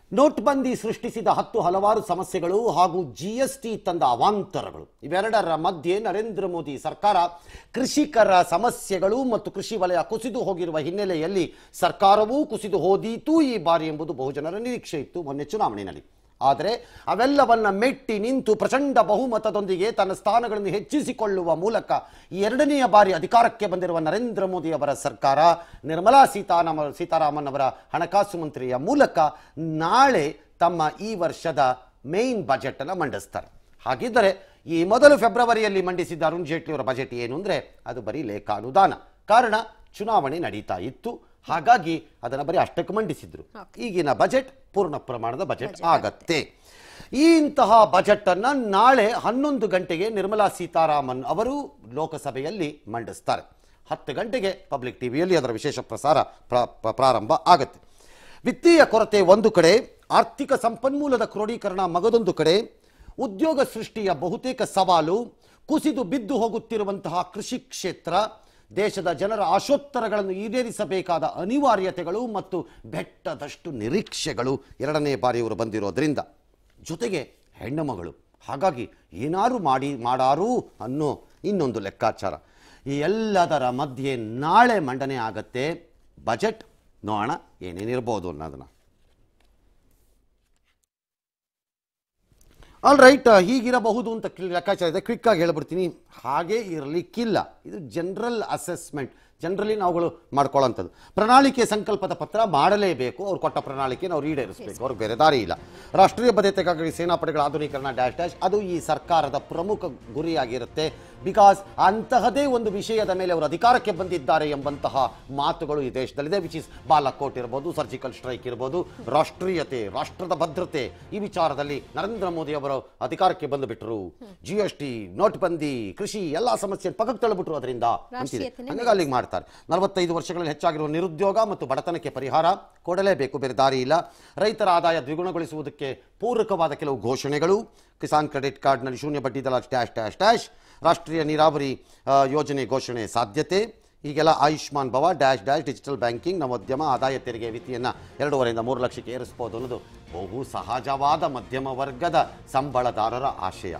ನೋಟ್ಬಂದಿ ಸೃಷ್ಟಿಸಿದ ಹತ್ತು ಹಲವಾರು ಸಮಸ್ಯೆಗಳು ಹಾಗೂ ಜಿ ಎಸ್ ಟಿ ತಂದ ಅವಾಂತರಗಳು ಇವೆರಡರ ಮಧ್ಯೆ ನರೇಂದ್ರ ಮೋದಿ ಸರ್ಕಾರ ಕೃಷಿಕರ ಸಮಸ್ಯೆಗಳು ಮತ್ತು ಕೃಷಿ ವಲಯ ಕುಸಿದು ಹೋಗಿರುವ ಹಿನ್ನೆಲೆಯಲ್ಲಿ ಸರ್ಕಾರವೂ ಕುಸಿದು ಹೋದೀತು ಈ ಬಾರಿ ಎಂಬುದು ಬಹುಜನರ ನಿರೀಕ್ಷೆ ಇತ್ತು ಮೊನ್ನೆ ಚುನಾವಣೆಯಲ್ಲಿ ಆದರೆ ಅವೆಲ್ಲವನ್ನ ಮೆಟ್ಟಿ ನಿಂತು ಪ್ರಚಂಡ ಬಹುಮತದೊಂದಿಗೆ ತನ್ನ ಸ್ಥಾನಗಳನ್ನು ಹೆಚ್ಚಿಸಿಕೊಳ್ಳುವ ಮೂಲಕ ಎರಡನೆಯ ಬಾರಿ ಅಧಿಕಾರಕ್ಕೆ ಬಂದಿರುವ ನರೇಂದ್ರ ಮೋದಿ ಅವರ ಸರ್ಕಾರ ನಿರ್ಮಲಾ ಸೀತಾರಾಮ ಸೀತಾರಾಮನ್ ಅವರ ಹಣಕಾಸು ಮಂತ್ರಿಯ ಮೂಲಕ ನಾಳೆ ತಮ್ಮ ಈ ವರ್ಷದ ಮೇನ್ ಬಜೆಟ್ ಅನ್ನು ಮಂಡಿಸ್ತಾರೆ ಹಾಗಿದ್ದರೆ ಈ ಮೊದಲು ಫೆಬ್ರವರಿಯಲ್ಲಿ ಮಂಡಿಸಿದ್ದ ಅರುಣ್ ಜೇಟ್ಲಿ ಅವರ ಬಜೆಟ್ ಏನು ಅಂದ್ರೆ ಅದು ಬರೀ ಲೇಖಾನುದಾನ ಕಾರಣ ಚುನಾವಣೆ ನಡೀತಾ ಇತ್ತು ಹಾಗಾಗಿ ಅದನ್ನು ಬರೀ ಅಷ್ಟಕ್ಕೆ ಮಂಡಿಸಿದ್ರು ಈಗಿನ ಬಜೆಟ್ ಪೂರ್ಣ ಪ್ರಮಾಣದ ಬಜೆಟ್ ಆಗತ್ತೆ ಈ ಇಂತಹ ಬಜೆಟ್ ಅನ್ನ ನಾಳೆ ಹನ್ನೊಂದು ಗಂಟೆಗೆ ನಿರ್ಮಲಾ ಸೀತಾರಾಮನ್ ಅವರು ಲೋಕಸಭೆಯಲ್ಲಿ ಮಂಡಿಸ್ತಾರೆ ಹತ್ತು ಗಂಟೆಗೆ ಪಬ್ಲಿಕ್ ಟಿವಿಯಲ್ಲಿ ಅದರ ವಿಶೇಷ ಪ್ರಸಾರ ಪ್ರ- ಪ್ರ- ಪ್ರಾರಂಭ ಆಗುತ್ತೆ ವಿತ್ತೀಯ ಕೊರತೆ ಒಂದು ಕಡೆ ಆರ್ಥಿಕ ಸಂಪನ್ಮೂಲದ ಕ್ರೋಢೀಕರಣ ಮಗದೊಂದು ಕಡೆ ಉದ್ಯೋಗ ಸೃಷ್ಟಿಯ ಬಹುತೇಕ ಸವಾಲು ಕುಸಿದು ಬಿದ್ದು ಹೋಗುತ್ತಿರುವಂತಹ ಕೃಷಿ ಕ್ಷೇತ್ರ ದೇಶದ ಜನರ ಆಶೋತ್ತರಗಳನ್ನು ಈಡೇರಿಸಬೇಕಾದ ಅನಿವಾರ್ಯತೆಗಳು ಮತ್ತು ಬೆಟ್ಟದಷ್ಟು ನಿರೀಕ್ಷೆಗಳು ಎರಡನೇ ಬಾರಿ ಇವರು ಬಂದಿರೋದ್ರಿಂದ ಜೊತೆಗೆ ಹೆಣ್ಣು ಮಗಳು ಹಾಗಾಗಿ ಏನಾರು ಮಾಡಿ ಮಾಡಾರು ಅನ್ನೋ ಇನ್ನೊಂದು ಲೆಕ್ಕಾಚಾರ ಈ ಎಲ್ಲದರ ಮಧ್ಯೆ ನಾಳೆ ಮಂಡನೆ ಆಗತ್ತೆ ಬಜೆಟ್ ನೋಡೋಣ ಏನೇನಿರ್ಬೋದು ಅನ್ನೋದನ್ನ ಆಲ್ ರೈಟ್ ಹೀಗಿರಬಹುದು ಅಂತ ಕ್ಲಿ- ಲೆಕ್ಕಾಚಾರ ಇದೆ ಕ್ವಿಕ್ ಆಗಿ ಹೇಳ್ಬಿಡ್ತೀನಿ ಹಾಗೆ ಇರಲಿಕ್ಕಿಲ್ಲ ಇದು ಜನರಲ್ ಅಸೆಸ್ಮೆಂಟ್ ಜನರಲಿ ನಾವುಗಳು ಮಾಡ್ಕೊಳ್ಳೋಂಥದ್ದು ಪ್ರಣಾಳಿಕೆ ಸಂಕಲ್ಪದ ಪತ್ರ ಮಾಡಲೇಬೇಕು ಅವ್ರು ಕೊಟ್ಟ ಪ್ರಣಾಳಿಕೆ ನಾವು ಈಡೇರಿಸಬೇಕು ಅವ್ರಿಗೆ ಬೇರೆ ದಾರಿ ಇಲ್ಲ ರಾಷ್ಟ್ರೀಯ ಭದ್ರತೆಗಾಗಿ ಸೇನಾಪಡೆಗಳ ಆಧುನೀಕರಣ ಡ್ಯಾಶ್ ಡ್ಯಾಶ್ ಅದು ಈ ಸರ್ಕಾರದ ಪ್ರಮುಖ ಗುರಿಯಾಗಿರುತ್ತೆ ಬಿಕಾಸ್ ಅಂತಹದೇ ಒಂದು ವಿಷಯದ ಮೇಲೆ ಅವರು ಅಧಿಕಾರಕ್ಕೆ ಬಂದಿದ್ದಾರೆ ಎಂಬಂತಹ ಮಾತುಗಳು ಈ ದೇಶದಲ್ಲಿದೆ ವಿಚ್ ಇಸ್ ಬಾಲಕೋಟ್ ಇರ್ಬೋದು ಸರ್ಜಿಕಲ್ ಸ್ಟ್ರೈಕ್ ಇರ್ಬೋದು ರಾಷ್ಟ್ರೀಯತೆ ರಾಷ್ಟ್ರದ ಭದ್ರತೆ ಈ ವಿಚಾರದಲ್ಲಿ ನರೇಂದ್ರ ಮೋದಿ ಅವರು ಅಧಿಕಾರಕ್ಕೆ ಬಂದು ಬಿಟ್ಟರು ಜಿ ಎಸ್ ಟಿ ನೋಟ್ಬಂದಿ ಕೃಷಿ ಎಲ್ಲಾ ಸಮಸ್ಯೆ ಪಕ್ಕಕ್ಕೆ ತಳ್ಳಿಬಿಟ್ರು ಅದರಿಂದ ಅಂತಿದೆ ರಾಷ್ಟ್ರೀಯತೆನೇ ಹಂಗಾಗಿ ಅಲ್ಲಿಗೆ ಮಾಡ್ತಾರೆ ನಲವತ್ತೈದು ವರ್ಷಗಳಲ್ಲಿ ಹೆಚ್ಚಾಗಿರುವ ನಿರುದ್ಯೋಗ ಮತ್ತು ಬಡತನಕ್ಕೆ ಪರಿಹಾರ ಕೊಡಲೇಬೇಕು ಬೇರೆ ದಾರಿ ಇಲ್ಲ ರೈತರ ಆದಾಯ ದ್ವಿಗುಣಗೊಳಿಸುವುದಕ್ಕೆ ಪೂರಕವಾದ ಕೆಲವು ಘೋಷಣೆಗಳು ಕಿಸಾನ್ ಕ್ರೆಡಿಟ್ ಕಾರ್ಡ್ನಲ್ಲಿ ಶೂನ್ಯ ಬಡ್ಡಿ ದರ ಡ್ಯಾಶ್ ಡ್ಯಾಶ್ ಡ್ಯಾಶ್ ರಾಷ್ಟ್ರೀಯ ನೀರಾವರಿ ಆ, ಯೋಜನೆ ಘೋಷಣೆ ಸಾಧ್ಯತೆ ಹೀಗೆಲ್ಲ ಆಯುಷ್ಮಾನ್ ಭವ ಡ್ಯಾಶ್ ಡ್ಯಾಶ್ ಡಿಜಿಟಲ್ ಬ್ಯಾಂಕಿಂಗ್ ನವೋದ್ಯಮ ಆದಾಯ ತೆರಿಗೆ ಮಿತಿಯನ್ನು ಎರಡೂವರೆಯಿಂದ ಮೂರು ಲಕ್ಷಕ್ಕೆ ಏರಿಸಬಹುದು ಅನ್ನೋದು ಬಹು ಸಹಜವಾದ ಮಧ್ಯಮ ವರ್ಗದ ಸಂಬಳದಾರರ ಆಶಯ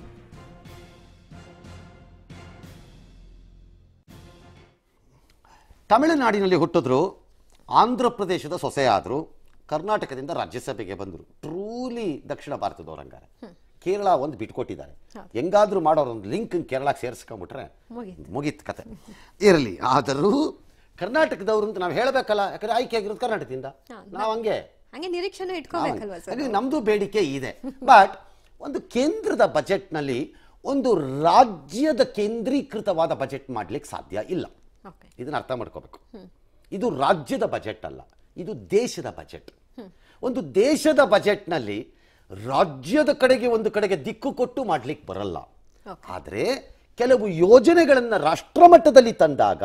ತಮಿಳುನಾಡಿನಲ್ಲಿ ಹುಟ್ಟಿದ್ರು ಆಂಧ್ರ ಪ್ರದೇಶದ ಸೊಸೆಯಾದರು ಕರ್ನಾಟಕದಿಂದ ರಾಜ್ಯಸಭೆಗೆ ಬಂದರು ಟ್ರೂಲಿ ದಕ್ಷಿಣ ಭಾರತದವರಂಗಾರೆ ಕೇರಳ ಒಂದು ಬಿಟ್ಕೊಟ್ಟಿದ್ದಾರೆ ಹೆಂಗಾದ್ರೂ ಮಾಡೋರು ಒಂದು ಲಿಂಕ್ ಕೇರಳಕ್ಕೆ ಸೇರಿಸ್ಕೊಂಡ್ಬಿಟ್ರೆ ಮುಗೀತು. ಮುಗೀತು ಕತೆ ಇರಲಿ ಆದರೂ ಕರ್ನಾಟಕದವರು ಅಂತ ನಾವು ಹೇಳಬೇಕಲ್ಲ ಯಾಕಂದ್ರೆ ಆಯ್ಕೆ ಆಗಿರೋದು ಕರ್ನಾಟಕದಿಂದ ನಾವು ಹಂಗೆ ಹಂಗೆ ನಿರೀಕ್ಷೆನೂ ಇಟ್ಕೋಬೇಕಲ್ವಾ ಸರ್ ಹಾಗಾಗಿ ನಮ್ದು ಬೇಡಿಕೆ ಇದೆ ಬಟ್ ಒಂದು ಕೇಂದ್ರದ ಬಜೆಟ್ನಲ್ಲಿ ಒಂದು ರಾಜ್ಯದ ಕೇಂದ್ರೀಕೃತವಾದ ಬಜೆಟ್ ಮಾಡ್ಲಿಕ್ಕೆ ಸಾಧ್ಯ ಇಲ್ಲ ಓಕೆ ಇದನ್ನ ಅರ್ಥ ಮಾಡ್ಕೋಬೇಕು ಇದು ರಾಜ್ಯದ ಬಜೆಟ್ ಅಲ್ಲ ಇದು ದೇಶದ ಬಜೆಟ್ ಒಂದು ದೇಶದ ಬಜೆಟ್ನಲ್ಲಿ ರಾಜ್ಯದ ಕಡೆಗೆ ಒಂದು ಕಡೆಗೆ ದಿಕ್ಕು ಕೊಟ್ಟು ಮಾಡ್ಲಿಕ್ಕೆ ಬರಲ್ಲ Okay. ಆದರೆ ಕೆಲವು ಯೋಜನೆಗಳನ್ನ ರಾಷ್ಟ್ರ ಮಟ್ಟದಲ್ಲಿ ತಂದಾಗ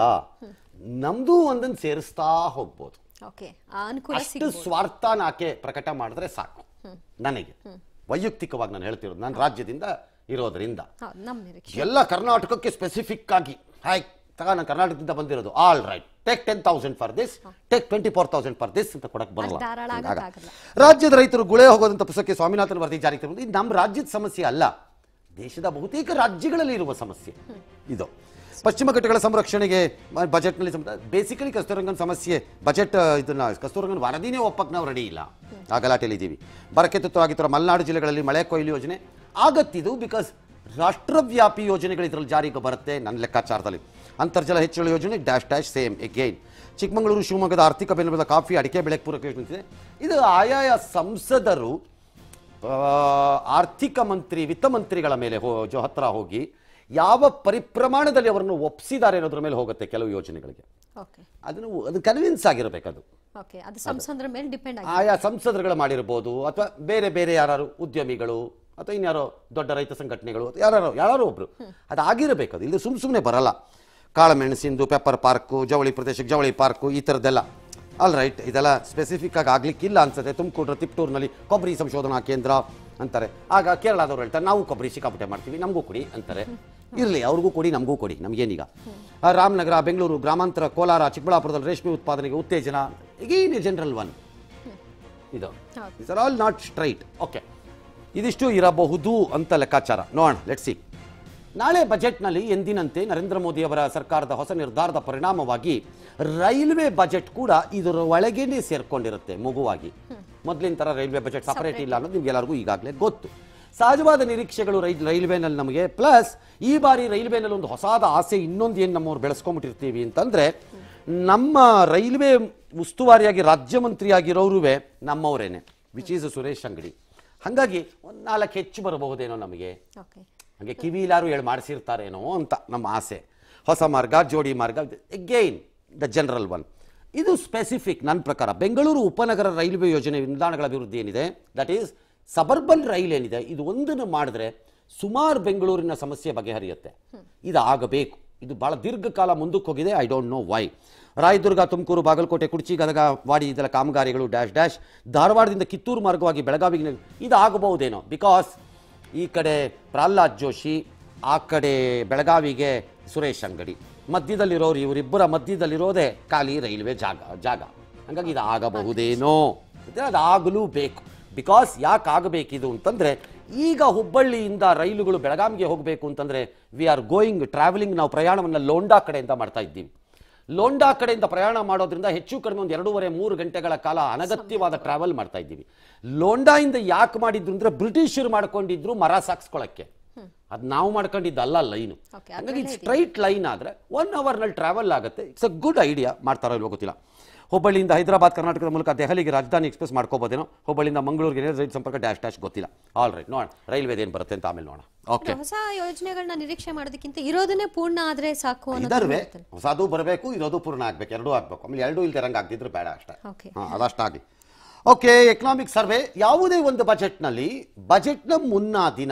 ನಮ್ದು ಒಂದನ್ನು ಸೇರಿಸ್ತಾ ಹೋಗ್ಬೋದು ಓಕೆ ಆ ಅನುಕೂಲ ಅಷ್ಟು ಸಿಗ್ಬೋದು ಸ್ವಾರ್ಥನ ಆಕೆ ಪ್ರಕಟ ಮಾಡಿದ್ರೆ ಸಾಕು ನನಗೆ ವೈಯಕ್ತಿಕವಾಗಿ ನಾನು ಹೇಳ್ತಿರೋದು ನಾನು ರಾಜ್ಯದಿಂದ ಇರೋದ್ರಿಂದ ಹೌದು ನಮ್ಮ ನಿರೀಕ್ಷೆ ಎಲ್ಲ ಕರ್ನಾಟಕಕ್ಕೆ ಸ್ಪೆಸಿಫಿಕ್ ಆಗಿ ಹಾಯ್ ತಗ ನಾನು ಕರ್ನಾಟಕದಿಂದ ಬಂದಿರೋದು all right take ten thousand for this take twenty four thousand for this ಅಂತ ಕೊಡಕ್ ಬರಲ್ಲ ಅಷ್ಟ್ ಧಾರಾಳ ಹಂಗಾಗ. ಆಗಕ್ಕಾಗಲ್ಲ. ರಾಜ್ಯದ ರೈತರು ಗುಳೆ ಹೋಗೋದಂತ ಪುಸ್ತಕಕ್ಕೆ ಸ್ವಾಮಿನಾಥನ್ ವರದಿ ಜಾರಿಗೆ ತರುವುದು ಇದು ನಮ್ಮ ರಾಜ್ಯದ ಸಮಸ್ಯೆ ಅಲ್ಲ ದೇಶದ ಬಹುತೇಕ ರಾಜ್ಯಗಳಲ್ಲಿ ಇರುವ ಸಮಸ್ಯೆ ಇದು ಪಶ್ಚಿಮ ಘಟ್ಟಗಳ ಸಂರಕ್ಷಣೆಗೆ ಮ- ಬಜೆಟ್ನಲ್ಲಿ ಬೇಸಿಕಲಿ ಕಸ್ತೂರಂಗನ್ ಸಮಸ್ಯೆ ಬಜೆಟ್ ಇದನ್ನ ಕಸ್ತೂರಂಗನ್ ವರದಿನೇ ಒಪ್ಪಕ್ಕೆ ನಾವು ರೆಡಿ ಇಲ್ಲ ಆ ಗಲಾಟೆಯಲ್ಲಿ ಇದ್ದೀವಿ ಬರಕ್ಕೆ ತುತ್ತಾಗಿರುವ ಮಲೆನಾಡು ಜಿಲ್ಲೆಗಳಲ್ಲಿ ಮಳೆ ಕೊಯ್ಲು ಯೋಜನೆ ಆಗತ್ತಿದು ಬಿಕಾಸ್ ರಾಷ್ಟ್ರವ್ಯಾಪಿ ಯೋಜನೆಗಳು ಇದರಲ್ಲಿ ಜಾರಿಗೆ ಬರುತ್ತೆ ನನ್ನ ಲೆಕ್ಕಾಚಾರದಲ್ಲಿ ಅಂತರ್ಜಲ ಹೆಚ್ಚಳ ಯೋಜನೆ dash dash same again Chikkamagaluru ಶಿವಮೊಗ್ಗದ ಆರ್ಥಿಕ ಬೆನ್ನೆಲುಬಾದ ಕಾಫಿ ಅಡಿಕೆ ಬೆಳೆಗೆ ಪೂರಕ ಯೋಜನೆ ಇದೆ. ಇದು ಆಯಾಯ ಸಂಸದರು ಆ, ಆರ್ಥಿಕ ಮಂತ್ರಿ ವಿತ್ತ ಮಂತ್ರಿಗಳ ಮೇಲೆ ಹೋ ಜೊ ಹತ್ರ ಹೋಗಿ ಯಾವ ಪರಿಪ್ರಮಾಣದಲ್ಲಿ ಅವರನ್ನು ಒಪ್ಪಿಸಿದ್ದಾರೆ ಅನ್ನೋದ್ರ ಮೇಲೆ ಹೋಗುತ್ತೆ ಕೆಲವು ಯೋಜನೆಗಳಿಗೆ ಓಕೆ ಅದನ್ನು ಅದು ಕನ್ವಿನ್ಸ್ ಆಗಿರಬೇಕು ಅದು ಓಕೆ ಅದು ಸಂಸದರ ಮೇಲೆ ಡಿಪೆಂಡ್ ಆಗಿ ಆಯಾ ಸಂಸದರುಗಳು ಮಾಡಿರ್ಬೋದು ಅಥವಾ ಬೇರೆ ಬೇರೆ ಯಾರು ಉದ್ಯಮಿಗಳು ಅಥವಾ ಇನ್ಯಾರೋ ದೊಡ್ಡ ರೈತ ಸಂಘಟನೆಗಳು ಯಾರು ಯಾರು ಒಬ್ರು ಅದು ಆಗಿರಬೇಕು ಅದು ಇಲ್ಲಿ ಸುಮ್ ಸುಮ್ಮನೆ ಬರಲ್ಲ ಕಾಳಮೆಣಸಿಂದು ಪೆಪ್ಪರ್ ಪಾರ್ಕು ಜವಳಿ ಪ್ರದೇಶಕ್ಕೆ ಜವಳಿ ಪಾರ್ಕು ಈ ಥರದ್ದೆಲ್ಲ ಆಲ್ ರೈಟ್ ಇದೆಲ್ಲ ಸ್ಪೆಸಿಫಿಕ್ ಆಗಿ ಆಗ್ಲಿಕ್ಕಿಲ್ಲ ಅನ್ಸುತ್ತೆ ತುಮಕೂರು ತಿಪ್ಟೂರಿನಲ್ಲಿ ಕೊಬ್ಬರಿ ಸಂಶೋಧನಾ ಕೇಂದ್ರ ಅಂತಾರೆ ಆಗ ಕೇರಳದವ್ರು ಹೇಳ್ತಾರೆ ನಾವು ಕೊಬ್ಬರಿ ಸಿಕ್ಕಾಪಟ್ಟೆ ಮಾಡ್ತೀವಿ ನಮಗೂ ಕೊಡಿ ಅಂತಾರೆ ಇರಲಿ ಅವ್ರಿಗೂ ಕೊಡಿ ನಮಗೂ ಕೊಡಿ ನಮಗೇನೀಗ ಆ, ರಾಮನಗರ ಬೆಂಗಳೂರು ಗ್ರಾಮಾಂತರ ಕೋಲಾರ ಚಿಕ್ಕಬಳ್ಳಾಪುರದಲ್ಲಿ ರೇಷ್ಮೆ ಉತ್ಪಾದನೆಗೆ ಉತ್ತೇಜನ ಈಗೇನು ಜನರಲ್ ಒನ್ ಇದು ಹೌದು. Is are all not straight okay ಇದಿಷ್ಟು ಇರಬಹುದು ಅಂತ ಲೆಕ್ಕಾಚಾರ ನೋಡೋಣ ಲೆಟ್ಸಿ ನಾಳೆ ಬಜೆಟ್ನಲ್ಲಿ ಎಂದಿನಂತೆ ನರೇಂದ್ರ ಮೋದಿ ಅವರ ಸರ್ಕಾರದ ಹೊಸ ನಿರ್ಧಾರದ ಪರಿಣಾಮವಾಗಿ ರೈಲ್ವೆ ಬಜೆಟ್ ಕೂಡ ಇದರ ಒಳಗೇನೆ ಸೇರ್ಕೊಂಡಿರುತ್ತೆ ಮಗುವಾಗಿ ಮೊದಲಿನ ಥರ ರೈಲ್ವೆ ಬಜೆಟ್ ಸಪರೇಟ್ ಇಲ್ಲ ಅನ್ನೋದು ನಿಮ್ಗೆಲ್ಲರಿಗೂ ಈಗಾಗಲೇ ಗೊತ್ತು ಸಹಜವಾದ ನಿರೀಕ್ಷೆಗಳು ರೈ ರೈಲ್ವೆನಲ್ಲಿ ನಮಗೆ ಪ್ಲಸ್ ಈ ಬಾರಿ ರೈಲ್ವೆನಲ್ಲಿ ಒಂದು ಹೊಸಾದ ಆಸೆ ಇನ್ನೊಂದು ಏನು ನಮ್ಮವ್ರು ಬೆಳೆಸ್ಕೊಂಡ್ಬಿಟ್ಟಿರ್ತೀವಿ ಅಂತಂದ್ರೆ ನಮ್ಮ ರೈಲ್ವೆ ಉಸ್ತುವಾರಿಯಾಗಿ ರಾಜ್ಯ ಮಂತ್ರಿಯಾಗಿರೋರುವೆ ನಮ್ಮವರೇನೆ ವಿಚ್ ಈಸ್ ಸುರೇಶ್ ಅಂಗಡಿ ಹಾಗಾಗಿ ಒಂದು ನಾಲ್ಕು ಹೆಚ್ಚು ಬರಬಹುದೇನೋ ನಮಗೆ ಓಕೆ ಹಾಗೆ ಕಿವಿಲಾರು ಹೇಳಿ ಮಾಡಿಸಿರ್ತಾರೇನೋ ಅಂತ ನಮ್ಮ ಆಸೆ ಹೊಸ ಮಾರ್ಗ ಜೋಡಿ ಮಾರ್ಗ ಅಗೈನ್ ದ ಜನರಲ್ ಒನ್ ಇದು ಸ್ಪೆಸಿಫಿಕ್ ನನ್ನ ಪ್ರಕಾರ ಬೆಂಗಳೂರು ಉಪನಗರ ರೈಲ್ವೆ ಯೋಜನೆ ನಿಲ್ದಾಣಗಳ ಅಭಿವೃದ್ಧಿ ಏನಿದೆ ದಟ್ ಈಸ್ ಸಬರ್ಬನ್ ರೈಲ್ ಏನಿದೆ ಇದು ಒಂದನ್ನು ಮಾಡಿದ್ರೆ ಸುಮಾರು ಬೆಂಗಳೂರಿನ ಸಮಸ್ಯೆ ಬಗೆಹರಿಯುತ್ತೆ ಇದು ಆಗಬೇಕು ಇದು ಬಹಳ ದೀರ್ಘಕಾಲ ಮುಂದಕ್ಕೆ ಹೋಗಿದೆ I don't know why Rayadurga Tumakuru Bagalkote Kurchi Gadag ವಾಡಿ ಇದೆಲ್ಲ ಕಾಮಗಾರಿಗಳು ಡ್ಯಾಶ್ ಡ್ಯಾಶ್ ಧಾರವಾಡದಿಂದ ಕಿತ್ತೂರು ಮಾರ್ಗವಾಗಿ ಬೆಳಗಾವಿಗೆ ಇದು ಆಗಬಹುದೇನೋ ಬಿಕಾಸ್ ಈ ಕಡೆ ಪ್ರಹ್ಲಾದ್ ಜೋಶಿ ಆ ಕಡೆ ಬೆಳಗಾವಿಗೆ ಸುರೇಶ್ ಅಂಗಡಿ ಮಧ್ಯದಲ್ಲಿರೋರು ಇವರಿಬ್ಬರ ಮಧ್ಯದಲ್ಲಿರೋದೇ ಖಾಲಿ ರೈಲ್ವೆ ಜಾಗ ಜಾಗ ಹಂಗಾಗಿ ಇದು ಆಗಬಹುದೇನೋ ಮತ್ತೆ ಅದು ಆಗಲೂ ಬೇಕು ಬಿಕಾಸ್ ಯಾಕೆ ಆಗಬೇಕಿದು ಅಂತಂದ್ರೆ ಈಗ ಹುಬ್ಬಳ್ಳಿಯಿಂದ ರೈಲುಗಳು ಬೆಳಗಾವಿಗೆ ಹೋಗಬೇಕು ಅಂತಂದ್ರೆ ವಿ ಆರ್ ಗೋಯಿಂಗ್ ಟ್ರಾವೆಲಿಂಗ್ ನಾವು ಪ್ರಯಾಣವನ್ನು ಲೋಂಡಾ ಕಡೆಯಿಂದ ಮಾಡ್ತಾ ಇದ್ದೀವಿ ಲೋಂಡಾ ಕಡೆಯಿಂದ ಪ್ರಯಾಣ ಮಾಡೋದ್ರಿಂದ ಹೆಚ್ಚು ಕಡಿಮೆ ಒಂದು ಎರಡೂವರೆ ಮೂರು ಗಂಟೆಗಳ ಕಾಲ ಅನಗತ್ಯವಾದ ಟ್ರಾವೆಲ್ ಮಾಡ್ತಾ ಇದ್ದೀವಿ ಲೋಂಡಾಯಿಂದ ಯಾಕೆ ಮಾಡಿದ್ರು ಅಂದ್ರೆ ಬ್ರಿಟಿಷರು ಮಾಡ್ಕೊಂಡಿದ್ರು ಮರ ಸಾಕ್ಸ್ಕೊಳಕ್ಕೆ ಅದು ನಾವು ಮಾಡ್ಕೊಂಡಿದ್ದಲ್ಲ ಲೈನು Okay, ಹಾಗಾಗಿ ಸ್ಟ್ರೈಟ್ ಲೈನ್ ಆದ್ರೆ ಒನ್ ಅವರ್ನಲ್ಲಿ ಟ್ರಾವೆಲ್ ಆಗುತ್ತೆ ಇಟ್ಸ್ ಅ ಗುಡ್ ಐಡಿಯಾ ಮಾಡ್ತಾರೋ ಇಲ್ವೋ ಗೊತ್ತಿಲ್ಲ ಹುಬ್ಬಳ್ಳಿಯಿಂದ ಹೈದರಾಬಾದ್ ಕರ್ನಾಟಕದ ಮೂಲಕ ದೆಹಲಿಗೆ ರಾಜಧಾನಿ ಎಕ್ಸ್ಪ್ರೆಸ್ ಮಾಡ್ಕೋಬೋದೇನೋ ಹುಬ್ಬಳ್ಳಿಯಿಂದ ಮಂಗಳೂರಿಗೆ ರೈಲ್ ಸಂಪರ್ಕ ಡ್ಯಾಶ್ ಡ್ಯಾಶ್ ಗೊತ್ತಿಲ್ಲ ಆಲ್ ರೈಟ್ ನೋಡೋಣ ರೈಲ್ವೇದು ಏನು ಬರುತ್ತೆ ಅಂತ ಆಮೇಲೆ ನೋಡೋಣ ಓಕೆ ಹೊಸ ಯೋಜನೆಗಳನ್ನ ನಿರೀಕ್ಷೆ ಮಾಡೋದಕ್ಕಿಂತ ಇರೋದನ್ನೇ ಪೂರ್ಣ ಆದ್ರೆ ಸಾಕು ಅನ್ನೋದು ಇದರ್ವೆ ಇರುತ್ತೆ. ಹೊಸದು ಬರಬೇಕು ಇರೋದು ಪೂರ್ಣ ಆಗ್ಬೇಕು ಎರಡೂ ಆಗ್ಬೇಕು ಆಮೇಲೆ ಎರಡೂ ಇಲ್ದಿರಂಗೆ ಆಗ್ತಿದ್ರು ಬೇಡ ಅಷ್ಟೇ Okay. ಹಾ ಅದಷ್ಟಾಗಲಿ ಓಕೆ ಎಕನಾಮಿಕ್ ಸರ್ವೆ ಯಾವುದೇ ಒಂದು ಬಜೆಟ್ನಲ್ಲಿ ಬಜೆಟ್ನ ಮುನ್ನಾ ದಿನ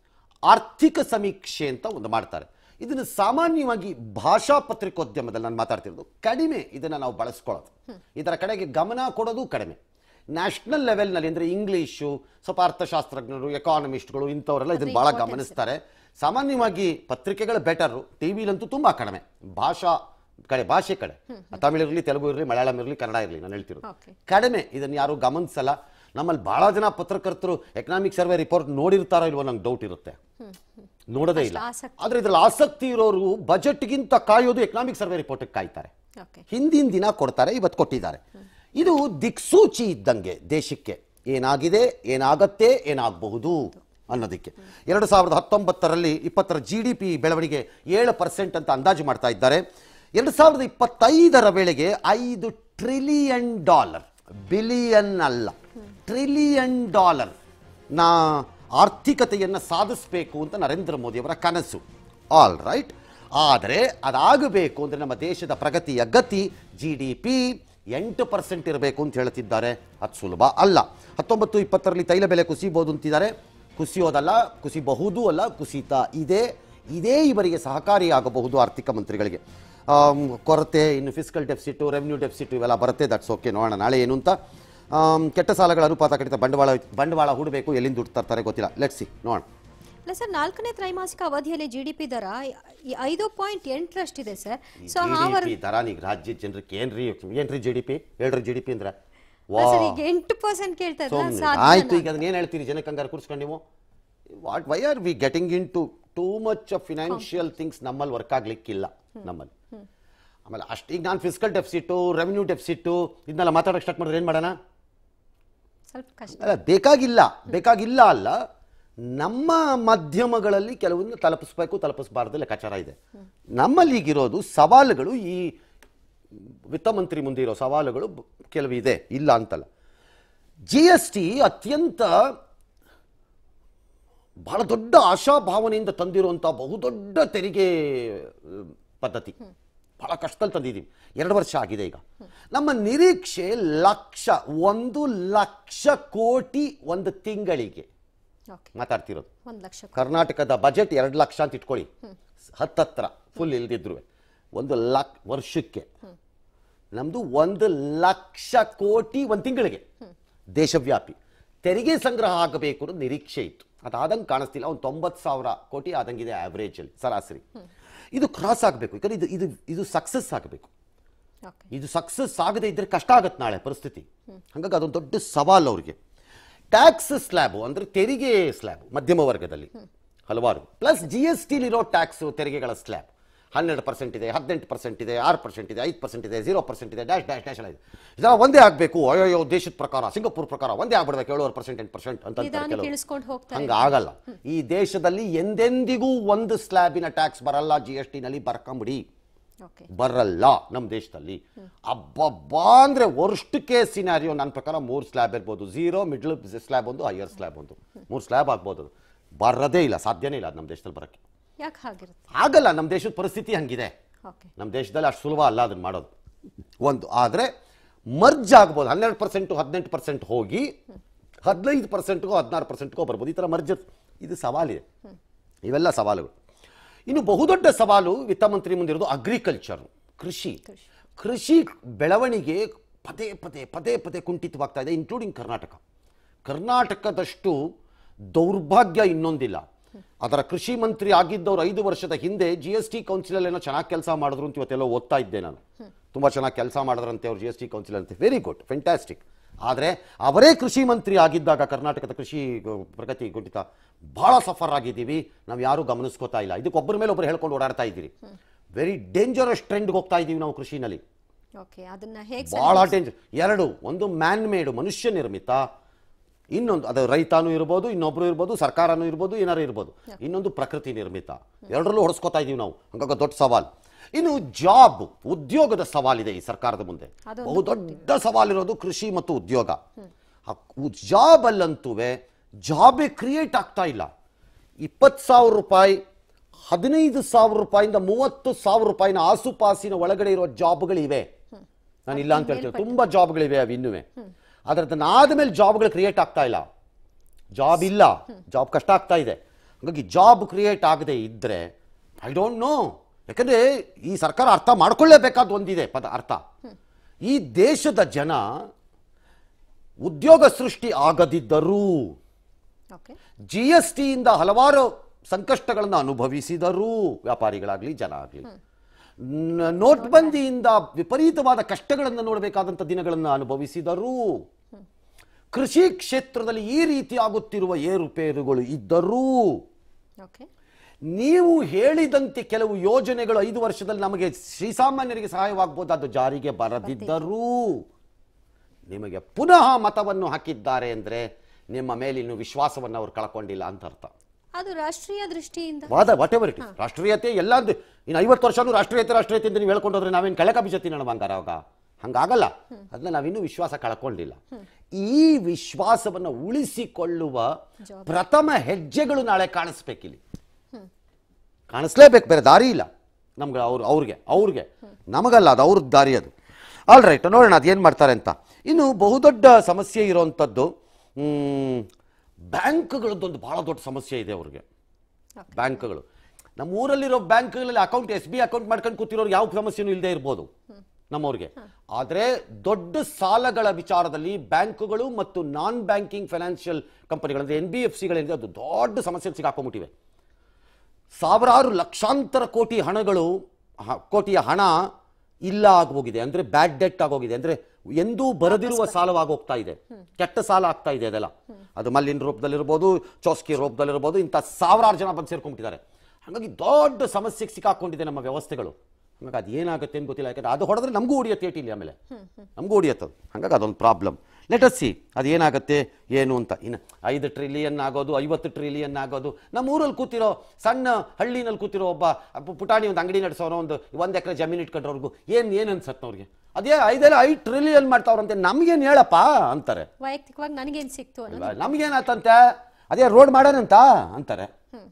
ಆರ್ಥಿಕ ಸಮೀಕ್ಷೆ ಅಂತ ಒಂದು ಮಾಡ್ತಾರೆ ಇದನ್ನು ಸಾಮಾನ್ಯವಾಗಿ ಭಾಷಾ ಪತ್ರಿಕೋದ್ಯಮದಲ್ಲಿ ನಾನು ಮಾತಾಡ್ತಿರೋದು ಕಡಿಮೆ ಇದನ್ನು ನಾವು ಬಳಸ್ಕೊಳ್ಳೋದು ಇದರ ಕಡೆಗೆ ಗಮನ ಕೊಡೋದು ಕಡಿಮೆ ನ್ಯಾಷನಲ್ ಲೆವೆಲ್ನಲ್ಲಿ ಅಂದರೆ ಇಂಗ್ಲೀಷು ಸ್ವಲ್ಪ ಅರ್ಥಶಾಸ್ತ್ರಜ್ಞರು ಎಕಾನಮಿಸ್ಟ್ಗಳು ಇಂಥವರೆಲ್ಲ ಇದನ್ನು ಭಾಳ ಗಮನಿಸ್ತಾರೆ ಸಾಮಾನ್ಯವಾಗಿ ಪತ್ರಿಕೆಗಳು ಬೆಟರು ಟಿ ವಿಲಂತೂ ತುಂಬ ಕಡಿಮೆ ಭಾಷಾ ಕಡೆ ಭಾಷೆ ಕಡೆ ತಮಿಳು ಇರಲಿ ತೆಲುಗು ಇರಲಿ ಮಲಯಾಳಂ ಇರಲಿ ಕನ್ನಡ ಇರಲಿ ನಾನು ಹೇಳ್ತಿರೋದು Okay. ಕಡಿಮೆ ಇದನ್ನು ಯಾರು ಗಮನಿಸಲ್ಲ ನಮ್ಮಲ್ಲಿ ಬಹಳ ಜನ ಪತ್ರಕರ್ತರು ಎಕನಾಮಿಕ್ ಸರ್ವೆ ರಿಪೋರ್ಟ್ ನೋಡಿರ್ತಾರೋ ಇಲ್ವೋ ನಂಗೆ ಡೌಟ್ ಇರುತ್ತೆ ನೋಡೋದೇ ಇಲ್ಲ ಆಸಕ್ತಿ. ಆದ್ರೆ ಇದ್ರಲ್ಲಿ ಆಸಕ್ತಿ ಇರೋರು ಬಜೆಟ್ಗಿಂತ ಕಾಯೋದು ಎಕನಾಮಿಕ್ ಸರ್ವೆ ರಿಪೋರ್ಟ್ ಕಾಯ್ತಾರೆ ಓಕೆ ಹಿಂದಿನ ದಿನ ಕೊಡ್ತಾರೆ ಇವತ್ತು ಕೊಟ್ಟಿದ್ದಾರೆ ಇದು ದಿಕ್ಸೂಚಿ ಇದ್ದಂಗೆ ದೇಶಕ್ಕೆ ಏನಾಗಿದೆ ಏನಾಗತ್ತೆ ಏನಾಗಬಹುದು ಅನ್ನೋದಕ್ಕೆ ಎರಡು ಸಾವಿರದ ಹತ್ತೊಂಬತ್ತರಲ್ಲಿ ಇಪ್ಪತ್ತರ ಜಿ ಡಿ ಪಿ ಬೆಳವಣಿಗೆ ಏಳು ಪರ್ಸೆಂಟ್ ಅಂತ ಅಂದಾಜು ಮಾಡ್ತಾ ಇದ್ದಾರೆ ಎರಡು ಸಾವಿರದ ಇಪ್ಪತ್ತೈದರ ವೇಳೆಗೆ ಐದು ಟ್ರಿಲಿಯನ್ ಡಾಲರ್ ಬಿಲಿಯನ್ ಅಲ್ಲ ಟ್ರಿಲಿಯನ್ ಡಾಲರ್ ನಾ ಆರ್ಥಿಕತೆಯನ್ನು ಸಾಧಿಸಬೇಕು ಅಂತ ನರೇಂದ್ರ ಮೋದಿಯವರ ಕನಸು ಆಲ್ ರೈಟ್ ಆದರೆ ಅದಾಗಬೇಕು ಅಂದರೆ ನಮ್ಮ ದೇಶದ ಪ್ರಗತಿಯ ಗತಿ ಜಿ ಡಿ ಪಿ ಎಂಟು ಪರ್ಸೆಂಟ್ ಇರಬೇಕು ಅಂತ ಹೇಳ್ತಿದ್ದಾರೆ ಅದು ಸುಲಭ ಅಲ್ಲ ಹತ್ತೊಂಬತ್ತು ಇಪ್ಪತ್ತರಲ್ಲಿ ತೈಲ ಬೆಲೆ ಕುಸಿಬೋದು ಅಂತಿದ್ದಾರೆ ಕುಸಿಯೋದಲ್ಲ ಕುಸಿಬಹುದು ಅಲ್ಲ ಕುಸಿತ ಇದೆ ಇದೇ ಇವರಿಗೆ ಸಹಕಾರಿಯಾಗಬಹುದು ಆರ್ಥಿಕ ಮಂತ್ರಿಗಳಿಗೆ ಆಮ್, ಕೊರತೆ ಇನ್ನು ಫಿಸಿಕಲ್ ಡೆಫಿಸಿಟು ರೆವೆನ್ಯೂ ಡೆಫಿಸಿಟ್ ಇವೆಲ್ಲ ಬರುತ್ತೆ ದಟ್ಸ್ ಓಕೆ ನೋಡೋಣ ನಾಳೆ ಏನು ಅಂತ ಆಮ್, ಕೆಟ್ಟ ಸಾಲಗಳ ಅನುಪಾತ ಕಡಿತ ಬಂಡವಾಳ ಬಂಡವಾಳ ಹೂಡಬೇಕು ಎಲ್ಲಿಂದ ದುಡ್ಡು ತರ್ತಾರೆ ಗೊತ್ತಿಲ್ಲ ಲೆಟ್ಸಿ ನೋಡೋಣ ಅಲ್ಲ ಸರ್ ನಾಲ್ಕನೇ ತ್ರೈಮಾಸಿಕ ಅವಧಿಯಲ್ಲಿ ಜಿ ಡಿ ಪಿ ದರ ಈ ಐದು ಪಾಯಿಂಟ್ ಎಂಟರಷ್ಟಿದೆ ಸರ್ ಸೊ ಆ ವರ್ ಜಿ ದರ ಈಗ ರಾಜ್ಯದ ಜನರಿಗೆ ಏನ್ರಿ ಏನ್ರಿ ಜಿ ಡಿ ಪಿ ಹೇಳ್ರಿ ಜಿ ಡಿ ಪಿ ಅಂದ್ರೆ ವಾ ಸರ್ ಈಗ ಎಂಟು ಪರ್ಸೆಂಟ್ ಕೇಳ್ತಾ ಇದ್ರೆ ಸುಮ್ನೆ. ಸಾಧ್ಯ ಆಯ್ತು ಈಗ ಅದನ್ನ ಏನು ಹೇಳ್ತೀರಿ ಜನಕ್ಕೆ ಹಂಗಾರೆ ಕೂರಿಸ್ಕೊಂಡು ನೀವು what why are we getting into too much of financial things ನಮ್ಮಲ್ಲಿ ವರ್ಕ್ ಆಗ್ಲಿಕ್ಕಿಲ್ಲ ನಮ್ಮಲ್ಲಿ ಆಮೇಲೆ ಅಷ್ಟು ಈಗ ನಾನು ಫಿಸಿಕಲ್ ಡೆಫಿಸಿಟು ರೆವೆನ್ಯೂ ಡೆಫಿಸಿಟು ಇದನ್ನೆಲ್ಲ ಮಾತಾಡೋಕೆ ಸ್ಟಾರ್ಟ್ ಮಾಡಿದ್ರೆ ಏನು ಮಾಡೋಣ ಸ್ವಲ್ಪ ಕಷ್ಟ ಅಲ್ಲ ಬೇಕಾಗಿಲ್ಲ ಬೇಕಾಗಿಲ್ಲ ಅಲ್ಲ ನಮ್ಮ ಮಾಧ್ಯಮಗಳಲ್ಲಿ ಕೆಲವೊಂದು ತಲುಪಿಸ್ಬೇಕು ತಲುಪಿಸಬಾರ್ದು ಲೆಕ್ಕಾಚಾರ ಇದೆ ನಮ್ಮಲ್ಲಿ ಈಗಿರೋದು ಸವಾಲುಗಳು ಈ ವಿತ್ತ ಮಂತ್ರಿ ಮುಂದೆ ಇರೋ ಸವಾಲುಗಳು ಬ- ಕೆಲವು ಇದೆ ಇಲ್ಲ ಅಂತಲ್ಲ ಜಿ ಎಸ್ ಟಿ ಅತ್ಯಂತ ಬಹಳ ದೊಡ್ಡ ಆಶಾಭಾವನೆಯಿಂದ ತಂದಿರುವಂಥ ಬಹುದೊಡ್ಡ ತೆರಿಗೆ ಅಹ್, ಪದ್ಧತಿ ಬಹಳ ಕಷ್ಟದಲ್ಲಿ ತಂದಿದ್ದೀವಿ ಎರಡು ವರ್ಷ ಆಗಿದೆ ಈಗ ನಮ್ಮ ನಿರೀಕ್ಷೆ ಲಕ್ಷ ಒಂದು ಲಕ್ಷ ಕೋಟಿ ಒಂದು ತಿಂಗಳಿಗೆ ಓಕೆ ಮಾತಾಡ್ತಿರೋದು ಒಂದು ಲಕ್ಷ ಕರ್ನಾಟಕದ ಬಜೆಟ್ ಎರಡು ಲಕ್ಷ ಅಂತ ಇಟ್ಕೊಳ್ಳಿ ಹತ್ತತ್ರ ಫುಲ್ ಇಲ್ದಿದ್ರು ಒಂದು ಲಕ್ ವರ್ಷಕ್ಕೆ ನಮ್ದು ಒಂದು ಲಕ್ಷ ಕೋಟಿ ಒಂದು ತಿಂಗಳಿಗೆ ದೇಶವ್ಯಾಪಿ ತೆರಿಗೆ ಸಂಗ್ರಹ ಆಗಬೇಕು ಅನ್ನೋ ನಿರೀಕ್ಷೆ ಇತ್ತು ಅದಾದಂಗೆ ಕಾಣಿಸ್ತಿಲ್ಲ ಒಂದು ತೊಂಬತ್ತು ಸಾವಿರ ಕೋಟಿ ಆದಂಗಿದೆ ಆವ್ರೇಜಲ್ಲಿ ಸರಾಸರಿ ಇದು ಕ್ರಾಸ್ ಆಗಬೇಕು ಯಾಕಂದ್ರೆ ಇದು ಇದು ಇದು ಸಕ್ಸಸ್ ಆಗಬೇಕು ಓಕೆ ಇದು ಸಕ್ಸಸ್ ಆಗದೆ ಇದ್ರೆ ಕಷ್ಟ ಆಗತ್ತೆ ನಾಳೆ ಪರಿಸ್ಥಿತಿ ಹಾಗಾಗಿ ಅದೊಂದು ದೊಡ್ಡ ಸವಾಲು ಅವ್ರಿಗೆ ಟ್ಯಾಕ್ಸ್ ಸ್ಲ್ಯಾಬು ಅಂದರೆ ತೆರಿಗೆ ಸ್ಲ್ಯಾಬ್ ಮಧ್ಯಮ ವರ್ಗದಲ್ಲಿ ಹಲವಾರು ಪ್ಲಸ್ ಜಿ ಎಸ್ ಟಿಲಿರೋ ಟ್ಯಾಕ್ಸ್ ತೆರಿಗೆಗಳ ಸ್ಲ್ಯಾಬ್ ಹನ್ನೆರಡು ಪರ್ಸೆಂಟ್ ಇದೆ ಹದಿನೆಂಟು ಪರ್ಸೆಂಟ್ ಇದೆ ಆರು ಪರ್ಸೆಂಟ್ ಇದೆ ಐದು ಪರ್ಸೆಂಟ್ ಇದೆ ಜೀರೋ ಪರ್ಸೆಂಟ್ ಇದೆ ಡ್ಯಾಶ್ ಡ್ಯಾಶ್ ಡ್ಯಾಶ್ ಎಲ್ಲ ಇದೆ ಇದೆಲ್ಲ ಒಂದೇ ಆಗಬೇಕು ಅಯ್ಯೋ ದೇಶದ ಪ್ರಕಾರ ಸಿಂಗಾಪುರ್ ಪ್ರಕಾರ ಒಂದೇ ಆಗ್ಬಿಡ್ಬೇಕು ಏಳುವರೆ ಪರ್ಸೆಂಟ್ ಎಂಟು ಪರ್ಸೆಂಟ್ ಅಂತ ಅಂತಾರೆ ನಿಧಾನಕ್ಕೆ ಕೆಲವರು ಇಳಿಸ್ಕೊಂಡು ಹೋಗ್ತಾರೆ ಹಂಗೆ ಆಗಲ್ಲ ಈ ದೇಶದಲ್ಲಿ ಎಂದೆಂದಿಗೂ ಒಂದು ಸ್ಲ್ಯಾಬಿನ ಟ್ಯಾಕ್ಸ್ ಬರಲ್ಲ ಜಿ ಎಸ್ ಟಿನಲ್ಲಿ ಬರ್ಕೊಂಬಿಡಿ ಓಕೆ ಬರಲ್ಲ ನಮ್ಮ ದೇಶದಲ್ಲಿ ಅಬ್ಬಬ್ಬಾ ಅಂದ್ರೆ ವರ್ಸ್ಟ್ ಕೇಸ್ ಸಿನಾರಿಯೋ ನನ್ನ ಪ್ರಕಾರ ಮೂರು ಸ್ಲ್ಯಾಬ್ ಇರ್ಬೋದು ಝೀರೋ ಮಿಡ್ಲ್ ಸ್ಲ್ಯಾಬ್ ಒಂದು ಹೈಯರ್ ಸ್ಲ್ಯಾಬ್ ಒಂದು ಮೂರು ಸ್ಲ್ಯಾಬ್ ಆಗ್ಬೋದು ಅದು ಬರೋದೇ ಇಲ್ಲ ಸಾಧ್ಯನೇ ಇಲ್ಲ ಅದು ನಮ್ಮ ದೇಶದಲ್ಲಿ ಬರೋಕ್ಕೆ ಯಾಕೆ ಹಾಗಿರುತ್ತೆ ಆಗಲ್ಲ ನಮ್ಮ ದೇಶದ ಪರಿಸ್ಥಿತಿ ಹಂಗಿದೆ ಓಕೆ ನಮ್ಮ ದೇಶದಲ್ಲಿ ಅಷ್ಟು ಸುಲಭ ಅಲ್ಲ ಅದನ್ನು ಮಾಡೋದು ಒಂದು ಆದರೆ ಮರ್ಜ್ ಆಗ್ಬೋದು ಹನ್ನೆರಡು ಪರ್ಸೆಂಟು ಹದಿನೆಂಟು ಪರ್ಸೆಂಟ್ ಹೋಗಿ ಹದಿನೈದು ಪರ್ಸೆಂಟ್ಗೋ ಹದಿನಾರು ಪರ್ಸೆಂಟ್ಗೋ ಬರ್ಬೋದು ಈ ಥರ ಮರ್ಜ್ ಇದು ಸವಾಲಿದೆ ಇವೆಲ್ಲ ಸವಾಲುಗಳು ಇನ್ನು ಬಹುದೊಡ್ಡ ಸವಾಲು ವಿತ್ತ ಮಂತ್ರಿ ಮುಂದಿರೋದು ಅಗ್ರಿಕಲ್ಚರ್ ಕೃಷಿ ಕೃಷಿ. ಕೃಷಿ ಬೆಳವಣಿಗೆ ಪದೇ ಪದೇ ಪದೇ ಪದೇ ಕುಂಠಿತವಾಗ್ತಾ ಇದೆ ಇನ್ಕ್ಲೂಡಿಂಗ್ ಕರ್ನಾಟಕ ಕರ್ನಾಟಕದಷ್ಟು ದೌರ್ಭಾಗ್ಯ ಇನ್ನೊಂದಿಲ್ಲ ಅದರ ಕೃಷಿ ಮಂತ್ರಿ ಆಗಿದ್ದವ್ರು ಐದು ವರ್ಷದ ಹಿಂದೆ ಜಿ ಎಸ್ ಟಿ ಕೌನ್ಸಿಲಲ್ಲಿ ಏನೋ ಚೆನ್ನಾಗಿ ಕೆಲಸ ಮಾಡಿದ್ರು ಅಂತ ಇವತ್ತೆಲ್ಲೋ ಓದ್ತಾ ಇದ್ದೆ ನಾನು ತುಂಬ ಚೆನ್ನಾಗಿ ಕೆಲಸ ಮಾಡಿದ್ರಂತೆ ಅವ್ರು ಜಿ ಎಸ್ ಟಿ ಕೌನ್ಸಿಲ್ ಅಂತ ವೆರಿ ಗುಡ್ ಫೆಂಟಾಸ್ಟಿಕ್ ಆದರೆ ಅವರೇ ಕೃಷಿ ಮಂತ್ರಿ ಆಗಿದ್ದಾಗ ಕರ್ನಾಟಕದ ಕೃಷಿ ಗ- ಪ್ರಗತಿ ಕುಂಠಿತ ಭಾಳ ಸಫರ್ ಆಗಿದ್ದೀವಿ ನಾವು ಯಾರೂ ಗಮನಿಸ್ಕೋತಾ ಇಲ್ಲ ಇದಕ್ಕೆ ಒಬ್ಬರ ಮೇಲೆ ಒಬ್ಬರು ಹೇಳ್ಕೊಂಡು ಓಡಾಡ್ತಾ ಇದ್ದೀರಿ ವೆರಿ ಡೇಂಜರಸ್ ಟ್ರೆಂಡ್ಗೆ ಹೋಗ್ತಾ ಇದ್ದೀವಿ ನಾವು ಕೃಷಿನಲ್ಲಿ ಓಕೆ ಅದನ್ನ ಹೇಗೆ ಬಹಳ ಡೇಂಜರ್ ಎರಡು ಒಂದು ಮ್ಯಾನ್ ಮೇಡು ಮನುಷ್ಯ ನಿರ್ಮಿತ ಇನ್ನೊಂದು ಅದು ರೈತಾನು ಇರ್ಬೋದು ಇನ್ನೊಬ್ರು ಇರ್ಬೋದು ಸರ್ಕಾರನೂ ಇರ್ಬೋದು ಏನಾರು ಇರ್ಬೋದು ಇನ್ನೊಂದು ಪ್ರಕೃತಿ ನಿರ್ಮಿತ ಎರಡರಲ್ಲೂ ಹೊಡೆಸ್ಕೊತಾ ಇದೀವಿ ನಾವು ಹಂಗಾಗಿ ದೊಡ್ಡ ಸವಾಲು ಇನ್ನು ಜಾಬ್ ಉದ್ಯೋಗದ ಸವಾಲಿದೆ ಈ ಸರ್ಕಾರದ ಮುಂದೆ ಅದೊಂದು ಬಹು ದೊಡ್ಡ ಸವಾಲಿರೋದು ಕೃಷಿ ಮತ್ತು ಉದ್ಯೋಗ ಜಾಬ್ ಅಲ್ಲಂತೂ ಜಾಬೇ ಕ್ರಿಯೇಟ್ ಆಗ್ತಾ ಇಲ್ಲ ಇಪ್ಪತ್ತು ಸಾವಿರ ರೂಪಾಯಿ ಹದಿನೈದು ಸಾವಿರ ರೂಪಾಯಿಂದ ಮೂವತ್ತು ಸಾವಿರ ರೂಪಾಯಿನ ಆಸುಪಾಸಿನ ಒಳಗಡೆ ಇರೋ ಜಾಬ್ಗಳಿವೆ ನಾನು ಇಲ್ಲ ಅಂತ ಹೇಳ್ತೇನೆ ತುಂಬಾ ಜಾಬ್ಗಳಿವೆ ಅವು ಇನ್ನುವೆ ಆದರೆ ಅದನ್ನಾದ ಮೇಲೆ ಜಾಬ್ಗಳು ಕ್ರಿಯೇಟ್ ಆಗ್ತಾ ಇಲ್ಲ ಜಾಬ್ ಇಲ್ಲ ಜಾಬ್ ಕಷ್ಟ ಆಗ್ತಾ ಇದೆ ಹಾಗಾಗಿ ಜಾಬ್ ಕ್ರಿಯೇಟ್ ಆಗದೆ ಇದ್ದರೆ ಐ ಡೋಂಟ್ ನೋ ಯಾಕಂದರೆ ಈ ಸರ್ಕಾರ ಅರ್ಥ ಮಾಡ್ಕೊಳ್ಳೇಬೇಕಾದ ಒಂದಿದೆ ಪದ ಅರ್ಥ ಈ ದೇಶದ ಜನ ಉದ್ಯೋಗ ಸೃಷ್ಟಿ ಆಗದಿದ್ದರೂ ಓಕೆ ಜಿ ಎಸ್ ಟಿಯಿಂದ ಹಲವಾರು ಸಂಕಷ್ಟಗಳನ್ನು ಅನುಭವಿಸಿದರೂ ವ್ಯಾಪಾರಿಗಳಾಗಲಿ ಜನ ಆಗಲಿ ನೋಟ್ಬಂದಿಯಿಂದ ವಿಪರೀತವಾದ ಕಷ್ಟಗಳನ್ನು ನೋಡಬೇಕಾದಂಥ ದಿನಗಳನ್ನು ಅನುಭವಿಸಿದರೂ ಕೃಷಿ ಕ್ಷೇತ್ರದಲ್ಲಿ ಈ ರೀತಿ ಆಗುತ್ತಿರುವ ಏರುಪೇರುಗಳು ಇದ್ದರೂ ಓಕೆ ನೀವು ಹೇಳಿದಂತೆ ಕೆಲವು ಯೋಜನೆಗಳು ಐದು ವರ್ಷದಲ್ಲಿ ನಮಗೆ ಶ್ರೀಸಾಮಾನ್ಯರಿಗೆ ಸಹಾಯವಾಗಬಹುದು ಅದು ಜಾರಿಗೆ ಬರದಿದ್ದರೂ ನಿಮಗೆ ಪುನಃ ಮತವನ್ನು ಹಾಕಿದ್ದಾರೆ ಅಂದರೆ ನಿಮ್ಮ ಮೇಲೆ ಇನ್ನು ವಿಶ್ವಾಸವನ್ನು ಅವರು ಕಳ್ಕೊಂಡಿಲ್ಲ ಅಂತ ಅರ್ಥ ಅದು ರಾಷ್ಟ್ರೀಯ ದೃಷ್ಟಿಯಿಂದ ವಾದ ವಾಟ್ ಎವರ್ ಇಟ್ ರಾಷ್ಟ್ರೀಯತೆ ಎಲ್ಲ ಇನ್ನು ಐವತ್ತು ವರ್ಷನೂ ರಾಷ್ಟ್ರೀಯತೆ ರಾಷ್ಟ್ರೀಯತೆ ಅಂತ ನೀವು ಹೇಳ್ಕೊಂಡು ಹೋದ್ರೆ ನಾವೇನು ಕಳೆಕ ಬೀಜ ತಿನ್ನೋಣ ಬಂಗಾರ ಅವಾಗ ಹಂಗಾಗಲ್ಲ ಅದನ್ನ ನಾವಿನ್ನೂ ವಿಶ್ವಾಸ ಕಳ್ಕೊಂಡಿಲ್ಲ ಈ ವಿಶ್ವಾಸವನ್ನು ಉಳಿಸಿಕೊಳ್ಳುವ ಪ್ರಥಮ ಹೆಜ್ಜೆಗಳು ನಾಳೆ ಕಾಣಿಸ್ಬೇಕಿಲ್ಲಿ ಕಾಣಿಸ್ಲೇಬೇಕು ಬೇರೆ ದಾರಿ ಇಲ್ಲ ನಮ್ಗೆ ಅವ್ರು ಅವ್ರಿಗೆ ಅವ್ರಿಗೆ ನಮಗಲ್ಲ ಅದು ಅವ್ರದ್ದು ದಾರಿ ಅದು ಆಲ್ ರೈಟ್ ನೋಡೋಣ ಅದೇನು ಮಾಡ್ತಾರೆ ಅಂತ ಇನ್ನು ಬಹುದೊಡ್ಡ ಸಮಸ್ಯೆ ಇರೋವಂಥದ್ದು ಮ್, ಬ್ಯಾಂಕ್ಗಳದ್ದೊಂದು ಭಾಳ ದೊಡ್ಡ ಸಮಸ್ಯೆ ಇದೆ ಅವ್ರಿಗೆ Okay. ಬ್ಯಾಂಕ್ಗಳು ನಮ್ಮ ಊರಲ್ಲಿರೋ ಬ್ಯಾಂಕ್ಗಳಲ್ಲಿ ಅಕೌಂಟ್ ಎಸ್ ಬಿ ಅಕೌಂಟ್ ಮಾಡ್ಕೊಂಡು ಕೂತಿರೋರು ಯಾವ ಸಮಸ್ಯೆನೂ ಇಲ್ಲದೆ ಇರ್ಬೋದು ನಮ್ಮವ್ರಿಗೆ ಆದರೆ ದೊಡ್ಡ ಸಾಲಗಳ ವಿಚಾರದಲ್ಲಿ ಬ್ಯಾಂಕುಗಳು ಮತ್ತು ನಾನ್ ಬ್ಯಾಂಕಿಂಗ್ ಫೈನಾನ್ಷಿಯಲ್ ಕಂಪನಿಗಳು ಅಂದರೆ ಎನ್ ಬಿ ಎಫ್ ಸಿಗಳಿಂದ ಅದು ದೊಡ್ಡ ಸಮಸ್ಯೆಗೆ ಸಿಕ್ಕಾಕೊಂಡ್ಬಿಟ್ಟಿವೆ ಸಾವಿರಾರು ಲಕ್ಷಾಂತರ ಕೋಟಿ ಹಣಗಳು ಹ- ಕೋಟಿಯ ಹಣ ಇಲ್ಲ ಆಗೋಗಿದೆ ಅಂದ್ರೆ ಬ್ಯಾಡ್ ಡೆಟ್ ಆಗೋಗಿದೆ ಅಂದ್ರೆ ಎಂದೂ ಬರದಿರುವ ಸಾಲವಾಗೋಗ್ತಾ ಇದೆ ಕೆಟ್ಟ ಸಾಲ ಆಗ್ತಾ ಇದೆ ಅದೆಲ್ಲ ಅದು ಮಲ್ಲಿನ ರೂಪದಲ್ಲಿರ್ಬೋದು ಚೌಸ್ಕಿ ರೂಪದಲ್ಲಿರ್ಬೋದು ಇಂಥ ಸಾವಿರಾರು ಜನ ಬಂದು ಸೇರ್ಕೊಂಡ್ಬಿಟ್ಟಿದ್ದಾರೆ ಹಾಗಾಗಿ ದೊಡ್ಡ ಸಮಸ್ಯೆಗೆ ಸಿಕ್ಕಾಕೊಂಡಿದೆ ನಮ್ಮ ವ್ಯವಸ್ಥೆಗಳು ಹಾಗಾಗಿ ಅದು ಏನಾಗುತ್ತೆ ಅಂತ ಗೊತ್ತಿಲ್ಲ ಯಾಕಂದ್ರೆ ಅದು ಹೊಡೆದ್ರೆ ನಮಗೂ ಹೊಡಿಯತ್ತೆ ಏಟಿಲಿ ಆಮೇಲೆ ನಮಗೂ ಹೊಡಿಯತ್ತದು ಹಾಗಾಗಿ ಅದೊಂದು ಪ್ರಾಬ್ಲಮ್ ಲೆಟ್ ಅಸ್ ಸಿ ಅದು ಏನಾಗುತ್ತೆ ಏನು ಅಂತ ಇನ್ನು ಐದು ಟ್ರಿಲಿಯನ್ ಆಗೋದು ಐವತ್ತು ಟ್ರಿಲಿಯನ್ ಆಗೋದು ನಮ್ಮ ಊರಲ್ಲಿ ಕೂತಿರೋ ಸಣ್ಣ ಹಳ್ಳಿನಲ್ಲಿ ಕೂತಿರೋ ಒಬ್ಬ ಅಪ್ಪ ಪುಟಾಣಿ ಒಂದು ಅಂಗಡಿ ನಡೆಸೋನೋ ಒಂದು ಒಂದು ಎಕರೆ ಜಮೀನು ಇಟ್ಕೊಂಡ್ರವ್ರಿಗೂ ಏನು ಏನು ಅನ್ಸತ್ತೆ ಅವ್ರಿಗೆ ಅದೇ ಐದೆಲ್ಲ ಐದು ಟ್ರಿಲಿಯನ್ ಮಾಡ್ತಾವ್ರಂತೆ ನಮ್ಗೇನು ಹೇಳಪ್ಪ ಅಂತಾರೆ ವೈಯಕ್ತಿಕವಾಗಿ ನನಗೇನು ಸಿಕ್ತು ಅನ್ನೋದು ನಮ್ಗೇನಾತಂತೆ ಅದೇ ರೋಡ್ ಮಾಡೋಣಂತ ಅಂತಾರೆ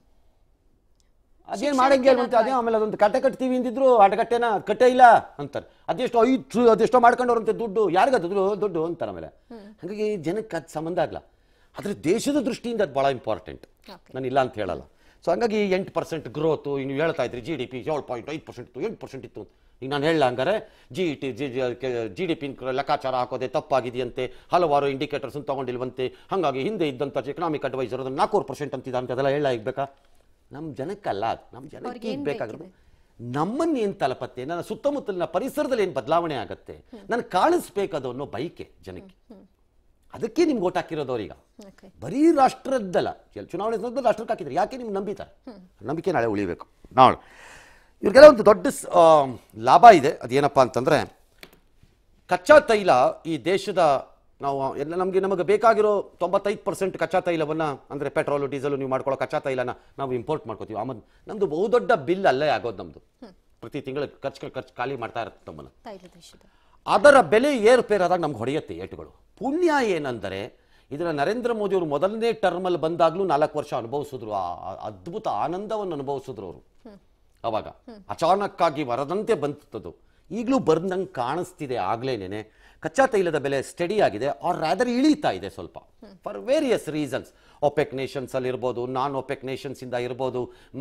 ಅದೇನ್ ಮಾಡಂಗೆ ಅಂತ ಅದೇ ಆಮೇಲೆ ಅದೊಂದು ಕಟ್ಟೆ ಕಟ್ತೀವಿ ಅಂದಿದ್ರು ಅಟಕಟ್ಟೆನ ಕಟ್ಟೆ ಇಲ್ಲ ಅಂತಾರೆ ಅದೆಷ್ಟು ಐದು ಅದೆಷ್ಟೋ ಮಾಡ್ಕೊಂಡವ್ರಂತೆ ದುಡ್ಡು ಯಾರಿಗದು ದುಡ್ಡು ದುಡ್ಡು ಅಂತಾರೆ ಆಮೇಲೆ ಹಾಗಾಗಿ ಜನಕ್ಕೆ ಅದು ಸಂಬಂಧ ಆಗಲ್ಲ ಆದರೆ ದೇಶದ ದೃಷ್ಟಿಯಿಂದ ಅದು ಭಾಳ ಇಂಪಾರ್ಟೆಂಟ್ Okay. ನಾನು ಇಲ್ಲ ಅಂತ ಹೇಳಲ್ಲ ಸೊ ಹಂಗಾಗಿ ಎಂಟು ಪರ್ಸೆಂಟ್ ಗ್ರೋತು ಇನ್ನು ಹೇಳ್ತಾ ಇದ್ರಿ ಜಿ ಡಿ ಪಿ ಏಳು ಪಾಯಿಂಟ್ ಐದು ಪರ್ಸೆಂಟ್ ಇತ್ತು ಎಂಟು ಪರ್ಸೆಂಟ್ ಇತ್ತು ಈಗ ನಾನು ಹೇಳಲ್ಲ ಹಂಗಾರೆ G T G G D P ಲೆಕ್ಕಾಚಾರ ಹಾಕೋದೆ ತಪ್ಪಾಗಿದೆಯಂತೆ ಹಲವಾರು ಇಂಡಿಕೇಟರ್ಸ್ ತಗೊಂಡಿಲ್ವಂತೆ ಹಾಗಾಗಿ ಹಿಂದೆ ಇದ್ದಂಥ ಎಕನಾಮಿಕ್ ಅಡ್ವೈಸರ್ ಅದನ್ನು ನಾಲ್ಕೂವರೆ ಪರ್ಸೆಂಟ್ ಅಂತಿದ್ದಾರೆ ಅಂತ ಅದೆಲ್ಲ ಹೇಳ ಬೇಕಾ ನಮ್ಮ ಜನಕ್ಕಲ್ಲ ಅದು ನಮ್ಮ ಜನಕ್ಕೆ ಅವ್ರಿಗೆ ಈಗ ಏನ್ ಬೇಕಾಗಿರೋದು ನಮ್ಮನ್ನು ಏನು ತಲಪತ್ತೆ ನನ್ನ ಸುತ್ತಮುತ್ತಲಿನ ಪರಿಸರದಲ್ಲಿ ಏನು ಬದಲಾವಣೆ ಆಗತ್ತೆ ನನಗೆ ಕಾಣಿಸ್ಬೇಕದು ಅನ್ನೋ ಬೈಕೆ ಜನಕ್ಕೆ ಅದಕ್ಕೆ ನಿಮ್ಗೆ ಓಟ್ ಹಾಕಿರೋದು ಅವ್ರೀಗ ಓಕೆ ಬರೀ ರಾಷ್ಟ್ರದ್ದಲ್ಲ ಎಲ್- ಚುನಾವಣೆ ಸಂದರ್ಭದಲ್ಲಿ ರಾಷ್ಟ್ರಕ್ಕೆ ಹಾಕಿದ್ರೆ ಯಾಕೆ ನಿಮ್ಗೆ ನಂಬಿತಾರೆ ನಂಬಿಕೆ ನಾಳೆ ಉಳಿಬೇಕು ನಾಳೆ ಇವ್ರಿಗೆಲ್ಲ ಒಂದು ದೊಡ್ಡ ಸ್- ಆ, ಲಾಭ ಇದೆ ಅದೇನಪ್ಪ ಅಂತಂದರೆ ಕಚ್ಚಾ ತೈಲ ಈ ದೇಶದ ನಾವು ಎಲ್ಲ ನಮಗೆ ನಮಗೆ ಬೇಕಾಗಿರೋ ತೊಂಬತ್ತೈದು ಪರ್ಸೆಂಟ್ ಕಚ್ಚಾ ತೈಲವನ್ನು ಅಂದರೆ ಪೆಟ್ರೋಲು ಡೀಸೆಲು ನೀವು ಮಾಡ್ಕೊಳ್ಳೋ ಕಚ್ಚಾ ತೈಲನ ನಾವು ಇಂಪೋರ್ಟ್ ಮಾಡ್ಕೋತೀವಿ ಆಮದು ನಮ್ಮದು ಬಹುದೊಡ್ಡ ಬಿಲ್ ಅಲ್ಲೇ ಆಗೋದು ನಮ್ಮದು ಪ್ರತಿ ತಿಂಗಳು ಖರ್ಚು ಖರ್ಚು ಖಾಲಿ ಮಾಡ್ತಾ ಇರುತ್ತೆ ನಮ್ಮನ್ನು ತೈಲ ದೇಶದ ಅದರ ಬೆಲೆ ಏರುಪೇರಾದಾಗ ನಮ್ಗೆ ಹೊಡೆಯುತ್ತೆ ಏಟುಗಳು ಪುಣ್ಯ ಏನಂದರೆ ಇದನ್ನ ನರೇಂದ್ರ ಮೋದಿ ಅವರು ಮೊದಲನೇ ಟರ್ಮಲ್ಲಿ ಬಂದಾಗಲೂ ನಾಲ್ಕು ವರ್ಷ ಅನುಭವಿಸಿದ್ರು ಆ ಆ ಅದ್ಭುತ ಆನಂದವನ್ನು ಅನುಭವಿಸಿದ್ರು ಅವರು ಅವಾಗ ಅಚಾನಕ್ಕಾಗಿ ವರದಂತೆ ಬಂತದ್ದು ಈಗಲೂ ಬರ್ದಂಗೆ ಕಾಣಿಸ್ತಿದೆ ಆಗ್ಲೇನೆ ಕಚ್ಚಾ ತೈಲದ ಬೆಲೆ ಸ್ಟಡಿ ಆಗಿದೆ ಆರ್ ರಾದರ್ ಇಳೀತಾ ಇದೆ ಸ್ವಲ್ಪ for various reasons OPEC nations ಅಲ್ಲಿ ಇರ್ಬೋದು ನಾನ್ ಒಪೆಕ್ ನೇಷನ್ಸ್ ಇಂದ ಇರ್ಬೋದು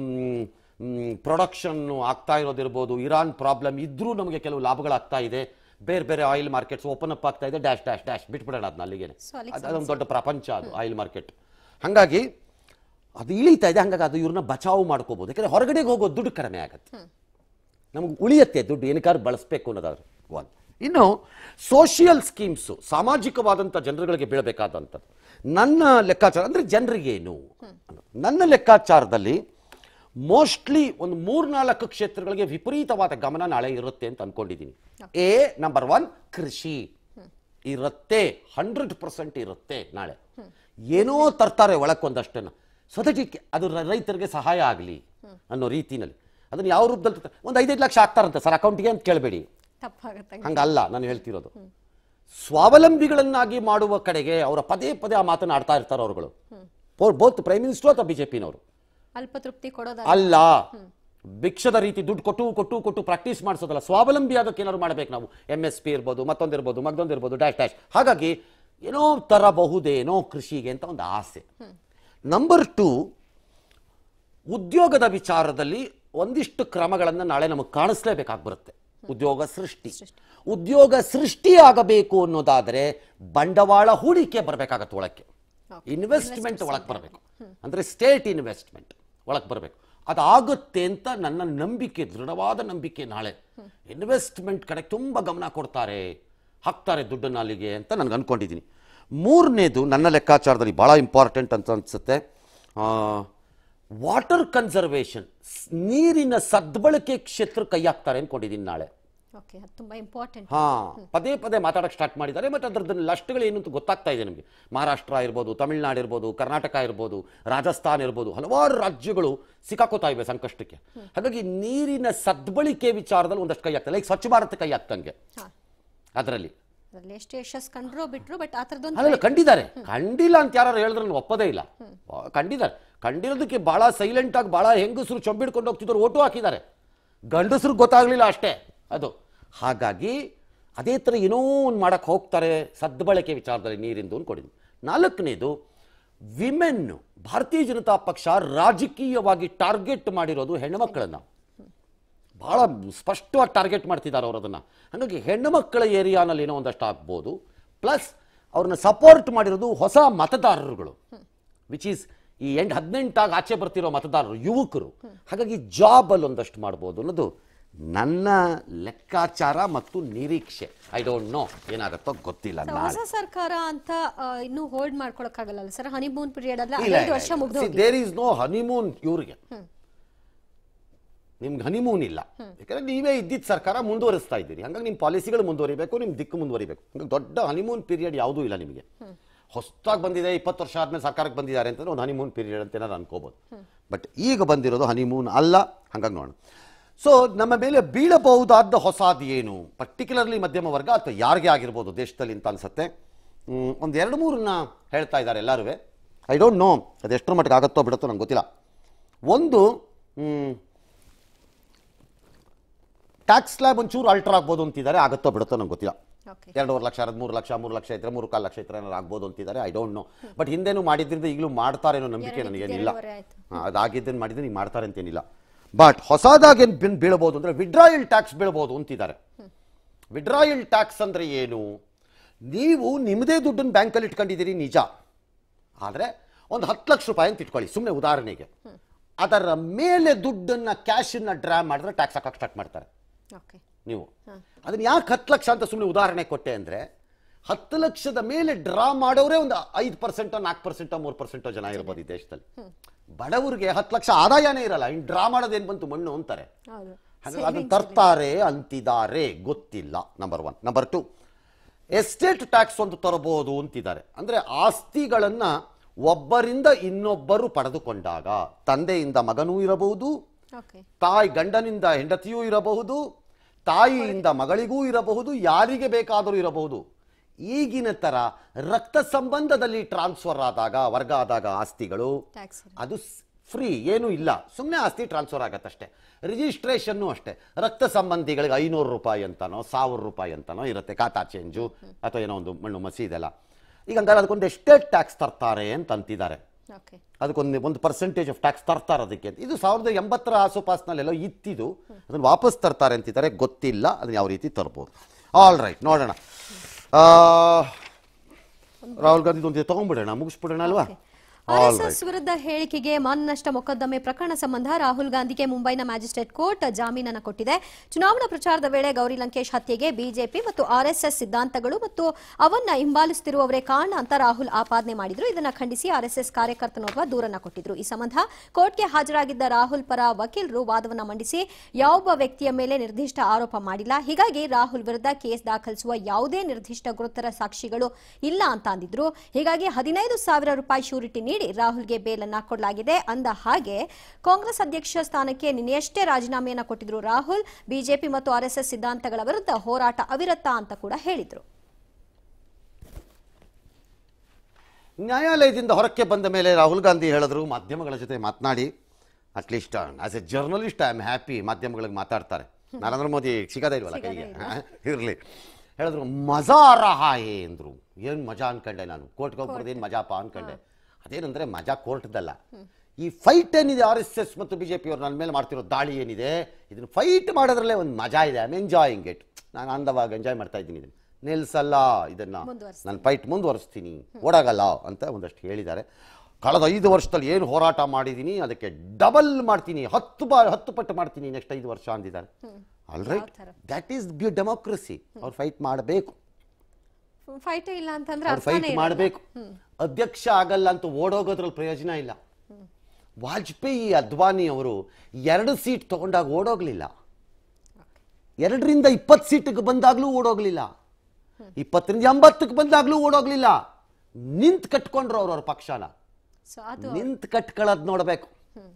ಪ್ರೊಡಕ್ಷನ್ ಆಗ್ತಾ ಇರೋದಿರ್ಬೋದು ಇರಾನ್ ಪ್ರಾಬ್ಲಮ್ ಇದ್ರೂ ನಮಗೆ ಕೆಲವು ಲಾಭಗಳಾಗ್ತಾ ಇದೆ ಬೇರೆ ಬೇರೆ ಆಯಿಲ್ ಮಾರ್ಕೆಟ್ಸ್ ಓಪನ್ ಅಪ್ ಆಗ್ತಾ ಇದೆ ಡ್ಯಾಶ್ ಡ್ಯಾಶ್ ಡ್ಯಾಶ್ ಬಿಟ್ಬಿಡೋಣ ಅದನ್ನ ಅಲ್ಲಿಗೆ So ಅಲ್ಲಿಗೆ ಅದೊಂದು ದೊಡ್ಡ ಪ್ರಪಂಚ ಅದು ಆಯಿಲ್ ಮಾರ್ಕೆಟ್ ಹಾಗಾಗಿ ಅದು ಇಳೀತಾ ಇದೆ ಹಾಗಾಗಿ ಅದು ಇವ್ರನ್ನ ಬಚಾವು ಮಾಡ್ಕೋಬಹುದು ಯಾಕಂದ್ರೆ ಹೊರಗಡೆಗೆ ಹೋಗೋ ದುಡ್ಡು ಕಡಿಮೆ ಆಗುತ್ತೆ ನಮಗೆ ಉಳಿಯತ್ತೆ ದುಡ್ಡು ಏನಕ್ಕಾದ್ರೂ ಬಳಸಬೇಕು ಅನ್ನೋದಾದ್ರೆ ಒಂದು ಇನ್ನು ಸೋಷಿಯಲ್ ಸ್ಕೀಮ್ಸು ಸಾಮಾಜಿಕವಾದಂಥ ಜನರುಗಳಿಗೆ ಬೀಳಬೇಕಾದಂಥದ್ದು ನನ್ನ ಲೆಕ್ಕಾಚಾರ ಅಂದರೆ ಜನರಿಗೇನು ಅನ್ನೋದು. ನನ್ನ ಲೆಕ್ಕಾಚಾರದಲ್ಲಿ ಮೋಸ್ಟ್ಲಿ ಒಂದು ಮೂರ್ನಾಲ್ಕು ಕ್ಷೇತ್ರಗಳಿಗೆ ವಿಪರೀತವಾದ ಗಮನ ನಾಳೆ ಇರುತ್ತೆ ಅಂತ ಅನ್ಕೊಂಡಿದ್ದೀನಿ ಎ ನಂಬರ್ ಒನ್ ಕೃಷಿ ಇರುತ್ತೆ ಹಂಡ್ರೆಡ್ ಪರ್ಸೆಂಟ್ ಇರುತ್ತೆ ನಾಳೆ ಏನೋ ತರ್ತಾರೆ ಒಳಕ್ಕೊಂದಷ್ಟನ್ನು ಸೊ ದಟ್ ಇಟ್ ಅದು ರ- ರೈತರಿಗೆ ಸಹಾಯ ಆಗಲಿ ಅನ್ನೋ ರೀತಿನಲ್ಲಿ ಅದನ್ನು ಯಾವ ರೂಪದಲ್ಲಿ ತರ್ತಾರೆ? ಒಂದು ಐದೈದು ಲಕ್ಷ ಹಾಕ್ತಾರಂತೆ ಸರ್ ಅಕೌಂಟ್ಗೆ ಅಂತ ಕೇಳಬೇಡಿ ತಪ್ಪಾಗತ್ತೆ ಹಂಗಲ್ಲ ನಾನು ಹೇಳ್ತಿರೋದು ಸ್ವಾವಲಂಬಿಗಳನ್ನಾಗಿ ಮಾಡುವ ಕಡೆಗೆ ಅವರ ಪದೇ ಪದೇ ಆ ಮಾತನ್ನ ಆಡ್ತಾ ಇರ್ತಾರೆ ಅವರುಗಳು ಬೋತ್ ಪ್ರೈಮ್ ಮಿನಿಸ್ಟರ್ ಅಥವಾ ಬಿಜೆಪಿನವರು ಅಲ್ಪ ತೃಪ್ತಿ ಕೊಡೋದ ಅಲ್ಲ ಭಿಕ್ಷದ ರೀತಿ ದುಡ್ಡು ಕೊಟ್ಟು ಕೊಟ್ಟು ಕೊಟ್ಟು ಪ್ರಾಕ್ಟೀಸ್ ಮಾಡಿಸೋದಲ್ಲ ಸ್ವಾವಲಂಬಿ ಆಗೋಕೆ ಏನಾದ್ರು ಮಾಡ್ಬೇಕು ನಾವು ಎಮ್ ಎಸ್ ಪಿ ಇರ್ಬೋದು ಮತ್ತೊಂದಿರ್ಬೋದು ಮಗದೊಂದಿರ್ಬೋದು ಡ್ಯಾಶ್ ಡ್ಯಾಶ್ ಹಾಗಾಗಿ ಏನೋ ತರಬಹುದೇನೋ ಕೃಷಿಗೆ ಅಂತ ಒಂದು ಆಸೆ ನಂಬರ್ ಟು ಉದ್ಯೋಗದ ವಿಚಾರದಲ್ಲಿ ಒಂದಿಷ್ಟು ಕ್ರಮಗಳನ್ನು ನಾಳೆ ನಮಗೆ ಕಾಣಿಸ್ಲೇಬೇಕಾಗಿ ಬರುತ್ತೆ ಉದ್ಯೋಗ ಸೃಷ್ಟಿ ಉದ್ಯೋಗ ಸೃಷ್ಟಿ ಆಗಬೇಕು ಅನ್ನೋದಾದರೆ ಬಂಡವಾಳ ಹೂಡಿಕೆ ಬರಬೇಕಾಗತ್ತೆ ಒಳಕ್ಕೆ ಇನ್ವೆಸ್ಟ್ಮೆಂಟ್ ಒಳಗೆ ಬರಬೇಕು ಅಂದ್ರೆ ಸ್ಟೇಟ್ ಇನ್ವೆಸ್ಟ್ಮೆಂಟ್ ಒಳಗೆ ಬರಬೇಕು ಅದಾಗುತ್ತೆ ಅಂತ ನನ್ನ ನಂಬಿಕೆ ದೃಢವಾದ ನಂಬಿಕೆ ನಾಳೆ ಇನ್ವೆಸ್ಟ್ಮೆಂಟ್ ಕಡೆ ತುಂಬ ಗಮನ ಕೊಡ್ತಾರೆ ಹಾಕ್ತಾರೆ ದುಡ್ಡನ್ನು ಅಲ್ಲಿಗೆ ಅಂತ ನನಗೆ ಅನ್ಕೊಂಡಿದ್ದೀನಿ ಮೂರನೇದು ನನ್ನ ಲೆಕ್ಕಾಚಾರದಲ್ಲಿ ಭಾಳ ಇಂಪಾರ್ಟೆಂಟ್ ಅಂತ ಅನಿಸುತ್ತೆ ವಾಟರ್ ಕನ್ಸರ್ವೇಷನ್ ನೀರಿನ ಸದ್ಬಳಕೆ ಕ್ಷೇತ್ರ ಕೈ ಹಾಕ್ತಾರೆ ಅನ್ಕೊಂಡಿದ್ದೀನಿ ನಾಳೆ ಓಕೆ ಅದು ತುಂಬಾ ಇಂಪಾರ್ಟೆಂಟ್ ಹಾ ಪದೇ ಪದೇ ಮಾತಾಡಕ್ಕೆ ಸ್ಟಾರ್ಟ್ ಮಾಡಿದ್ದಾರೆ ಮತ್ತು ಅದರದ್ದು ಲಷ್ಟಗಳು ಏನು ಅಂತ ಗೊತ್ತಾಗ್ತಾ ಇದೆ ನಮಗೆ ಮಹಾರಾಷ್ಟ್ರ ಇರ್ಬೋದು ತಮಿಳ್ನಾಡು ಇರ್ಬೋದು ಕರ್ನಾಟಕ ಇರ್ಬೋದು ರಾಜಸ್ಥಾನ್ ಇರ್ಬೋದು ಹಲವಾರು ರಾಜ್ಯಗಳು ಸಿಕ್ಕಾಕೋತಾ ಇವೆ ಸಂಕಷ್ಟಕ್ಕೆ ಹಾಗಾಗಿ ನೀರಿನ ಸದ್ಬಳಿಕೆ ವಿಚಾರದಲ್ಲಿ ಒಂದಷ್ಟು ಕೈ ಆಗ್ತದೆ ಲೈಕ್ ಸ್ವಚ್ಛ ಭಾರತ ಕೈ ಆಗ್ತಂಗೆ ಹಾ ಅದರಲ್ಲಿ ಅದ್ರಲ್ಲಿ ಎಷ್ಟು ಯಶಸ್ ಕಂಡ್ರೋ ಬಿಟ್ರು ಬಟ್ ಆ ಥರದೊಂದು ಅಲ್ಲ ಕಂಡಿದ್ದಾರೆ ಕಂಡಿಲ್ಲ ಅಂತ ಯಾರು ಹೇಳಿದ್ರೆ ನಾನು ಒಪ್ಪದೇ ಇಲ್ಲ ಆ, ಕಂಡಿದ್ದಾರೆ ಕಂಡಿರೋದಕ್ಕೆ ಬಹಳ ಸೈಲೆಂಟ್ ಆಗಿ ಬಹಳ ಹೆಂಗಸರು ಚೊಂಬಿಡ್ಕೊಂಡು ಹೋಗ್ತಿದ್ರು ಓಟು ಹಾಕಿದ್ದಾರೆ ಗಂಡಸರು ಗೊತ್ತಾಗ್ಲಿಲ್ಲ ಅಷ್ಟೇ ಅದು ಹಾಗಾಗಿ ಅದೇ ಥರ ಏನೋ ಒಂದು ಮಾಡಕ್ಕೆ ಹೋಗ್ತಾರೆ ಸದ್ಬಳಕೆ ವಿಚಾರದಲ್ಲಿ ನೀರಿಂದು ಅನ್ಕೊಂಡಿದ್ದೀನಿ ನಾಲ್ಕನೇದು ವಿಮೆನ್ ಭಾರತೀಯ ಜನತಾ ಪಕ್ಷ ರಾಜಕೀಯವಾಗಿ ಟಾರ್ಗೆಟ್ ಮಾಡಿರೋದು ಹೆಣ್ಣುಮಕ್ಕಳನ್ನ ಬಹಳ ಸ್ಪಷ್ಟವಾಗಿ ಟಾರ್ಗೆಟ್ ಮಾಡ್ತಿದ್ದಾರೆ ಅವರು ಅದನ್ನು ಹಾಗಾಗಿ ಹೆಣ್ಣು ಮಕ್ಕಳ ಏರಿಯಾನಲ್ಲಿ ಏನೋ ಒಂದಷ್ಟು ಆಗ್ಬೋದು ಪ್ಲಸ್ ಅವ್ರನ್ನ ಸಪೋರ್ಟ್ ಮಾಡಿರೋದು ಹೊಸ ಮತದಾರರುಗಳು ವಿಚ್ ಈಸ್ ಈ ಎಂಟು ಹದಿನೆಂಟಾಗಿ ಆಚೆ ಬರ್ತಿರೋ ಮತದಾರರು ಯುವಕರು ಹಾಗಾಗಿ ಜಾಬಲ್ಲಿ ಒಂದಷ್ಟು ಮಾಡ್ಬೋದು ಅನ್ನೋದು ನನ್ನ ಲೆಕ್ಕಾಚಾರ ಮತ್ತು ನಿರೀಕ್ಷೆ ಐ ಡೋಂಟ್ ನೋ ಏನಾಗುತ್ತೋ ಗೊತ್ತಿಲ್ಲ ನಾಳೆ ಹೊಸ ಸರ್ಕಾರ ಅಂತ ಆ, ಇನ್ನೂ ಹೋಲ್ಡ್ ಮಾಡ್ಕೊಳಕ್ಕಾಗಲ್ಲ ಸರ್ ಹನಿಮೂನ್ ಪೀರಿಯಡ್ ಅಲ್ಲ ಇಲ್ಲ ಐದು ವರ್ಷ ಮುಗ್ದು ದೇರ್ ಈಸ್ ನೋ ಹನಿಮೂನ್ ಇವ್ರಿಗೆ ನಿಮ್ಗೆ ಹನಿಮೂನ್ ಇಲ್ಲ ಯಾಕಂದ್ರೆ ನೀವೇ ಇದ್ದಿದ್ದ ಸರ್ಕಾರ ಮುಂದುವರಿಸ್ತಾ ಇದ್ದೀರಿ ಹಂಗಾಗಿ ನಿಮ್ಮ ಪಾಲಿಸಿಗಳು ಮುಂದುವರಿಬೇಕು ನಿಮ್ಮ ದಿಕ್ಕು ಮುಂದುವರಿಬೇಕು ಹಂಗಾಗಿ ದೊಡ್ಡ ಹನಿಮೂನ್ ಪೀರಿಯಡ್ ಯಾವುದೂ ಇಲ್ಲ ನಿಮಗೆ ಹೊಸದಾಗಿ ಬಂದಿದೆ ಇಪ್ಪತ್ತು ವರ್ಷ ಆದ್ಮೇಲೆ ಸರ್ಕಾರಕ್ಕೆ ಬಂದಿದ್ದಾರೆ ಅಂತಂದ್ರೆ ಒಂದು ಹನಿಮೂನ್ ಪೀರಿಯಡ್ ಅಂತ ಏನಾದ್ರು ಅನ್ಕೋಬೋದು ಬಟ್ ಈಗ ಬಂದಿರೋದು ಹನಿಮೂನ್ ಅಲ್ಲ ಹಂಗಾಗಿ ನೋಡೋಣ ಸೊ ನಮ್ಮ ಮೇಲೆ ಬೀಳಬಹುದಾದ ಹೊಸಾದ್ ಏನು ಪರ್ಟಿಕ್ಯುಲರ್ಲಿ ಮಧ್ಯಮ ವರ್ಗ ಅಥವಾ ಯಾರಿಗೆ ಆಗಿರ್ಬೋದು ದೇಶದಲ್ಲಿ ಅಂತ ಅನ್ಸುತ್ತೆ ಹ್ಮ್, ಒಂದು ಎರಡು ಮೂರನ್ನ ಹೇಳ್ತಾ ಇದ್ದಾರೆ ಎಲ್ಲರೂ ಐ ಡೋಂಟ್ ನೋ ಅದು ಎಷ್ಟರ ಮಟ್ಟಿಗೆ ಆಗುತ್ತೋ ಬಿಡುತ್ತೋ ನಂಗೆ ಗೊತ್ತಿಲ್ಲ ಒಂದು ಟ್ಯಾಕ್ಸ್ ಸ್ಲ್ಯಾಬ್ ಒಂಚೂರು ಅಲ್ಟರ್ ಆಗ್ಬೋದು ಅಂತಿದ್ದಾರೆ ಆಗುತ್ತೋ ಬಿಡುತ್ತೋ ನಂಗೆ ಗೊತ್ತಿಲ್ಲ ಓಕೆ ಎರಡೂವರೆ ಲಕ್ಷ ಎರಡು ಮೂರು ಲಕ್ಷ ಮೂರು ಲಕ್ಷ ಇದ್ರೆ ಮೂರು ಕಾಲು ಲಕ್ಷ ಇದ್ರೆ ಏನಾರು ಆಗ್ಬೋದು ಅಂತಿದ್ದಾರೆ ಐ ಡೋಂಟ್ ನೋ ಬಟ್ ಹಿಂದೆನೂ ಮಾಡಿದ್ರಿಂದ ಈಗಲೂ ಮಾಡ್ತಾರೆ ಅನ್ನೋ ನಂಬಿಕೆ ಎರಡು- ನನಗೇನಿಲ್ಲ ಎರಡೂವರೆ ಆಯ್ತು. ಹಾ, ಅದಾಗಿದ್ದನ್ನು ಮಾಡಿದ್ರೆ ನೀವು ಮಾಡ್ತಾರೆ ಅಂತೇನಿಲ್ಲ ಬಟ್ ಹೊಸದಾಗಿ ಏನು ಬಿನ್ ಬೀಳ್ಬೋದು ಅಂದರೆ ವಿಡ್ರಾಯಲ್ ಟ್ಯಾಕ್ಸ್ ಬೀಳ್ಬೋದು ಅಂತಿದ್ದಾರೆ ವಿಡ್ರಾಯಲ್ ಟ್ಯಾಕ್ಸ್ ಅಂದರೆ ಏನು ನೀವು ನಿಮ್ಮದೇ ದುಡ್ಡನ್ನು ಬ್ಯಾಂಕಲ್ಲಿ ಇಟ್ಕೊಂಡಿದ್ದೀರಿ ನಿಜ ಆದರೆ ಒಂದು ಹತ್ತು ಲಕ್ಷ ರೂಪಾಯಿ ಅಂತ ಇಟ್ಕೊಳ್ಳಿ ಸುಮ್ಮನೆ ಉದಾಹರಣೆಗೆ ಅದರ ಮೇಲೆ ದುಡ್ಡನ್ನ ಕ್ಯಾಶನ್ನ ಡ್ರಾ ಮಾಡಿದ್ರೆ ಟ್ಯಾಕ್ಸ್ ಹಾಕಕ್ಕೆ ಸ್ಟಾರ್ಟ್ ಮಾಡ್ತಾರೆ ಓಕೆ ನೀವು ಅದನ್ನ ಯಾಕೆ ಹತ್ತು ಲಕ್ಷ ಅಂತ ಸುಮ್ಮನೆ ಉದಾಹರಣೆ ಕೊಟ್ಟೆ ಅಂದ್ರೆ ಹತ್ತು ಲಕ್ಷದ ಮೇಲೆ ಡ್ರಾ ಮಾಡೋರೇ ಒಂದು ಐದು ಪರ್ಸೆಂಟೋ ನಾಲ್ಕು ಪರ್ಸೆಂಟೋ ಮೂರು ಪರ್ಸೆಂಟೋ ಜನ ಇರ್ಬೋದು ಈ ದೇಶದಲ್ಲಿ ಬಡವರಿಗೆ ಹತ್ತು ಲಕ್ಷ ಆದಾಯನೇ ಇರಲ್ಲ ಇನ್ನು ಡ್ರಾ ಮಾಡೋದೇನು ಬಂತು ಮಣ್ಣು ಅಂತಾರೆ ಹೌದು ಹಾಗಾಗಿ ಅದನ್ನ ತರ್ತಾರೆ ಅಂತಿದ್ದಾರೆ ಗೊತ್ತಿಲ್ಲ number one number two estate tax ಒಂದು ತರಬಹುದು ಅಂತಿದ್ದಾರೆ ಅಂದ್ರೆ ಆಸ್ತಿಗಳನ್ನ ಒಬ್ಬರಿಂದ ಇನ್ನೊಬ್ಬರು ಪಡೆದುಕೊಂಡಾಗ ತಂದೆಯಿಂದ ಮಗನೂ ಇರಬಹುದು ಓಕೆ ತಾಯಿ ಗಂಡನಿಂದ ಹೆಂಡತಿಯೂ ಇರಬಹುದು ತಾಯಿಯಿಂದ ಮಗಳಿಗೂ ಇರಬಹುದು ಯಾರಿಗೆ ಬೇಕಾದರೂ ಇರಬಹುದು ಈಗಿನ ತರ ರಕ್ತ ಸಂಬಂಧದಲ್ಲಿ ಟ್ರಾನ್ಸ್ಫರ್ ಆದಾಗ ವರ್ಗ ಆದಾಗ ಆಸ್ತಿಗಳು ಟ್ಯಾಕ್ಸ್ ಅದು ಫ್ರೀ ಏನೂ ಇಲ್ಲ ಸುಮ್ಮನೆ ಆಸ್ತಿ ಟ್ರಾನ್ಸ್ಫರ್ ಆಗತ್ತಷ್ಟೇ ರಿಜಿಸ್ಟ್ರೇಷನ್ನು ಅಷ್ಟೇ ರಕ್ತ ಸಂಬಂಧಿಗಳಿಗೆ ಐನೂರು ರೂಪಾಯಿ ಅಂತನೋ ಸಾವಿರ ರೂಪಾಯಿ ಅಂತನೋ ಇರುತ್ತೆ ಖಾತಾ ಚೇಂಜು ಅಥವಾ ಏನೋ ಒಂದು ಮಣ್ಣು ಮಸಿ ಇದೆಲ್ಲ ಈಗ ಹಂಗಾರೆ ಅದಕ್ಕೊಂದು ಎಸ್ಟೇಟ್ ಟ್ಯಾಕ್ಸ್ ತರ್ತಾರೆ ಅಂತ ಅಂತಿದ್ದಾರೆ ಓಕೆ ಅದಕ್ಕೊಂದು ಒಂದು ಪರ್ಸೆಂಟೇಜ್ ಆಫ್ ಟ್ಯಾಕ್ಸ್ ತರ್ತಾರೆ ಅದಕ್ಕೆ ಅಂತ. ಇದು ಸಾವಿರದ ಎಂಬತ್ತರ ಆಸುಪಾಸಿನಲ್ಲೆಲ್ಲೋ ಇತ್ತಿದು ಅದನ್ನು ವಾಪಸ್ ತರ್ತಾರೆ ಅಂತಿದ್ದಾರೆ ಗೊತ್ತಿಲ್ಲ ಅದನ್ನ ಯಾವ ರೀತಿ ತರ್ಬೋದು ಆಲ್ ರೈಟ್ ನೋಡೋಣ ಆ, ರಾಹುಲ್ ಗಾಂಧಿ ಒಂದು ತಗೊಂಡ್ಬಿಡೋಣ ಮುಗಿಸ್ಬಿಡೋಣ ಅಲ್ವಾ ಆಲ್ ರೈಟ್ ಆರ್ಎಸ್ಎಸ್ ವಿರುದ್ಧ ಹೇಳಿಕೆಗೆ ಮಾನನಷ್ಟ ಮೊಕದ್ದಮೆ ಪ್ರಕರಣ ಸಂಬಂಧ ರಾಹುಲ್ ಗಾಂಧಿಗೆ ಮುಂಬೈನ ಮ್ಯಾಜಿಸ್ಟ್ರೇಟ್ ಕೋರ್ಟ್ ಜಾಮೀನನ್ನು ಕೊಟ್ಟಿದೆ ಚುನಾವಣಾ ಪ್ರಚಾರದ ವೇಳೆ ಗೌರಿ ಲಂಕೇಶ್ ಹತ್ಯೆಗೆ ಬಿಜೆಪಿ ಮತ್ತು ಆರ್ಎಸ್ಎಸ್ ಸಿದ್ಧಾಂತಗಳು ಮತ್ತು ಅವನ್ನ ಹಿಂಬಾಲಿಸುತ್ತಿರುವವರೇ ಕಾರಣ ಅಂತ ರಾಹುಲ್ ಆಪಾದನೆ ಮಾಡಿದ್ರು ಇದನ್ನ ಖಂಡಿಸಿ ಆರ್ಎಸ್ಎಸ್ ಕಾರ್ಯಕರ್ತನೋರ್ವ ದೂರನ್ನ ಕೊಟ್ಟಿದ್ರು ಈ ಸಂಬಂಧ ಕೋರ್ಟ್ಗೆ ಹಾಜರಾಗಿದ್ದ ರಾಹುಲ್ ಪರ ವಕೀಲರು ವಾದವನ್ನ ಮಂಡಿಸಿ ಯಾವೊಬ್ಬ ವ್ಯಕ್ತಿಯ ಮೇಲೆ ನಿರ್ದಿಷ್ಟ ಆರೋಪ ಮಾಡಿಲ್ಲ ಹೀಗಾಗಿ ರಾಹುಲ್ ವಿರುದ್ಧ ಕೇಸ್ ದಾಖಲಿಸುವ ಯಾವುದೇ ನಿರ್ದಿಷ್ಟ ಗುರುತರ ಸಾಕ್ಷಿಗಳು ಇಲ್ಲ ಅಂತ ಅಂದಿದ್ರು ಹೀಗಾಗಿ ಹದಿನೈದು ಸಾವಿರ ರೂಪಾಯಿ ಶ್ಯೂರಿಟಿ ನೀಡಿ ರಾಹುಲ್ಗೆ ಬೇಲನ್ನ ಕೊಡಲಾಗಿದೆ ಅಂದ ಹಾಗೆ ಕಾಂಗ್ರೆಸ್ ಅಧ್ಯಕ್ಷ ಸ್ಥಾನಕ್ಕೆ ನಿನ್ನೆಯಷ್ಟೇ ರಾಜೀನಾಮೆಯನ್ನ ಕೊಟ್ಟಿದ್ರು ರಾಹುಲ್ ಬಿಜೆಪಿ ಮತ್ತು ಆರ್ಎಸ್ಎಸ್ ಸಿದ್ಧಾಂತಗಳ ವಿರುದ್ಧ ಹೋರಾಟ ಅವಿರತ ಅಂತ ಕೂಡ ಹೇಳಿದ್ರು ನ್ಯಾಯಾಲಯದಿಂದ ಹೊರಕ್ಕೆ ಬಂದ ಮೇಲೆ ರಾಹುಲ್ ಗಾಂಧಿ ಹೇಳಿದ್ರು ಮಾಧ್ಯಮಗಳ ಜೊತೆ ಮಾತನಾಡಿ at least as a journalist I am happy ಮಾಧ್ಯಮಗಳಿಗೆ ಮಾತಾಡ್ತಾರೆ ನರೇಂದ್ರ ಮೋದಿ ಸಿಗದೇ ಇಲ್ವಲ್ಲ ಕೈಗೆ ಇರಲಿ ಹೇಳಿದ್ರು ಮಜಾ ರಹಾಯೇ ಅಂದ್ರು ಏನು ಮಜಾ ಅನ್ಕೊಂಡೆ ನಾನು ಕೋರ್ಟ್ಗೆ ಹೋಗ್ಬಾರ್ದು ಏನು ಮಜಾಪ ಅನ್ಕೊಂಡೆ ಅದೇನಂದ್ರೆ ಮಜಾ ಕೋರ್ಟ್ದಲ್ಲ ಈ ಫೈಟ್ ಏನಿದೆ ಆರ್ ಎಸ್ ಎಸ್ ಮತ್ತು ಬಿ ಜೆ ಪಿಯವ್ರು ನನ್ನ ಮೇಲೆ ಮಾಡ್ತಿರೋ ದಾಳಿ ಏನಿದೆ ಇದನ್ನು ಫೈಟ್ ಮಾಡೋದ್ರಲ್ಲೇ ಒಂದು ಮಜಾ ಇದೆ ಐ ಆಮ್ ಎಂಜಾಯಿಂಗ್ ಇಟ್ ನಾನು ಅಂದವಾಗ ಎಂಜಾಯ್ ಮಾಡ್ತಾ ಇದ್ದೀನಿ ಇದನ್ನು ನಿಲ್ಸಲ್ಲ ಇದನ್ನ ಮುಂದುವರಿಸ್ತೀನಿ. ನಾನು ಫೈಟ್ ಮುಂದುವರಿಸ್ತೀನಿ ಓಡಾಗಲ್ಲ ಅಂತ ಒಂದಷ್ಟು ಹೇಳಿದ್ದಾರೆ ಕಳೆದ ಐದು ವರ್ಷದಲ್ಲಿ ಏನು ಹೋರಾಟ ಮಾಡಿದ್ದೀನಿ ಅದಕ್ಕೆ ಡಬಲ್ ಮಾಡ್ತೀನಿ ಹತ್ತು ಬಾ ಹತ್ತು ಪಟ್ಟು ಮಾಡ್ತೀನಿ ನೆಕ್ಸ್ಟ್ ಐದು ವರ್ಷ ಅಂದಿದ್ದಾರೆ ಆಲ್ ರೈಟ್ ಯಾವ ಥರ? ದಟ್ ಈಸ್ ಬ್ಯೂ ಡೆಮೋಕ್ರಸಿ ಅವ್ರು ಫೈಟ್ ಮಾಡಬೇಕು ಫೈಟ್ ಇಲ್ಲ ಅಂತಂದ್ರೆ ಅವ್ರು ಅರ್ಥನೇ ಫೈಟ್ ಇರಲ್ಲ. ಮಾಡಬೇಕು ಅಧ್ಯಕ್ಷ ಆಗಲ್ಲ ಅಂತ ಓಡೋಗೋದ್ರಲ್ಲಿ ಪ್ರಯೋಜನ ಇಲ್ಲ ವಾಜಪೇಯಿ ಅದ್ವಾನಿ ಅವರು ಎರಡು ಸೀಟ್ ತಗೊಂಡಾಗ ಓಡೋಗ್ಲಿಲ್ಲ ಎರಡರಿಂದ ಇಪ್ಪತ್ತು ಸೀಟಿಗೆ ಬಂದಾಗ್ಲೂ ಓಡೋಗ್ಲಿಲ್ಲ ಇಪ್ಪತ್ತರಿಂದ ಎಂಬತ್ತಕ್ಕೆ ಬಂದಾಗ್ಲೂ ಓಡೋಗ್ಲಿಲ್ಲ ನಿಂತ್ ಕಟ್ಕೊಂಡ್ರು ಅವ್ರು ಅವ್ರ ಪಕ್ಷನ ಸೊ ಅದು ನಿಂತ್ ಕಟ್ಕೊಳ್ಳೋದು ನೋಡ್ಬೇಕು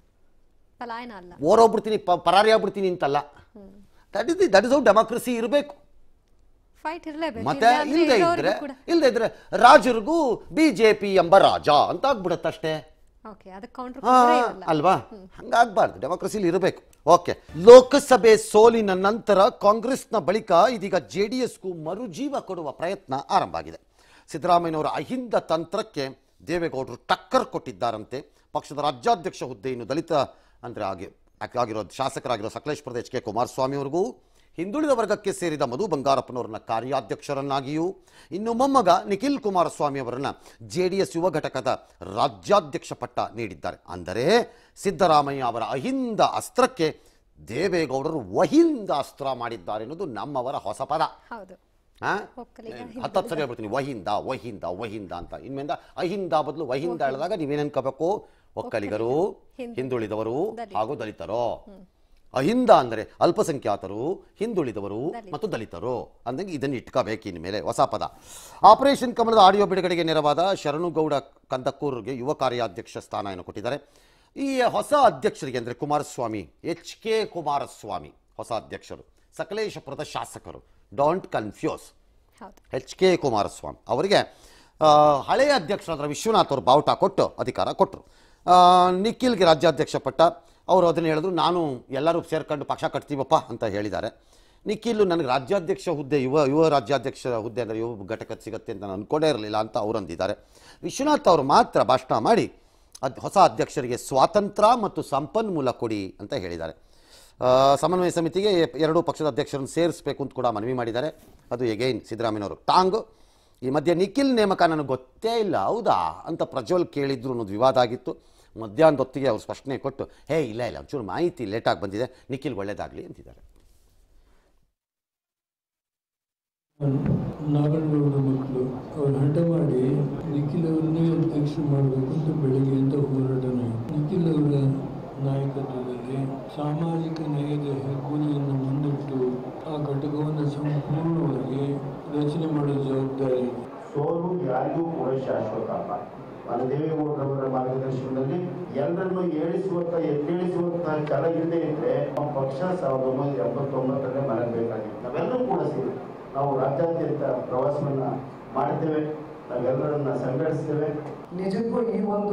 ಪಲಾಯನ ಅಲ್ಲ ಓಡೋಗ್ಬಿಡ್ತೀನಿ ಪ- ಪರಾರಿ ಆಗ್ಬಿಡ್ತೀನಿ ಅಂತಲ್ಲ that is that is how democracy ಇರಬೇಕು ಫೈಟ್ ಇರಲೇಬೇಕು ಮತ್ತೆ ಇಲ್ಲದೆ ಇದ್ರೆ ಇಲ್ಲದೆ ಇದ್ರೆ ರಾಜರಿಗೂ ಬಿಜೆಪಿ ಎಂಬ ರಾಜ ಅಂತ ಆಗ್ಬಿಡುತ್ತಷ್ಟೇ ಓಕೆ ಅದಕ್ಕೆ ಕೌಂಟರ್ ಆ, ಅಲ್ವಾ ಹಂಗಾಗ್ಬಾರ್ದು ಡೆಮೋಕ್ರಸಿಲಿ ಇರಬೇಕು ಓಕೆ ಲೋಕಸಭೆ ಸೋಲಿನ ನಂತರ ಕಾಂಗ್ರೆಸ್ನ ಬಳಿಕ ಇದೀಗ ಜೆ ಡಿ ಎಸ್ಗೂ ಮರುಜೀವ ಕೊಡುವ ಪ್ರಯತ್ನ ಆರಂಭ ಆಗಿದೆ ಸಿದ್ದರಾಮಯ್ಯನವರ ಅಹಿಂದ ತಂತ್ರಕ್ಕೆ ದೇವೇಗೌಡರು ಟಕ್ಕರ್ ಕೊಟ್ಟಿದ್ದಾರಂತೆ ಪಕ್ಷದ ರಾಜ್ಯಾಧ್ಯಕ್ಷ ಹುದ್ದೆಯನ್ನು ದಲಿತ ಅಂದರೆ ಆಗಿ ಆಗಿರೋ ಶಾಸಕರಾಗಿರೋ ಸಕಲೇಶ್ಪುರದ ಎಚ್ ಕೆ ಕುಮಾರಸ್ವಾಮಿ ಅವರಿಗೂ ಹಿಂದುಳಿದ ವರ್ಗಕ್ಕೆ ಸೇರಿದ ಮಧು ಬಂಗಾರಪ್ಪನವರನ್ನ ಕಾರ್ಯಾಧ್ಯಕ್ಷರನ್ನಾಗಿಯೂ ಇನ್ನು ಮೊಮ್ಮಗ ನಿಖಿಲ್ ಕುಮಾರಸ್ವಾಮಿ ಅವರನ್ನ ಜೆ ಡಿ ಎಸ್ ಯುವ ಘಟಕದ ರಾಜ್ಯಾಧ್ಯಕ್ಷ ಪಟ್ಟ ನೀಡಿದ್ದಾರೆ ಅಂದರೆ ಸಿದ್ದರಾಮಯ್ಯ ಅವರ ಅಹಿಂದ ಅಸ್ತ್ರಕ್ಕೆ ದೇವೇಗೌಡರು ವಹಿಂದ ಅಸ್ತ್ರ ಮಾಡಿದ್ದಾರೆ ಎನ್ನುವುದು ನಮ್ಮವರ ಹೊಸ ಪದ ಹೌದು ಆ? ಒಕ್ಕಲಿಗ ಹತ್ತತ್ತು ಸರಿ ಹೇಳ್ಬಿಡ್ತೀನಿ ವಹಿಂದ ವಹಿಂದ ವಹಿಂದ ಅಂತ ಇನ್ಮೇಲಿಂದ ಅಹಿಂದ ಬದಲು ವಹಿಂದ ಹೇಳಿದಾಗ ನೀವೇನು ಅನ್ಕೋಬೇಕು ಒಕ್ಕಲಿಗರು ಹಿಂದುಳಿದವರು ಹಾಗೂ ದಲಿತರು ಅಹಿಂದ ಅಂದರೆ ಅಲ್ಪಸಂಖ್ಯಾತರು ಹಿಂದುಳಿದವರು ಮತ್ತು ದಲಿತರು ಅಂದಂಗೆ ಇದನ್ನು ಇಟ್ಕೋಬೇಕು ಇನ್ಮೇಲೆ ಹೊಸ ಪದ ಆಪರೇಷನ್ ಕಮಲದ ಆಡಿಯೋ ಬಿಡುಗಡೆಗೆ ನೆರವಾದ ಶರಣುಗೌಡ ಕಂದಕ್ಕೂರ್ಗೆ ಯುವ ಕಾರ್ಯಾಧ್ಯಕ್ಷ ಸ್ಥಾನವನ್ನು ಕೊಟ್ಟಿದ್ದಾರೆ ಈ ಹೊಸ ಅಧ್ಯಕ್ಷರಿಗೆ ಅಂದರೆ ಕುಮಾರಸ್ವಾಮಿ ಎಚ್ ಕೆ ಕುಮಾರಸ್ವಾಮಿ ಹೊಸ ಅಧ್ಯಕ್ಷರು ಸಕಲೇಶಪುರದ ಶಾಸಕರು ಡೋಂಟ್ ಕನ್ಫ್ಯೂಸ್ ಹೌದು ಎಚ್ ಕೆ ಕುಮಾರಸ್ವಾಮಿ ಅವರಿಗೆ ಆ, ಹಳೆಯ ಅಧ್ಯಕ್ಷರಾದ ವಿಶ್ವನಾಥ್ ಅವರು ಬಾವುಟ ಕೊಟ್ಟು ಅಧಿಕಾರ ಕೊಟ್ಟರು ನಿಖಿಲ್ಗೆ ರಾಜ್ಯಾಧ್ಯಕ್ಷ ಪಟ್ಟ ಅವರು ಅದನ್ನು ಹೇಳಿದ್ರು ನಾನು ಎಲ್ಲರೂ ಸೇರ್ಕೊಂಡು ಪಕ್ಷ ಕಟ್ತೀವಪ್ಪ ಅಂತ ಹೇಳಿದ್ದಾರೆ ನಿಖಿಲ್ ನನಗೆ ರಾಜ್ಯಾಧ್ಯಕ್ಷ ಹುದ್ದೆ ಯುವ ಯುವ ರಾಜ್ಯಾಧ್ಯಕ್ಷ ಹುದ್ದೆ ಅಂದರೆ ಯುವ ಘಟಕ ಸಿಗುತ್ತೆ ಅಂತ ನಾನು ಅನ್ಕೊಂಡೇ ಇರಲಿಲ್ಲ ಅಂತ ಅವರು ಅಂದಿದ್ದಾರೆ ವಿಶ್ವನಾಥ್ ಅವರು ಮಾತ್ರ ಭಾಷಣ ಮಾಡಿ ಅದ್ ಹೊಸ ಅಧ್ಯಕ್ಷರಿಗೆ ಸ್ವಾತಂತ್ರ್ಯ ಮತ್ತು ಸಂಪನ್ಮೂಲ ಕೊಡಿ ಅಂತ ಹೇಳಿದ್ದಾರೆ ಆ, ಸಮನ್ವಯ ಸಮಿತಿಗೆ ಎರಡೂ ಪಕ್ಷದ ಅಧ್ಯಕ್ಷರನ್ನು ಸೇರಿಸಬೇಕು ಅಂತ ಕೂಡ ಮನವಿ ಮಾಡಿದ್ದಾರೆ ಅದು ಎಗೈನ್ ಸಿದ್ದರಾಮಯ್ಯನವರು ಟಾಂಗ್ ಈ ಮಧ್ಯೆ ನಿಖಿಲ್ ನೇಮಕ ನನಗೆ ಗೊತ್ತೇ ಇಲ್ಲ ಹೌದಾ ಅಂತ ಪ್ರಜ್ವಲ್ ಕೇಳಿದ್ರು ಅನ್ನೋದು ವಿವಾದ ಆಗಿತ್ತು ಮಧ್ಯಾಹ್ನದ ಹೊತ್ತಿಗೆ ಅವ್ರು ಸ್ಪಷ್ಟನೆ ಕೊಟ್ಟು ಹೇ ಇಲ್ಲ ಇಲ್ಲ ಒಂಚೂರು ಮಾಹಿತಿ ಲೇಟಾಗಿ ಬಂದಿದೆ ನಿಖಿಲ್ಗೆ ಒಳ್ಳೇದಾಗಲಿ ಅಂತಿದ್ದಾರೆ ನಾಗನಗೌಡರ ಮಕ್ಕಳು ಅವ್ರು ಹಠ ಮಾಡಿ ನಿಖಿಲ್ ಅವರನ್ನೇ ಅಧ್ಯಕ್ಷ ಮಾಡಬೇಕು ಅಂತ ಬೆಳಗ್ಗೆಯಿಂದ ಹೋರಾಟ ನಡೆಯಿತು. ನಿಖಿಲ್ ಅವರ ನಾಯಕತ್ವದಲ್ಲಿ ಸಾಮಾಜಿಕ ನ್ಯಾಯದ ಹೆಗ್ಗುಲಿಯನ್ನು ಮುಂದಿಟ್ಟು ಆ ಘಟಕವನ್ನು ಸಂಪೂರ್ಣವಾಗಿ ರಚನೆ ಮಾಡೋ ಜವಾಬ್ದಾರಿ ಇದೆ. ಸೋಲು ಯಾರಿಗೂ ಕೂಡ ಶಾಶ್ವತ ಅಲ್ಲ ನಾನು ದೇವೇಗೌಡರವರ ಮಾರ್ಗದರ್ಶನದಲ್ಲಿ ಎಲ್ಲರನ್ನು ಏಳಿಸುವಂತ ಎದ್ದೇಳಿಸುವಂತಹ ಛಲ ಇಲ್ಲದೆ ಇದ್ರೆ ನಮ್ಮ ಪಕ್ಷ ಸಾವಿರದ ಒಂಬೈನೂರ ಎಂಬತ್ತೊಂಬತ್ತರಲ್ಲೇ ಮಲಗಬೇಕಾಗಿತ್ತು ನಾವೆಲ್ಲರೂ ಕೂಡ ಸೇರಿ ನಾವು ರಾಜ್ಯಾದ್ಯಂತ ಪ್ರವಾಸವನ್ನ ಮಾಡ್ತೇವೆ ನಾವೆಲ್ಲರನ್ನ ಸಂಘಟಿಸ್ತೇವೆ ನಿಜಕ್ಕೂ ಈ ಒಂದು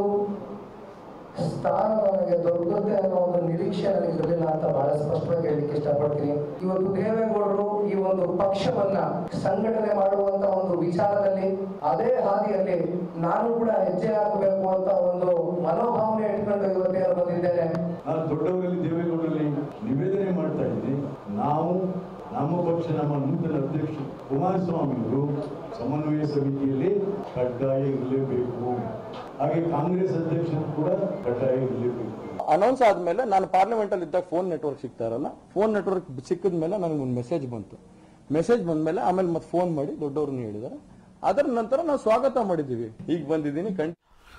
ಸ್ಥಾನ ನನಗೆ ದೊರಕುತ್ತೆ ಅನ್ನೋ ಒಂದು ನಿರೀಕ್ಷೆ ನನಗೆ ಇರಲಿಲ್ಲ ಅಂತ ಬಹಳ ಸ್ಪಷ್ಟವಾಗಿ ಹೇಳಲಿಕ್ಕೆ ಇಷ್ಟಪಡ್ತೀನಿ ಇವತ್ತು ದೇವೇಗೌಡರು ಈ ಒಂದು ಪಕ್ಷವನ್ನ ಸಂಘಟನೆ ಮಾಡುವಂತ ಒಂದು ವಿಚಾರದಲ್ಲಿ ಅದೇ ಹಾದಿಯಲ್ಲಿ ನಾನು ಕೂಡ ಹೆಜ್ಜೆ ಹಾಕಬೇಕು ಅಂತ ಒಂದು ಮನೋಭಾವನೆ ಇಟ್ಕೊಂಡು ಇವತ್ತೇನು ಬಂದಿದ್ದೇನೆ ನಾನು ದೊಡ್ಡವರಲ್ಲಿ ದೇವೇಗೌಡರಲ್ಲಿ ನಿವೇದನೆ ಮಾಡ್ತಾ ಇದ್ದೀನಿ ನಾವು ನಮ್ಮ ಪಕ್ಷ ನಮ್ಮ ನೂತನ ಅಧ್ಯಕ್ಷ ಕುಮಾರಸ್ವಾಮಿಯವರು ಸಮನ್ವಯ ಸಮಿತಿಯಲ್ಲಿ ಕಡ್ಡಾಯ ಇರಲೇಬೇಕು ಹಾಗೆ ಕಾಂಗ್ರೆಸ್ ಅಧ್ಯಕ್ಷರು ಕೂಡ ಕಡ್ಡಾಯ ಇರಲೇಬೇಕು ಅನೌನ್ಸ್ ಆದ್ಮೇಲೆ ನಾನು ಪಾರ್ಲಿಮೆಂಟ್ ಅಲ್ಲಿ ಇದ್ದಾಗ ಫೋನ್ ನೆಟ್ವರ್ಕ್ ಸಿಗ್ತಾ ಇರಲ್ಲ ಫೋನ್ ನೆಟ್ವರ್ಕ್ ಸಿಕ್ಕಿದ ಮೇಲೆ ನನಗೆ ಒಂದು ಮೆಸೇಜ್ ಬಂತು ಮೆಸೇಜ್ ಬಂದ್ಮೇಲೆ ಆಮೇಲೆ ಮತ್ತೆ ಫೋನ್ ಮಾಡಿ ದೊಡ್ಡವ್ರನ್ನ ಹೇಳಿದ್ದಾರೆ ಅದರ ನಂತರ ನಾವು ಸ್ವಾಗತ ಮಾಡಿದ್ದೀವಿ ಈಗ ಬಂದಿದ್ದೀನಿ ಕಂಡು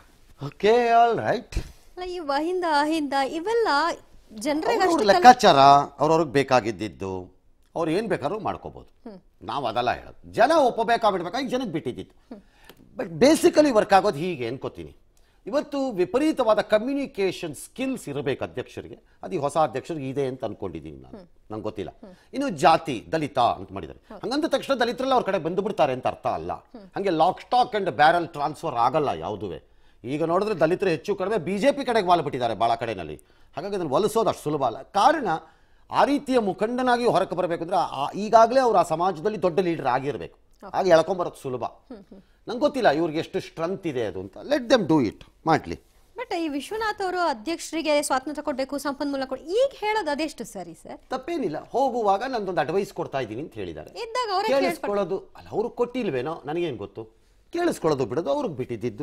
ಓಕೆ ಆಲ್ ರೈಟ್ ಅಲ್ಲ ಈ ವಹಿಂದ ಅಹಿಂದ ಇವೆಲ್ಲ ಜನರಿಗೆ ಅವ್ರ ಅಷ್ಟು ಲೆಕ್ಕಾಚಾರ ಅವ್ರವ್ರಿಗೆ ಬೇಕಾಗಿದ್ದಿದ್ದು ಅವ್ರು ಏನು ಬೇಕಾದ್ರೂ ಮಾಡ್ಕೋಬೋದು ನಾವು ಅದಲ್ಲ ಹೇಳೋದು ಜನ ಒಪ್ಪಬೇಕಾಗ್ಬಿಡ್ಬೇಕಾ ಈಗ ಜನಕ್ಕೆ ಬಿಟ್ಟಿದ್ದಿತ್ತು ಬಟ್ ಬೇಸಿಕಲಿ ವರ್ಕ್ ಆಗೋದು ಹೀಗೆ ಅನ್ಕೋತೀನಿ ಇವತ್ತು ವಿಪರೀತವಾದ ಕಮ್ಯುನಿಕೇಷನ್ ಸ್ಕಿಲ್ಸ್ ಇರಬೇಕು ಅಧ್ಯಕ್ಷರಿಗೆ ಅದು ಈ ಹೊಸ ಅಧ್ಯಕ್ಷರಿಗೆ ಇದೆ ಅಂತ ಅನ್ಕೊಂಡಿದ್ದೀನಿ ನಾನು ನಂಗೆ ಗೊತ್ತಿಲ್ಲ ಇನ್ನು ಜಾತಿ ದಲಿತ ಅಂತ ಮಾಡಿದ್ದಾರೆ ಹಂಗಂದ ತಕ್ಷಣ ದಲಿತರೆಲ್ಲ ಅವ್ರ ಕಡೆ ಬಂದು ಬಿಡ್ತಾರೆ ಅಂತ ಅರ್ಥ ಅಲ್ಲ ಹಂಗೆ lock stock and barrel transfer ಆಗಲ್ಲ ಯಾವುದುವೆ ಈಗ ನೋಡಿದ್ರೆ ದಲಿತರು ಹೆಚ್ಚು ಕಡಿಮೆ ಬಿ ಜೆ ಪಿ ಕಡೆಗೆ ವಾಲ್ಬಿಟ್ಟಿದ್ದಾರೆ ಭಾಳ ಕಡೆನಲ್ಲಿ ಹಾಗಾಗಿ ಅದನ್ನು ಒಲಿಸೋದು ಅಷ್ಟು ಸುಲಭ ಅಲ್ಲ ಕಾರಣ ಆ ರೀತಿಯ ಮುಖಂಡನಾಗಿ ಹೊರಕ್ಕೆ ಬರಬೇಕು ಅಂದ್ರೆ ಆ- ಈಗಾಗಲೇ ಅವರು ಆ ಸಮಾಜದಲ್ಲಿ ದೊಡ್ಡ ಲೀಡರ್ ಆಗಿರಬೇಕು ಆಗ ಎಳ್ಕೊಂಬರೋದು ಸುಲಭ ನಂಗೆ ಗೊತ್ತಿಲ್ಲ ಇವ್ರಿಗೆ ಎಷ್ಟು ಸ್ಟ್ರೆಂತ್ ಇದೆ ಅದು ಅಂತ ಲೆಟ್ ದೆಮ್ ಡೂ ಇಟ್ ಮಾಡಲಿ ಬಟ್ ಈ ವಿಶ್ವನಾಥ್ ಅವರು ಅಧ್ಯಕ್ಷರಿಗೆ ಸ್ವಾತಂತ್ರ್ಯ ಕೊಡಬೇಕು ಸಂಪನ್ಮೂಲ ಕೊಡ ಈಗ ಹೇಳೋದು ಅದೆಷ್ಟು ಸರಿ ಸರ್ ತಪ್ಪೇನಿಲ್ಲ ಹೋಗುವಾಗ ನಂದೊಂದು ಅಡ್ವೈಸ್ ಕೊಡ್ತಾ ಇದ್ದೀನಿ ಅಂತ ಹೇಳಿದ್ದಾರೆ ಇದ್ದಾಗ ಅವರೇ ಕೇಳಿಸ್ಕೊಳ್ಳೋದು ಅಲ್ಲ ಅವ್ರಿಗೆ ಕೊಟ್ಟಿಲ್ವೇನೋ ನನಗೇನು ಗೊತ್ತು ಕೇಳಿಸ್ಕೊಳ್ಳೋದು ಬಿಡೋದು ಅವ್ರಿಗೆ ಬಿಟ್ಟಿದ್ದು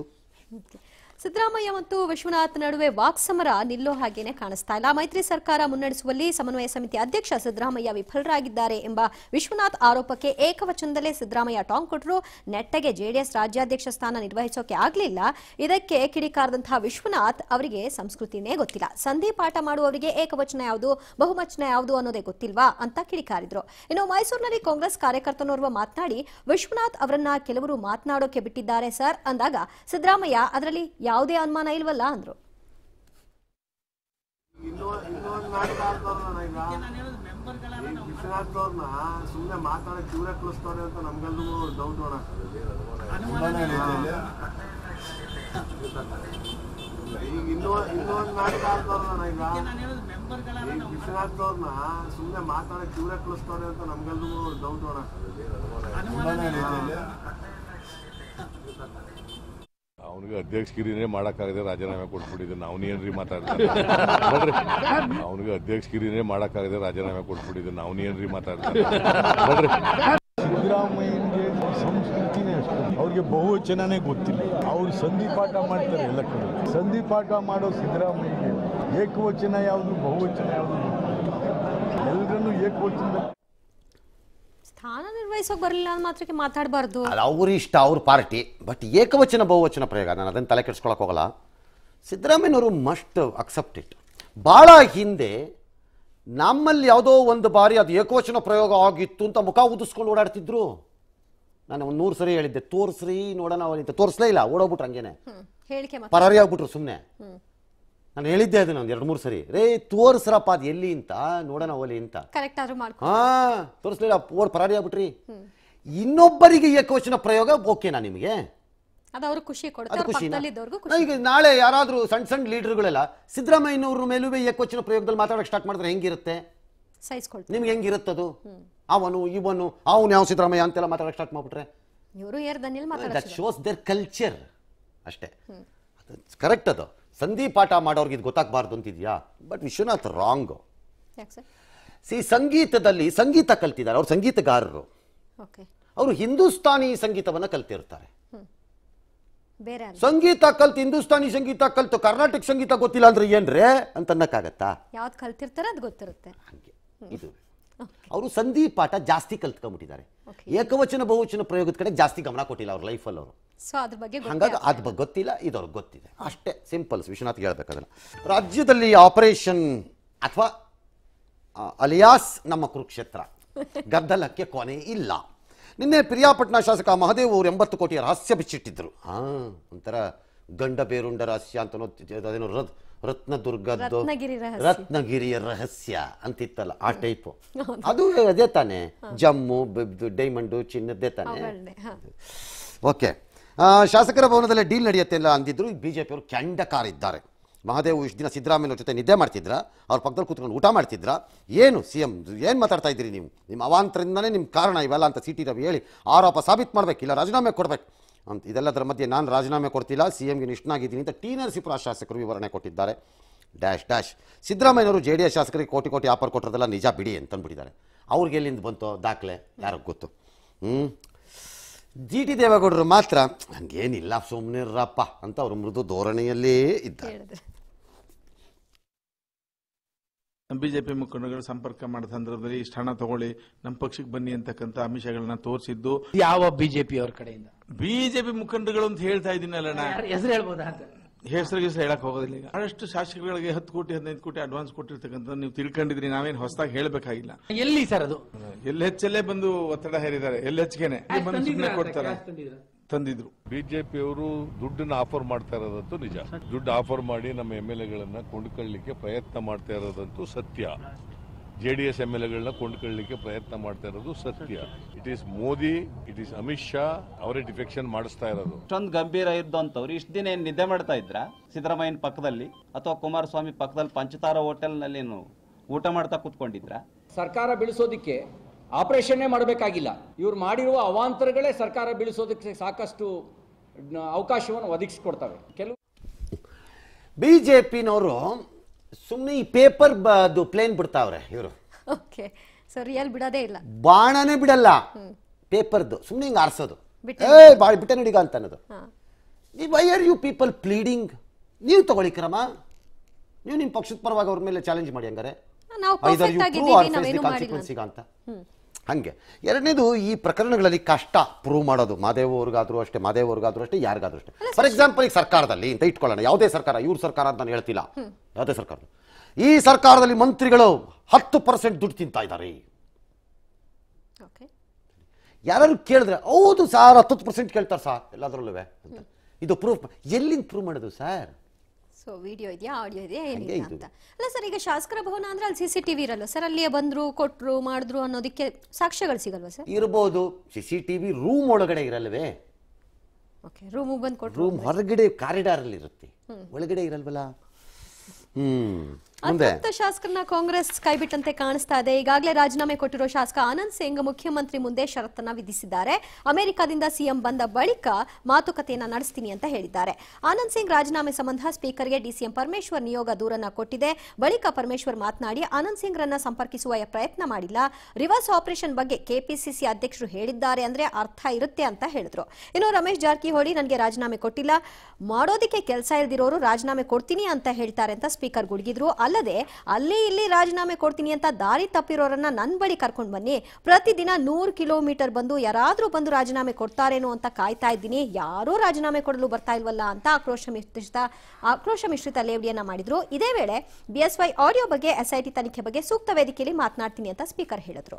ಸಿದ್ದರಾಮಯ್ಯ ಮತ್ತು ವಿಶ್ವನಾಥ್ ನಡುವೆ ವಾಕ್ಸಮರ ನಿಲ್ಲೋ ಹಾಗೇನೆ ಕಾಣಿಸ್ತಾ ಇಲ್ಲ ಮೈತ್ರಿ ಸರ್ಕಾರ ಮುನ್ನಡೆಸುವಲ್ಲಿ ಸಮನ್ವಯ ಸಮಿತಿ ಅಧ್ಯಕ್ಷ ಸಿದ್ದರಾಮಯ್ಯ ವಿಫಲರಾಗಿದ್ದಾರೆ ಎಂಬ ವಿಶ್ವನಾಥ್ ಆರೋಪಕ್ಕೆ ಏಕವಚನದಲ್ಲೇ ಸಿದ್ದರಾಮಯ್ಯ ಟಾಂಗ್ ಕೊಟ್ಟರು ನೆಟ್ಟಗೆ ಜೆಡಿಎಸ್ ರಾಜ್ಯಾಧ್ಯಕ್ಷ ಸ್ಥಾನ ನಿರ್ವಹಿಸೋಕೆ ಆಗಲಿಲ್ಲ ಇದಕ್ಕೆ ಕಿಡಿಕಾರದಂತಹ ವಿಶ್ವನಾಥ್ ಅವರಿಗೆ ಸಂಸ್ಕೃತಿನೇ ಗೊತ್ತಿಲ್ಲ ಸಂಧಿ ಪಾಠ ಮಾಡುವವರಿಗೆ ಏಕವಚನ ಯಾವುದು ಬಹುವಚನ ಯಾವುದು ಅನ್ನೋದೇ ಗೊತ್ತಿಲ್ವಾ ಅಂತ ಕಿಡಿಕಾರಿದ್ರು ಇನ್ನು ಮೈಸೂರಿನಲ್ಲಿ ಕಾಂಗ್ರೆಸ್ ಕಾರ್ಯಕರ್ತನೋರ್ವ ಮಾತನಾಡಿ ವಿಶ್ವನಾಥ್ ಅವರನ್ನ ಕೆಲವರು ಮಾತನಾಡೋಕೆ ಬಿಟ್ಟಿದ್ದಾರೆ ಸರ್ ಅಂದಾಗ ಸಿದ್ದರಾಮಯ್ಯ ಅದರಲ್ಲಿ ಯಾವುದೇ ಅನುಮಾನ ಇಲ್ವಲ್ಲ ಅಂದ್ರು ವಿಶ್ವನಾಥ್ ಅವ್ರನ್ನ ಸುಮ್ಮನೆ ಮಾತಾಡಕ್ ಇವ್ರೆ ಕಳಿಸ್ತವ್ರೆ ಅಂತ ನಮ್ಗೆಲ್ರಿಗೂ ಡೌಟ್ ಅಣ್ಣ ಈಗ ಇನ್ನೂ ಇನ್ನೊಂದು ನಾಟಕ ಆಡ್ತಾರಣ್ಣ ಈಗ ಈಗ ವಿಶ್ವನಾಥ್ ಅವ್ರನ್ನ ಸುಮ್ಮನೆ ಮಾತಾಡಕ್ ಇವ್ರೆ ಕಳಿಸ್ತವ್ರೆ ಅಂತ ನಮ್ಗೆಲ್ರಿಗೂ ಡೌಟ್ ಅಣ್ಣ ಅವನಿಗೆ ಅಧ್ಯಕ್ಷಗಿರಿನೇ ಮಾಡೋಕ್ಕಾಗದೆ ರಾಜೀನಾಮೆ ಕೊಟ್ಬಿಟ್ಟಿದ್ದಾನೆ ಅವನೇನ್ರಿ ಮಾತಾಡ್ತಾನೆ ನೋಡ್ರಿ ಅವನಿಗೆ ಅಧ್ಯಕ್ಷಗಿರಿನೇ ಮಾಡೋಕ್ಕಾಗದೆ ರಾಜೀನಾಮೆ ಕೊಟ್ಬಿಟ್ಟಿದ್ದಾನೆ ಅವನೇನ್ರಿ ಮಾತಾಡ್ತಾನೆ ನೋಡ್ರಿ ಸಿದ್ದರಾಮಯ್ಯನಿಗೆ ಸಂಸ್ಕೃತಿನೇ ಅಷ್ಟು ಅವ್ರಿಗೆ ಬಹುವಚನನೇ ಗೊತ್ತಿಲ್ಲ ಅವ್ರು ಸಂಧಿ ಪಾಠ ಮಾಡ್ತಾರೆ ಎಲ್ಲ ಕಡೆ ಸಂಧಿ ಪಾಠ ಮಾಡೋ ಸಿದ್ದರಾಮಯ್ಯಗೆ ಏಕವಚನ ಯಾವುದು ಬಹುವಚನ ಯಾವುದು ಎಲ್ಲರನ್ನೂ ಏಕವಚನದಲ್ಲಿ ಸ್ಥಾನ ನಿರ್ವಹಿಸೋಕೆ ಬರಲಿಲ್ಲ ಅಂದ ಮಾತ್ರಕ್ಕೆ ಮಾತಾಡಬಾರ್ದು ಅದು ಅವ್ರ ಇಷ್ಟ ಅವ್ರ ಪಾರ್ಟಿ ಬಟ್ ಏಕವಚನ ಬಹುವಚನ ಪ್ರಯೋಗ ನಾನು ಅದನ್ನು ತಲೆ ಕೆಡ್ಸ್ಕೊಳಕ್ ಹೋಗಲ್ಲ ಸಿದ್ದರಾಮಯ್ಯನವರು ಮಸ್ಟ್ ಅಕ್ಸೆಪ್ಟ್ ಇಟ್ ಭಾಳ ಹಿಂದೆ ನಮ್ಮಲ್ಲಿ ಯಾವುದೋ ಒಂದು ಬಾರಿ ಅದು ಏಕವಚನ ಪ್ರಯೋಗ ಆಗಿತ್ತು ಅಂತ ಮುಖ ಊದಿಸ್ಕೊಂಡು ಓಡಾಡ್ತಿದ್ರು ನಾನು ಒಂದು ನೂರು ಸರಿ ಹೇಳಿದ್ದೆ ತೋರಿಸ್ರಿ ನೋಡೋಣ ಅವನಿಂದ ತೋರಿಸ್ಲೇ ಇಲ್ಲ ಓಡೋಗ್ಬಿಟ್ರು ಹಂಗೇನೆ ಹ್ಮ್ ಹೇಳಿಕೆ ಮಾತ್ರ ಪರಾರಿ ಆಗ್ಬಿಟ್ರು ಸುಮ್ಮನೆ ನಾನು ಹೇಳಿದ್ದೆ ಅದನ್ನ ಒಂದು ಎರಡು ಮೂರು ಸರಿ ರೇ ತೋರಿಸ್ರಪ್ಪ ಅದು ಎಲ್ಲಿ ಅಂತ ನೋಡೋಣ ಒಲಿ ಅಂತ ಕರೆಕ್ಟ್ ಆದ್ರೂ ಮಾಡ್ಕೊ ಹಾ ತೋರಿಸ್ಲಿಲ್ಲ ಓಡ್ ಪರಾರಿ ಆಗ್ಬಿಟ್ರಿ ಇನ್ನೊಬ್ಬರಿಗೆ ಏಕವಚನ ಪ್ರಯೋಗ ಓಕೆನಾ ನಿಮಗೆ ಅದು ಅವ್ರಿಗೆ ಖುಷಿ ಕೊಡುತ್ತೆ ಅದು ಅವ್ರ ಖುಷಿನಾ ಪಕ್ಕದಲ್ಲಿದ್ದವ್ರಿಗೂ ಖುಷಿ ಈಗ ನಾಳೆ ಯಾರಾದ್ರೂ ಸಣ್ಣ ಸಣ್ಣ ಲೀಡರ್ಗಳೆಲ್ಲ ಸಿದ್ದರಾಮಯ್ಯನವ್ರ ಮೇಲೂ ಏಕವಚನ ಪ್ರಯೋಗದಲ್ಲಿ ಮಾತಾಡಕ್ಕೆ ಸ್ಟಾರ್ಟ್ ಮಾಡಿದ್ರೆ ಹೆಂಗಿರುತ್ತೆ ಸಹಿಸ್ಕೊಳ್ತಾರೆ ನಿಮ್ಗೆ ಹೆಂಗಿರುತ್ತದು ಅವನು ಇವನು ಅವನು ಯಾವ ಸಿದ್ದರಾಮಯ್ಯ ಅಂತೆಲ್ಲ ಮಾತಾಡಕ್ಕೆ ಸ್ಟಾರ್ಟ್ ಮಾಡ್ಬಿಟ್ರೆ ಇವರು ಏರ್ದನಿಲ್ ದಟ್ ಮಾತಾಡೋದು ಶೋಸ್ ದೇರ್ ಕಲ್ಚರ್ ಅಷ್ಟೇ ಕರೆಕ್ಟ್ ಅದು ಸಂಧಿ ಪಾಠ ಮಾಡೋರ್ಗೆ ಇದು ಗೊತ್ತಾಗಬಾರ್ದು ಅಂತಿದ್ಯಾ ಬಟ್ ವಿಶ್ವನಾಥ್ ರಾಂಗ್ ಯಾಕೆ ಸರ್ ಸಿ ಸಂಗೀತದಲ್ಲಿ ಸಂಗೀತ ಕಲ್ತಿದ್ದಾರೆ ಅವ್ರು ಸಂಗೀತಗಾರರು ಓಕೆ ಅವರು ಹಿಂದೂಸ್ತಾನಿ ಸಂಗೀತವನ್ನು ಕಲ್ತಿರ್ತಾರೆ ಬೇರೆ ಅಲ್ಲ ಸಂಗೀತ ಕಲ್ತು ಹಿಂದೂಸ್ತಾನಿ ಸಂಗೀತ ಕಲ್ತು ಕರ್ನಾಟಕ ಸಂಗೀತ ಗೊತ್ತಿಲ್ಲ ಅಂದ್ರೆ ಏನ್ರೇ ಅಂತ ಅನ್ನಕ್ಕಾಗತ್ತಾ ಯಾವ್ದು ಕಲ್ತಿರ್ತಾರೆ ಅದು ಗೊತ್ತಿರುತ್ತೆ ಹಂಗೆ ಇದು ಅವರು ಸಂಧಿ ಪಾಠ ಜಾಸ್ತಿ ಕಲ್ತ್ಕೊಂಡ್ಬಿಟ್ಟಿದ್ದಾರೆ ಏಕವಚನ ಬಹುವಚನ ಪ್ರಯೋಗದ ಕಡೆ ಜಾಸ್ತಿ ಗಮನ ಕೊಟ್ಟಿಲ್ಲ ಅವ್ರ ಲೈಫಲ್ಲಿ ಅವರು ಸೊ ಅದ್ರ ಬಗ್ಗೆ ಗೊತ್ತೇ ಹಂಗಾಗಿ ಆಗ್ತಾ ಅದು ಬಗ್ಗೆ ಗೊತ್ತಿಲ್ಲ ಇದು ಅವ್ರಿಗೆ ಗೊತ್ತಿದೆ ಅಷ್ಟೇ ಸಿಂಪಲ್ ವಿಶ್ವನಾಥ್ ಹೇಳ್ಬೇಕು ಅದನ್ನು ರಾಜ್ಯದಲ್ಲಿ ಆಪರೇಷನ್ ಅಥವಾ ಅಲಿಯಾಸ್ ನಮ್ಮ ಕುರುಕ್ಷೇತ್ರ ಗದ್ದಲಕ್ಕೆ ಕೊನೆ ಇಲ್ಲ ನಿನ್ನೆ ಪ್ರಿಯಾಪಟ್ನ ಶಾಸಕ ಮಹದೇವ್ ಅವರು ಎಂಬತ್ತು ಕೋಟಿಯ ರಹಸ್ಯ ಬಿಚ್ಚಿಟ್ಟಿದ್ರು ಹಾ ಒಂಥರ ಗಂಡ ಬೇರುಂಡ ರಹಸ್ಯ ಅಂತ ಅದೇನೋ ರತ್ ರತ್ನದುರ್ಗದ್ದು ರತ್ನಗಿರಿ ರಹಸ್ಯ. ರತ್ನಗಿರಿಯ ರಹಸ್ಯ ಅಂತಿತ್ತಲ್ಲ ಆ ಟೈಪು ಅದು ಅದೇ ತಾನೆ ಜಮ್ಮು ಬ- ಡೈಮಂಡು ಚಿನ್ನದ್ದೇ ತಾನೆ ಅವುಗಳ್ನೇ, ಹಾ. ಓಕೆ ಆ, ಶಾಸಕರ ಭವನದಲ್ಲಿ ಡೀಲ್ ನಡೆಯುತ್ತೆ ಎಲ್ಲ ಅಂದಿದ್ರು ಬಿ ಜೆ ಪಿಯವರು ಕೆಂಡಕಾರಿದ್ದಾರೆ ಮಹಾದೇವ್ ಇಷ್ಟು ದಿನ ಸಿದ್ದರಾಮಯ್ಯ ಜೊತೆ ನಿದ್ದೆ ಮಾಡ್ತಿದ್ರ ಅವ್ರ ಪಕ್ಕದಲ್ಲಿ ಕೂತ್ಕೊಂಡು ಊಟ ಮಾಡ್ತಿದ್ರ ಏನು ಸಿ ಎಂ ಏನು ಮಾತಾಡ್ತಾ ಇದ್ದೀರಿ ನೀವು ನಿಮ್ಮ ಅವಾಂತರದಿಂದನೇ ನಿಮ್ಮ ಕಾರಣ ಇವೆಲ್ಲ ಅಂತ ಸಿ ಟಿ ರವಿ ಹೇಳಿ ಆರೋಪ ಸಾಬೀತು ಮಾಡಬೇಕಿಲ್ಲ ರಾಜೀನಾಮೆ ಕೊಡ್ಬೇಕು ಅಂತ ಇದೆಲ್ಲದರ ಮಧ್ಯೆ ನಾನು ರಾಜೀನಾಮೆ ಕೊಡ್ತಿಲ್ಲ ಸಿ ಎಂಗೆ ನಿಷ್ಠನಾಗಿದ್ದೀನಿ ಅಂತ ಟಿ ನರಸೀಪುರ ಶಾಸಕರು ವಿವರಣೆ ಕೊಟ್ಟಿದ್ದಾರೆ ಡ್ಯಾಶ್ ಡ್ಯಾಶ್ ಸಿದ್ದರಾಮಯ್ಯನವರು ಜೆ ಡಿ ಎಸ್ ಶಾಸಕರಿಗೆ ಕೋಟಿ ಕೋಟಿ ಆಫರ್ ಕೊಟ್ಟಿರೋದೆಲ್ಲ ನಿಜ ಬಿಡಿ ಅಂತಂದ್ಬಿಟ್ಟಿದ್ದಾರೆ ಅವ್ರಿಗೆ ಎಲ್ಲಿಂದ ಬಂತು ದಾಖಲೆ ಯಾರಿಗೆ ಗೊತ್ತು ಹ್ಞೂ ಜಿ ಟಿ ದೇವೇಗೌಡರು ಮಾತ್ರ ಹಂಗೇನಿಲ್ಲ ಸುಮ್ಮನೆ ಇರ್ರಪ್ಪ ಅಂತ ಅವರು ಮೃದು ಧೋರಣೆಯಲ್ಲೇ ಇದ್ದಾರೆ ಹೇಳಿದ್ರೆ ಬಿಜೆಪಿ ಮುಖಂಡಗಳು ಸಂಪರ್ಕ ಮಾಡಿದ ಸಂದರ್ಭದಲ್ಲಿ ಇಷ್ಟು ಹಣ ತಗೊಳ್ಳಿ ನಮ್ಮ ಪಕ್ಷಕ್ಕೆ ಬನ್ನಿ ಅಂತಕ್ಕಂಥ ಆಮಿಷಗಳನ್ನ ತೋರಿಸಿದ್ದು ಯಾವ ಬಿಜೆಪಿ ಅವ್ರ ಕಡೆಯಿಂದ ಬಿಜೆಪಿ ಮುಖಂಡಗಳು ಅಂತ ಹೇಳ್ತಾ ಇದ್ದೀನಲ್ಲ ನಾ ಹೆಸರು ಹೇಳ್ಬೋದಾ ಅಂತ ಹೆಸರು ಹೆಸರು ಹೇಳಕ್ ಹೋಗೋದಿಲ್ಲ ಈಗ ಬಹಳಷ್ಟು ಶಾಸಕರುಗಳಿಗೆ ಹತ್ತು ಕೋಟಿ ಹದಿನೈದು ಕೋಟಿ ಅಡ್ವಾನ್ಸ್ ಕೊಟ್ಟಿರ್ತಕ್ಕಂಥ ನೀವು ತಿಳ್ಕೊಂಡಿದ್ರಿ ನಾವೇನು ಹೊಸದಾಗಿ ಹೇಳಬೇಕಾಗಿಲ್ಲ ಎಲ್ಲಿ ಸರ್ ಅದು ಎಲ್ ಹೆಚ್ಚಲ್ಲೇ ಬಂದು ಒತ್ತಡ ಹೇರಿದ್ದಾರೆ ಎಲ್ ಹೆಚ್ಚಿಗೆನೆ ಬಂದು ಸುಮ್ಮನೆ ಕೊಡ್ತಾರೆ ತಂದಿದ್ರು ಬಿಜೆಪಿಯವರು ದುಡ್ಡನ್ನ ಆಫರ್ ಮಾಡ್ತಾ ಇರೋದಂತೂ ನಿಜ ದುಡ್ಡು ಆಫರ್ ಮಾಡಿ ನಮ್ಮ ಎಮ್ ಎಲ್ ಎಗಳನ್ನ ಕೊಂಡ್ಕೊಳ್ಳಿಕ್ಕೆ ಪ್ರಯತ್ನ ಮಾಡ್ತಾ ಇರೋದಂತೂ ಸತ್ಯ J D S M L ಎಗಳನ್ನ ಕೊಂಡ್ಕೊಳ್ಳಿಕ್ಕೆ ಪ್ರಯತ್ನ ಮಾಡ್ತಾ ಇರೋದು ಸತ್ಯ it is Modi it is Amit Shah ಅವರೇ ಡಿಫೆಕ್ಷನ್ ಮಾಡಿಸ್ತಾ ಇರೋದು ಇಷ್ಟೊಂದು ಗಂಭೀರ ಇದ್ದಂಥವ್ರು ಇಷ್ಟು ದಿನ ಏನ್ ನಿದ್ದೆ ಮಾಡ್ತಾ ಇದ್ರ ಸಿದ್ದರಾಮಯ್ಯನ ಪಕ್ಕದಲ್ಲಿ ಅಥವಾ ಕುಮಾರಸ್ವಾಮಿ ಪಕ್ಕದಲ್ಲಿ ಪಂಚತಾರ ಹೋಟೆಲ್ನಲ್ಲಿ ಏನು ಊಟ ಮಾಡ್ತಾ ಕೂತ್ಕೊಂಡಿದ್ರ ಸರ್ಕಾರ ಬೀಳಿಸೋದಕ್ಕೆ ಆಪರೇಷನ್ನೇ ಮಾಡಬೇಕಾಗಿಲ್ಲ ಇವ್ರು ಮಾಡಿರುವ ಅವಾಂತರಗಳೇ ಸರ್ಕಾರ ಬೀಳಿಸೋದಕ್ಕೆ ಸಾಕಷ್ಟು ನ- ಅವಕಾಶವನ್ನು ಒದಗಿಸಿಕೊಡ್ತವೆ ಕೆಲವು ಬಿ ಜೆ ಪಿನವರು ಸುಮ್ಮನೆ ಈ ಪೇಪರ್ ಅದು ಪ್ಲೇನ್ ಬಿಡ್ತಾವ್ರೆ ಇವರು ಓಕೆ ಸೊ ರಿಯಲ್ ಬಿಡೋದೇ ಇಲ್ಲ ಬಾಣನೇ ಬಿಡಲ್ಲ ಪೇಪರ್ದು ಸುಮ್ಮನೆ ಹಿಂಗೆ ಆರಿಸೋದು ಬಿಟ್ಟೆ ಏ ಬಾಳ್ ಬಿಟ್ಟೆ ನಡಿಗ ಅಂತ ಅನ್ನೋದು ಹಾ why are you people pleading ನೀವು ತಗೊಳ್ಳಿ ಕ್ರಮ ನೀವು ನಿಮ್ಮ ಪಕ್ಷದ ಪರವಾಗಿ ಅವ್ರ ಮೇಲೆ ಚಾಲೆಂಜ್ ಮಾಡಿ ಹಂಗಾರೆ ನಾವು ಐದರ್ ಪರ್ಫೆಕ್ಟ್ ಯು ಆಗಿದ್ದೀವಿ ನಾವೇನು ಮಾಡಿಲ್ಲ ಅಂತ. ಕಾನ್ಸಿಕ್ವೆನ್ಸಿಗ ಅಂತ ಹಂಗೆ ಎರಡನೇದು ಈ ಪ್ರಕರಣಗಳಲ್ಲಿ ಕಷ್ಟ ಪ್ರೂವ್ ಮಾಡೋದು ಮಾದೇವ್ ಅವ್ರಿಗಾದ್ರೂ ಅಷ್ಟೇ ಮಾದೇವ್ ಅವ್ರಿಗಾದ್ರೂ ಅಷ್ಟೇ ಯಾರಿಗಾದ್ರೂ ಅಷ್ಟೇ ಫಾರ್ ಎಕ್ಸಾಂಪಲ್ ಈಗ ಸರ್ಕಾರದಲ್ಲಿ ಅಂತ ಇಟ್ಕೊಳ್ಳೋಣ ಯಾವುದೇ ಸರ್ಕಾರ ಇವ್ರ ಸರ್ಕಾರ ಅಂತ ನಾನು ಹೇಳ್ತಿಲ್ಲ ಯಾವುದೇ ಸರ್ಕಾರ ಈ ಸರ್ಕಾರದಲ್ಲಿ ಮಂತ್ರಿಗಳು ಹತ್ತು ಪರ್ಸೆಂಟ್ ದುಡ್ಡು ತಿಂತಾ ಇದ್ದಾರೆ ಓಕೆ ಯಾರು ಕೇಳಿದ್ರೆ ಹೌದು ಸರ್ ಹತ್ತು ಪರ್ಸೆಂಟ್ ಕೇಳ್ತಾರೆ ಸರ್ ಎಲ್ಲದರಲ್ಲೂ ಅಂತ ಇದು ಪ್ರೂಫ್ ಎಲ್ಲಿಂದ ಪ್ರೂವ್ ಮಾಡೋದು ಸರ್ ಸೊ ವಿಡಿಯೋ ಇದೆಯಾ ಆಡಿಯೋ ಇದೆಯಾ ಏನಿಲ್ಲ ಹಂಗೆ ಇದು. ಅಂತ ಅಲ್ಲ ಸರ್ ಈಗ ಶಾಸಕರ ಭವನ ಅಂದ್ರೆ ಅಲ್ಲಿ ಸಿ ಸಿ ಟಿವಿ ಇರಲ್ಲ ಸರ್ ಅಲ್ಲಿಯೇ ಬಂದ್ರು ಕೊಟ್ರು ಮಾಡಿದ್ರು ಅನ್ನೋದಕ್ಕೆ ಸಾಕ್ಷ್ಯಗಳು ಸಿಗಲ್ವಾ ಸರ್ ಇರ್ಬೋದು C C T V room ಒಳಗಡೆ ಇರಲ್ವೇ ಓಕೆ ರೂಮಿಗೆ ಬಂದು ಕೊಟ್ರು ರೂಮ್ ಹೊರಗಡೆ ಕಾರಿಡಾರ್ ಅಲ್ಲಿ ಇರುತ್ತೆ ಒಳಗಡೆ ಇರಲ್ವಲ್ಲ ಹ್ಮ್ ಮುಂದೆ ಅತೃಪ್ತ ಶಾಸಕರನ್ನ ಕಾಂಗ್ರೆಸ್ ಕೈಬಿಟ್ಟಂತೆ ಕಾಣಿಸ್ತಾ ಇದೆ ಈಗಾಗಲೇ ರಾಜೀನಾಮೆ ಕೊಟ್ಟಿರೋ ಶಾಸಕ ಆನಂದ್ ಸಿಂಗ್ ಮುಖ್ಯಮಂತ್ರಿ ಮುಂದೆ ಷರತ್ತನ್ನ ವಿಧಿಸಿದ್ದಾರೆ ಅಮೆರಿಕದಿಂದ ಸಿಎಂ ಬಂದ ಬಳಿಕ ಮಾತುಕತೆಯನ್ನ ನಡೆಸ್ತೀನಿ ಅಂತ ಹೇಳಿದ್ದಾರೆ ಆನಂದ್ ಸಿಂಗ್ ರಾಜೀನಾಮೆ ಸಂಬಂಧ ಸ್ಪೀಕರ್ಗೆ ಡಿಸಿಎಂ ಪರಮೇಶ್ವರ್ ನಿಯೋಗ ದೂರನ್ನ ಕೊಟ್ಟಿದೆ ಬಳಿಕ ಪರಮೇಶ್ವರ್ ಮಾತನಾಡಿ ಆನಂದ್ ಸಿಂಗ್ ರನ್ನ ಸಂಪರ್ಕಿಸುವ ಪ್ರಯತ್ನ ಮಾಡಿಲ್ಲ ರಿವರ್ಸ್ ಆಪರೇಷನ್ ಬಗ್ಗೆ ಕೆಪಿಸಿಸಿ ಅಧ್ಯಕ್ಷರು ಹೇಳಿದ್ದಾರೆ ಅಂದ್ರೆ ಅರ್ಥ ಇರುತ್ತೆ ಅಂತ ಹೇಳಿದ್ರು ಇನ್ನು ರಮೇಶ್ ಜಾರಕಿಹೊಳಿ ನನಗೆ ರಾಜೀನಾಮೆ ಕೊಟ್ಟಿಲ್ಲ ಮಾಡೋದಕ್ಕೆ ಕೆಲಸ ಇಲ್ದಿರೋರು ರಾಜೀನಾಮೆ ಕೊಡ್ತೀನಿ ಅಂತ ಹೇಳ್ತಾರೆ ಅಂತ ಸ್ಪೀಕರ್ ಗುಡುಗಿದ್ರು ಅಲ್ಲದೆ ಅಲ್ಲಿ ಇಲ್ಲಿ ರಾಜೀನಾಮೆ ಕೊಡ್ತೀನಿ ಅಂತ ದಾರಿ ತಪ್ಪಿರೋರನ್ನ ನನ್ನ ಬಳಿ ಕರ್ಕೊಂಡು ಬನ್ನಿ ಪ್ರತಿದಿನ ನೂರು ಕಿಲೋಮೀಟರ್ ಬಂದು ಯಾರಾದ್ರೂ ಬಂದು ರಾಜೀನಾಮೆ ಕೊಡ್ತಾರೇನೋ ಅಂತ ಕಾಯ್ತಾ ಇದ್ದೀನಿ ಯಾರೂ ರಾಜೀನಾಮೆ ಕೊಡಲು ಬರ್ತಾ ಇಲ್ವಲ್ಲ ಅಂತ ಆಕ್ರೋಶ ಮಿಶ್ರಿತ ಆಕ್ರೋಶ ಮಿಶ್ರಿತ ಲೇವಡಿಯನ್ನ ಮಾಡಿದ್ರು ಇದೇ ವೇಳೆ ಬಿಎಸ್ವೈ ಆಡಿಯೋ ಬಗ್ಗೆ ಎಸ್ಐಟಿ ತನಿಖೆ ಬಗ್ಗೆ ಸೂಕ್ತ ವೇದಿಕೆಯಲ್ಲಿ ಮಾತನಾಡ್ತೀನಿ ಅಂತ ಸ್ಪೀಕರ್ ಹೇಳಿದ್ರು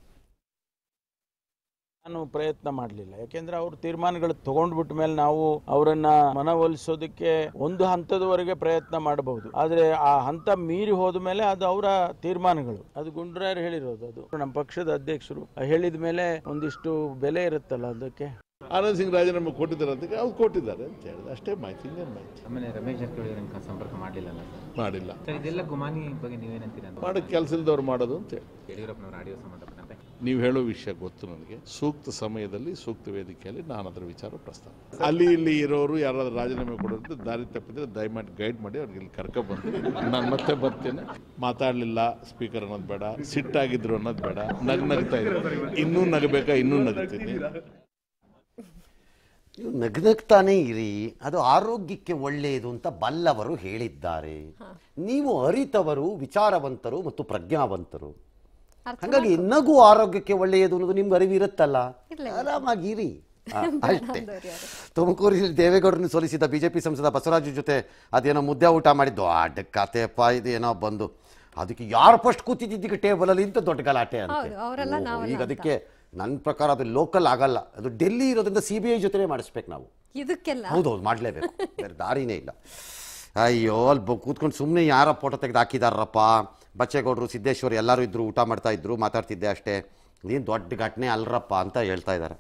ನಾನು ಪ್ರಯತ್ನ ಮಾಡಲಿಲ್ಲ ಯಾಕೆಂದ್ರೆ ಅವ್ರ ತೀರ್ಮಾನಗಳು ತಗೊಂಡ್ಬಿಟ್ಟ ಮೇಲೆ ನಾವು ಅವರನ್ನ ಮನವೊಲಿಸೋದಕ್ಕೆ ಒಂದು ಹಂತದವರೆಗೆ ಪ್ರಯತ್ನ ಮಾಡಬಹುದು ಆದ್ರೆ ಆ ಹಂತ ಮೀರಿ ಹೋದ ಮೇಲೆ ಅದು ಅವರ ತೀರ್ಮಾನಗಳು ಅದು ಗುಂಡ್ರಾಯರ್ ಹೇಳಿರೋದು ಅದು ನಮ್ಮ ಪಕ್ಷದ ಅಧ್ಯಕ್ಷರು ಹೇಳಿದ ಮೇಲೆ ಒಂದಿಷ್ಟು ಬೆಲೆ ಇರುತ್ತಲ್ಲ ಅದಕ್ಕೆ ಆನಂದ್ ಸಿಂಗ್ ರಾಜೀನಾಮೆ ಕೊಟ್ಟಿದ್ದಾರೆ ಅಂತ ಅವ್ರು ಕೊಟ್ಟಿದ್ದಾರೆ ಅಂತ ಹೇಳಿದೆ ಅಷ್ಟೇ ಮಾಹಿತಿ ಇನ್ನೇನು ಮಾಹಿತಿ ಆಮೇಲೆ ರಮೇಶ್ ಜಾರಕಿಹೊಳಿ ಅವರನ್ನ ಸಂಪರ್ಕ ಮಾಡಲಿಲ್ಲ ಮಾಡಿಲ್ಲ ಸರ್ ಇದೆಲ್ಲ ಗುಮಾನಿ ಬಗ್ಗೆ ನೀವೇನಂತೀರ ಮಾಡೋಕ್ಕೆ ಕೆಲಸ ಇಲ್ದವ್ರು ಮಾಡೋದು ಅಂತ ಹೇಳಿ ಯಡಿಯೂರಪ್ಪನವರ ಆಡಿಯೋ ಸಂಬಂಧಪಟ್ಟಂತೆ ನೀವು ಹೇಳೋ ವಿಷಯ ಗೊತ್ತು ನನಗೆ ಸೂಕ್ತ ಸಮಯದಲ್ಲಿ ಸೂಕ್ತ ವೇದಿಕೆಯಲ್ಲಿ ನಾನು ಅದರ ವಿಚಾರ ಪ್ರಸ್ತಾಪ ಅಲ್ಲಿ ಇಲ್ಲಿ ಇರೋರು ಯಾರಾದ್ರೂ ರಾಜೀನಾಮೆ ಕೊಡೋದು ದಾರಿ ತಪ್ಪಿದ್ರೆ ದಯಮಾಡಿ ಗೈಡ್ ಮಾಡಿ ಅವ್ರಿಗೆ ಇಲ್ಲಿ ಕರ್ಕೊಬಂದು ನಾನು ಮತ್ತೆ ಬರ್ತೇನೆ ಮಾತಾಡಲಿಲ್ಲ ಸ್ಪೀಕರ್ ಅನ್ನೋದು ಬೇಡ ಸಿಟ್ಟಾಗಿದ್ರು ಅನ್ನೋದು ಬೇಡ ನಗ್ ನಗ್ತಾ ಇದ್ರು ಇನ್ನೂ ನಗಬೇಕಾ ಇನ್ನೂ ನಗ್ತೀನಿ ನೀವು ನಗ್ನಗ್ತಾನೇ ಇರಿ ಅದು ಆರೋಗ್ಯಕ್ಕೆ ಒಳ್ಳೆಯದು ಅಂತ ಬಲ್ಲವರು ಹೇಳಿದ್ದಾರೆ ನೀವು ಅರಿತವರು ವಿಚಾರವಂತರು ಮತ್ತು ಪ್ರಜ್ಞಾವಂತರು ಹಾಗಾಗಿ ನಗು ಆರೋಗ್ಯಕ್ಕೆ ಒಳ್ಳೆಯದು ಅನ್ನೋದು ನಿಮ್ಗೆ ಅರಿವಿರುತ್ತಲ್ಲ ಆರಾಮಾಗಿರಿ ಆ, ಅಷ್ಟೇ ತುಮಕೂರಿನಲ್ಲಿ ದೇವೇಗೌಡರನ್ನು ಸೋಲಿಸಿದ ಬಿಜೆಪಿ ಸಂಸದ ಬಸವರಾಜು ಜೊತೆ ಅದೇನೋ ಮುದ್ದೆ ಊಟ ಮಾಡಿದ್ದು ದೊಡ್ಡ ಕತೆಪ್ಪ ಇದೇನೋ ಬಂದು ಅದಕ್ಕೆ ಯಾರು ಫಸ್ಟ್ ಕೂತಿದ್ದಕ್ಕೆ ಟೇಬಲಲ್ಲಿ ಇಂಥ ದೊಡ್ಡ ಗಲಾಟೆ ಅಂತ ಹೌದು, ಅವರೆಲ್ಲ ಓ, ನಾವಲ್ಲ ಈಗ ಅಂತ. ಅದಕ್ಕೆ ನನ್ನ ಪ್ರಕಾರ ಅದು ಲೋಕಲ್ ಆಗಲ್ಲ ಅದು ಡೆಲ್ಲಿ ಇರೋದ್ರಿಂದ ಸಿ ಬಿ ಐ ಜೊತೆನೇ ಮಾಡಿಸ್ಬೇಕು ನಾವು ಇದಕ್ಕೆಲ್ಲ ಹೌದೌದು ಮಾಡಲೇಬೇಕು ಬೇರೆ ದಾರಿನೇ ಇಲ್ಲ ಅಯ್ಯೋ ಅಲ್ಲಿ ಬ- ಕೂತ್ಕೊಂಡು ಸುಮ್ಮನೆ ಯಾರ ಫೋಟೋ ತೆಗೆದು ಹಾಕಿದಾರಪ್ಪ ಬಚ್ಚೇಗೌಡರು ಸಿದ್ದೇಶ್ವರ್ ಎಲ್ಲರೂ ಇದ್ರು ಊಟ ಮಾಡ್ತಾ ಇದ್ರು ಮಾತಾಡ್ತಿದ್ದೆ ಅಷ್ಟೇ ಇದೇನು ದೊಡ್ಡ ಘಟನೆ ಅಲ್ರಪ್ಪ ಅಂತ ಹೇಳ್ತಾ ಇದ್ದಾರೆ